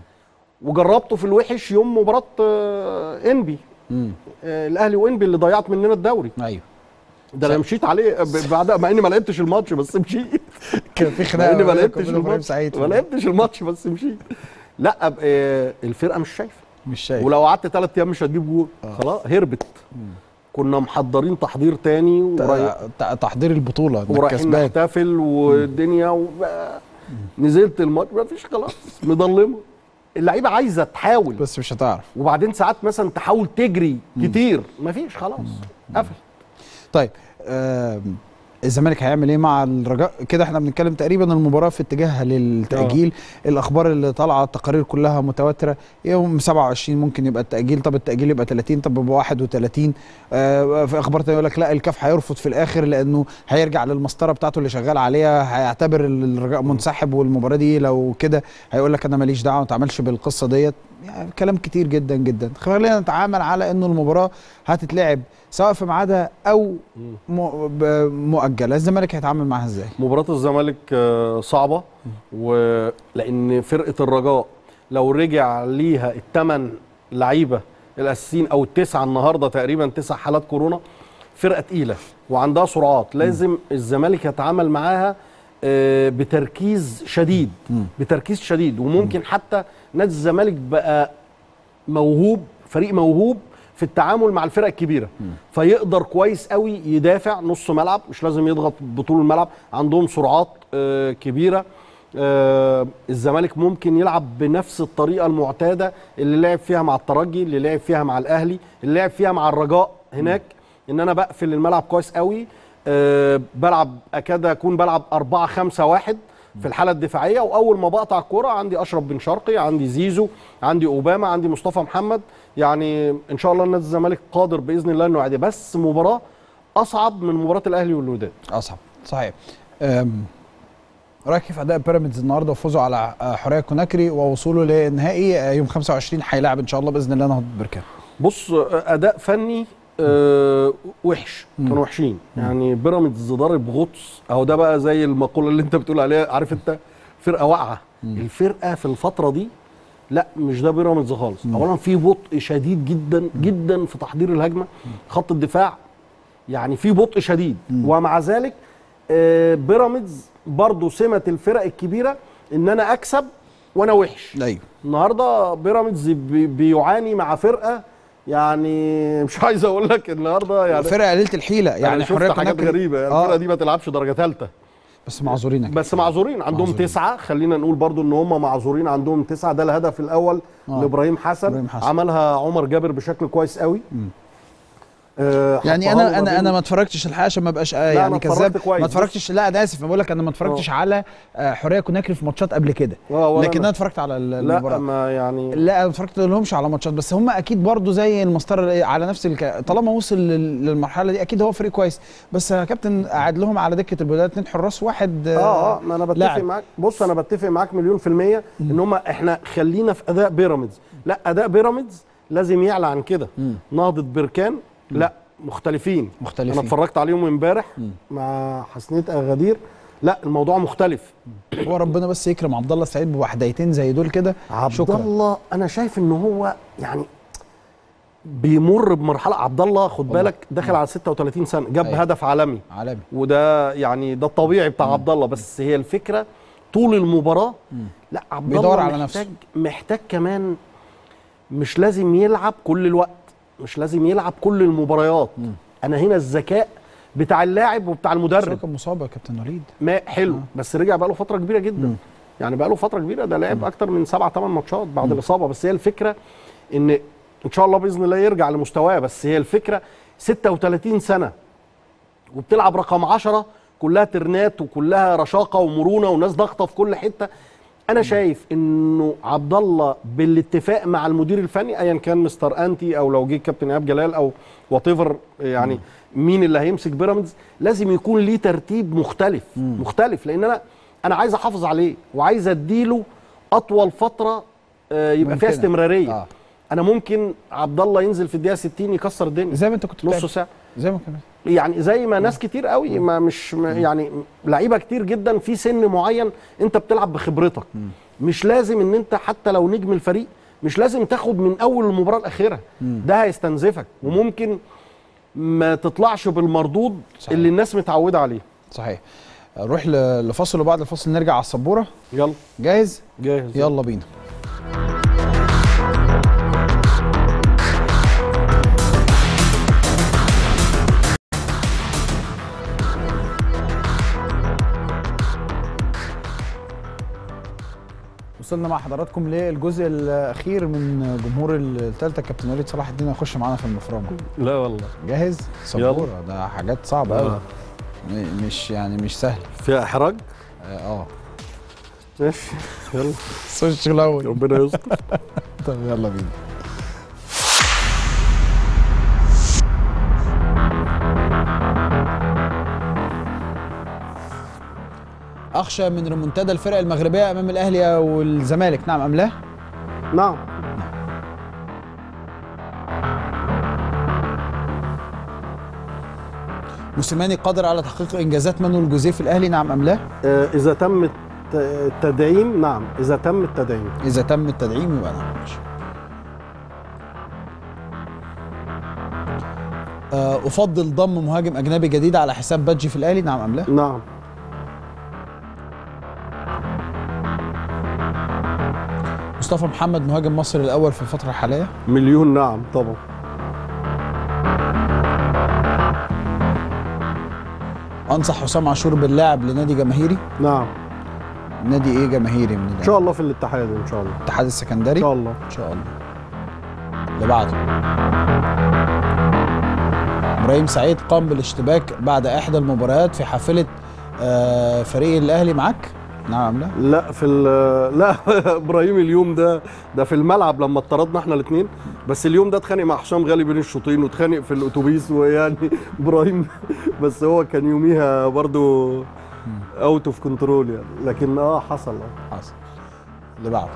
وجربته في الوحش يوم مباراه آه، انبي آه، الاهلي وانبي اللي ضيعت مننا الدوري ايوه ده انا مشيت عليه ب- بعدها مع اني ما لعبتش الماتش بس مشيت كان في مع خناقه اني ما بينك لعبتش وبين إبراهيم الماتش سعيد ما لعبتش الماتش بس مشيت لا آه، الفرقه مش شايفه مش شايف ولو قعدت ثلاث ايام مش هتجيب جول خلاص هربت كنا محضرين تحضير تاني ورايح ت- تحضير البطوله انك ورايحين كسبان نحتفل والدنيا و... نزلت الماتش مفيش خلاص مضلمه اللعيبه عايزه تحاول بس مش هتعرف وبعدين ساعات مثلا تحاول تجري كتير مفيش خلاص قفل طيب آم، الزمالك هيعمل ايه مع الرجاء كده احنا بنتكلم تقريبا المباراه في اتجاهها للتاجيل الاخبار اللي طالعه التقارير كلها متواتره يوم 27 ممكن يبقى التاجيل طب التاجيل يبقى 30 طب يبقى 31 آه في اخبار تانية يقول لك لا الكاف هيرفض في الاخر لانه هيرجع للمسطره بتاعته اللي شغال عليها هيعتبر الرجاء منسحب والمباراه دي لو كده هيقول لك انا ماليش دعوه ما تعملش بالقصه ديت يعني كلام كتير جدا جدا خلينا نتعامل على انه المباراه هتتلعب سواء في ميعادها او م- ب- مؤجله الزمالك هيتعامل معاها ازاي مباراة الزمالك آه، صعبة ولأن فرقة الرجاء لو رجع ليها الثمان لعيبة الأساسيين أو التسعة النهاردة تقريبا تسع حالات كورونا فرقة تقيلة وعندها سرعات لازم الزمالك يتعامل معاها آه، بتركيز شديد بتركيز شديد وممكن حتى نادي الزمالك بقى موهوب فريق موهوب في التعامل مع الفرق الكبيره فيقدر كويس قوي يدافع نص ملعب مش لازم يضغط بطول الملعب عندهم سرعات آه، كبيره آه، الزمالك ممكن يلعب بنفس الطريقه المعتاده اللي لعب فيها مع الترجي اللي لعب فيها مع الاهلي اللي لعب فيها مع الرجاء هناك ان انا بقفل الملعب كويس قوي آه، بلعب اكاد اكون بلعب 4 5 1 في الحاله الدفاعيه واول ما بقطع الكوره عندي اشرف بن شرقي عندي زيزو عندي اوباما عندي مصطفى محمد يعني ان شاء الله نادي الزمالك قادر باذن الله انه يعدي بس مباراه اصعب من مباراه الاهلي والوداد اصعب صحيح أم، رايك كيف اداء بيراميدز النهارده وفوزه على آه، حوريه كوناكري ووصوله للنهائي آه، يوم 25 هيلاعب ان شاء الله باذن الله نهضه بركان بص اداء فني آه وحش كانوا وحشين يعني بيراميدز ضارب غطس اهو ده بقى زي المقوله اللي انت بتقول عليها عارف انت فرقه واقعه الفرقه في الفتره دي لا مش ده بيراميدز خالص اولا في بطء شديد جدا جدا في تحضير الهجمه خط الدفاع يعني في بطء شديد ومع ذلك آه، بيراميدز برضه سمه الفرق الكبيره ان انا اكسب وانا وحش ايوه النهارده بيراميدز بي- بيعاني مع فرقه يعني مش عايز اقول لك النهارده يعني فرقه قليله الحيله يعني يعني شفت حريه حاجات كوناكري- غريبه يعني آه. الفرقه دي ما تلعبش درجه ثالثه بس معذورين أكيد. بس معذورين عندهم معذورين. تسعه خلينا نقول برضو ان هم معذورين عندهم تسعه ده الهدف الاول آه. لابراهيم حسن. إبراهيم حسن. عملها عمر جابر بشكل كويس قوي آه يعني حطها له انا ما انا بين- انا ما اتفرجتش الحقيقه عشان ما ابقاش آه لا، يعني أنا اتفرجت كذاب كويس. ما اتفرجتش لا انا اسف بقول لك انا ما اتفرجتش على آه، حريه كوناكري في ماتشات قبل كده آه، ولا لكن أنا. انا اتفرجت على ال- لا المباراه ما يعني لا انا ما اتفرجت لهمش على ماتشات بس هم اكيد برضو زي المسطره على نفس الك... طالما وصل لل- للمرحله دي اكيد هو فريق كويس بس يا كابتن قعد لهم على دكه البدلاء اتنين حراس واحد اه اه ما انا بتفق لاعب. معاك بص انا بتفق معاك مليون في الميه ان هم احنا خلينا في اداء بيراميدز لا اداء بيراميدز لازم يعلى عن كده نهضه بركان لا مختلفين مختلفين. انا اتفرجت عليهم امبارح مع حسنيه اغادير لا الموضوع مختلف هو ربنا بس يكرم عبد الله السعيد بوحديتين زي دول كده عبد شكرا الله انا شايف ان هو يعني بيمر بمرحله عبد الله خد بالك داخل على 36 سنه جاب أيوة. هدف عالمي عالمي وده يعني ده الطبيعي بتاع عبد الله بس هي الفكره طول المباراه لا عبد بيدور الله على محتاج نفسه. محتاج كمان مش لازم يلعب كل الوقت مش لازم يلعب كل المباريات انا هنا الذكاء بتاع اللاعب وبتاع بس هو المدرب كان مصاب يا كابتن وليد ما حلو بس رجع بقى له فتره كبيره جدا يعني بقى له فتره كبيره ده لعب اكتر من سبعة ثمان ماتشات بعد الاصابه بس هي الفكره ان ان شاء الله باذن الله يرجع لمستواه بس هي الفكره 36 سنه وبتلعب رقم 10 كلها ترنات وكلها رشاقه ومرونه وناس ضاغطه في كل حته انا شايف انه عبد الله بالاتفاق مع المدير الفني ايا كان مستر انتي او لو جه كابتن ايهاب جلال او وات يعني مين اللي هيمسك بيراميدز لازم يكون ليه ترتيب مختلف مختلف لان انا انا عايز احافظ عليه وعايز اديله اطول فتره آه، يبقى فيها ممكنة. استمراريه آه. انا ممكن عبد الله ينزل في الدقيقه 60 يكسر الدنيا زي ما انت كنت نص بتعمل. ساعه زي ما كان يعني زي ما ناس كتير قوي ما مش ما يعني لعيبه كتير جدا في سن معين انت بتلعب بخبرتك مش لازم ان انت حتى لو نجم الفريق مش لازم تاخد من اول المباراه لاخرها ده هيستنزفك وممكن ما تطلعش بالمردود صحيح. اللي الناس متعوده عليه صحيح نروح ل- لفاصل وبعد الفاصل نرجع على السبوره يلا جاهز جاهز يلا بينا وصلنا مع حضراتكم للجزء الاخير من جمهور الثالثه كابتن وليد صلاح الدين هيخش معانا في المفرمه لا والله جاهز سبوره ده حاجات صعبه قوي آه. مش يعني مش سهل فيها احراج اه آه. ماشي يلا خش الاول ربنا يستر طب يلا بينا اخشى من ريمونتادا الفرق المغربيه امام الاهلي والزمالك نعم ام لا نعم موسيماني قادر على تحقيق انجازات منه الجوزيه في الاهلي نعم ام لا آه اذا تم الت- التدعيم نعم اذا تم التدعيم اذا تم التدعيم يبقى نعم ماشي. آه، افضل ضم مهاجم اجنبي جديد على حساب بادجي في الاهلي نعم ام لا نعم مصطفى محمد مهاجم مصر الاول في الفتره الحاليه مليون نعم طبعا انصح حسام عاشور باللاعب لنادي جماهيري نعم نادي ايه جماهيري من ان شاء الله في الاتحاد ان شاء الله الاتحاد السكندري ان شاء الله ان شاء الله اللي بعده ابراهيم سعيد قام بالاشتباك بعد احدى المباريات في حافله آه، فريق الاهلي معاك نعم لا لا في ال- لا ابراهيم اليوم ده ده في الملعب لما اتطردنا احنا الاثنين بس اليوم ده اتخانق مع حسام غالي بين الشوطين واتخانق في الاتوبيس ويعني ابراهيم بس هو كان يوميها برضو اوت اوف كنترول يعني لكن اه حصل اه حصل اللي بعده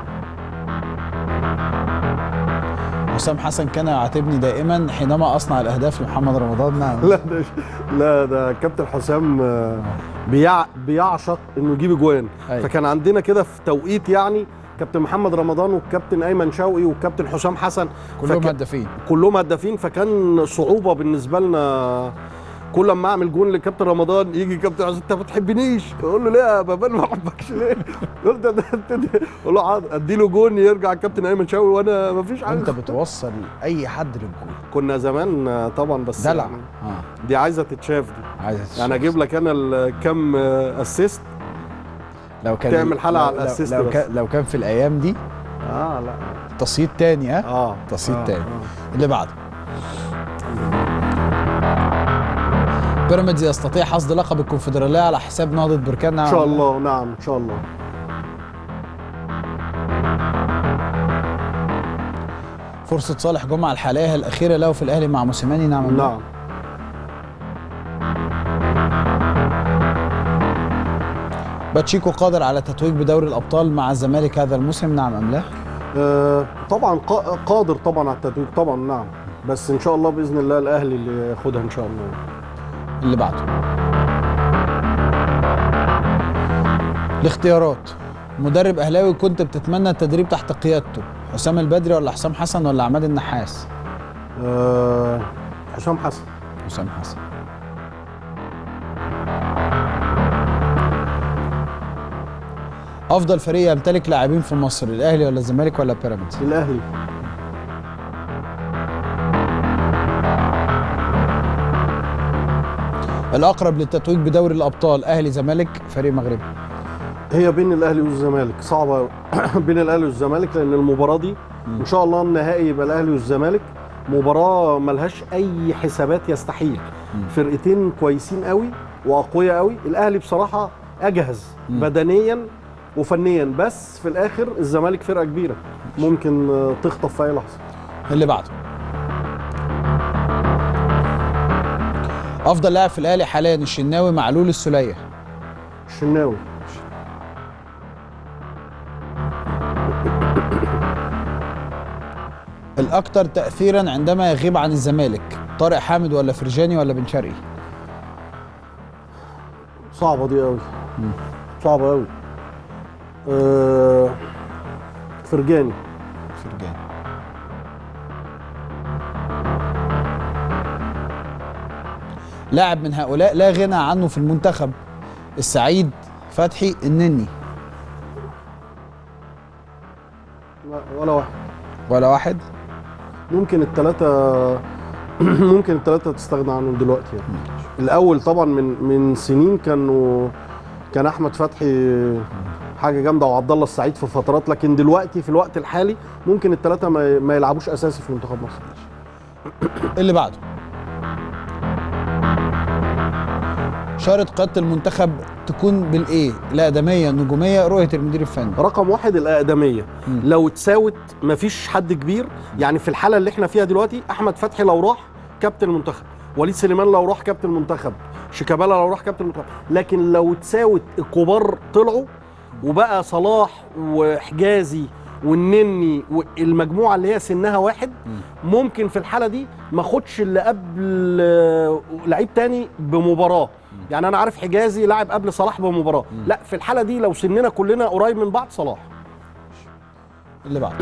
حسام حسن كان يعاتبني دائما حينما اصنع الاهداف لمحمد رمضان نعم لا ده لا ده كابتن حسام آه، بيع بيعشق انه يجيب اجوان أيوة. فكان عندنا كده في توقيت يعني كابتن محمد رمضان والكابتن ايمن شوقي والكابتن حسام حسن كلهم فك- هدافين كلهم هدافين فكان صعوبه بالنسبه لنا كل ما اعمل جون لكابتن رمضان يجي كابتن عايز انت ما بتحبنيش اقول له ليه يا بابا ما بحبكش ليه؟ يقول ده ده ده- اقول له حاضر ادي له جون يرجع الكابتن ايمن شوقي وانا ما فيش حاجه انت بتوصل اي حد للجول كنا زمان آه، طبعا بس دلع يعني اه دي عايزه تتشاف دي عايز تشوف. يعني اجيب لك انا الكم اسيست لو كان تعمل حلقة لو- على لو- الأسيست لو, بس. كان لو كان في الايام دي اه لا تصيد تاني ها اه تصيد آه، تاني آه. اللي بعده بيراميدز يستطيع حصد لقب الكونفدراليه على حساب نهضه بركان ان شاء الله نعم ان شاء الله فرصه صالح جمعه الحاليه الاخيره له في الاهلي مع موسيماني نعم أم لا؟ نعم باتشيكو قادر على تتويج بدوري الابطال مع الزمالك هذا الموسم نعم ام لا؟ آه طبعا قا- قادر طبعا على التتويج طبعا نعم بس ان شاء الله باذن الله الاهلي اللي ياخدها ان شاء الله اللي بعده الاختيارات مدرب اهلاوي كنت بتتمنى التدريب تحت قيادته حسام البدري ولا حسام حسن ولا عماد النحاس آه حسام حسن حسام حسن افضل فريق يمتلك لاعبين في مصر الاهلي ولا الزمالك ولا بيراميدز الاهلي الاقرب للتتويج بدوري الابطال اهلي زمالك فريق مغربي هي بين الاهلي والزمالك صعبه أوي. بين الاهلي والزمالك لان المباراه دي ان شاء الله النهائي يبقى الاهلي والزمالك مباراه ملهاش اي حسابات يستحيل فرقتين كويسين قوي واقوياء قوي الاهلي بصراحه اجهز بدنيا وفنيا بس في الاخر الزمالك فرقه كبيره ممكن آه، تخطف في اي لحظه اللي بعده افضل لاعب في الاهلي حاليا الشناوي معلول السوليه الشناوي الاكثر تاثيرا عندما يغيب عن الزمالك طارق حامد ولا فرجاني ولا بن شرقي صعبه دي قوي صعبه قوي أه فرجاني فرجاني لاعب من هؤلاء لا غنى عنه في المنتخب السعيد فتحي النني لا، ولا واحد ولا واحد ممكن الثلاثة ممكن الثلاثة تستغنى عنهم دلوقتي يعني. الأول طبعا من من سنين كانوا كان أحمد فتحي حاجة جامدة وعبد الله السعيد في فترات لكن دلوقتي في الوقت الحالي ممكن الثلاثة ما, ما يلعبوش أساسي في منتخب مصر اللي بعده شارة قيادة المنتخب تكون بالايه؟ الأقدمية النجومية رؤية المدير الفني رقم واحد الأقدمية لو اتساوت مفيش حد كبير يعني في الحالة اللي احنا فيها دلوقتي أحمد فتحي لو راح كابتن المنتخب وليد سليمان لو راح كابتن المنتخب شيكابالا لو راح كابتن المنتخب لكن لو اتساوت الكبار طلعوا وبقى صلاح وحجازي والنني والمجموعه اللي هي سنها واحد ممكن في الحاله دي ما اخدش اللي قبل آه، لعيب تاني بمباراه يعني انا عارف حجازي لعب قبل صلاح بمباراه لا في الحاله دي لو سننا كلنا قريب من بعض صلاح اللي بعده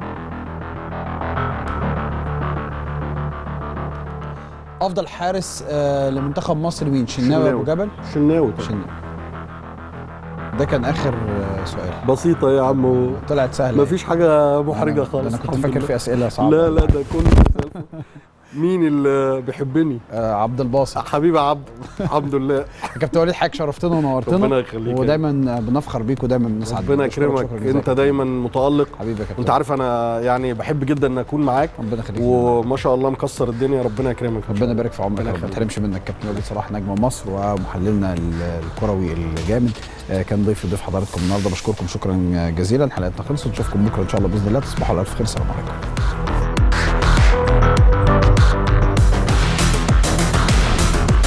افضل حارس آه لمنتخب مصر مين شناوي ابو جبل شناوي طبعا. شناوي ده كان اخر آه سؤال بسيطه يا عم طلعت سهله مفيش حاجه محرجه أنا- خالص انا كنت الحمد فاكر لله. في اسئله صعبه لا لا ده كله مين اللي بيحبني آه عبد الباسط حبيبي عبد الحمد لله كابتن وليد حضرتك شرفتنا ونورتنا ربنا يخليك. ودايما بنفخر بيك ودايما بنسعد ربنا بيك. بشكرك يكرمك شكراً جزيلاً. انت دايما متالق حبيبي يا كابتن وانت عارف انا يعني بحب جدا ان اكون معاك ربنا يخليك وما شاء الله مكسر الدنيا ربنا يكرمك ربنا يبارك في عمرك ربنا ما يخليك. تحرمش منك كابتن وليد صلاح نجم مصر ومحللنا ال- الكروي الجامد آه، كان ضيف ضيف حضراتكم النهارده بشكركم شكرا جزيلا حلقتنا خلصت نشوفكم بكره ان شاء الله باذن الله تصبحوا على الف خير السلام عليكم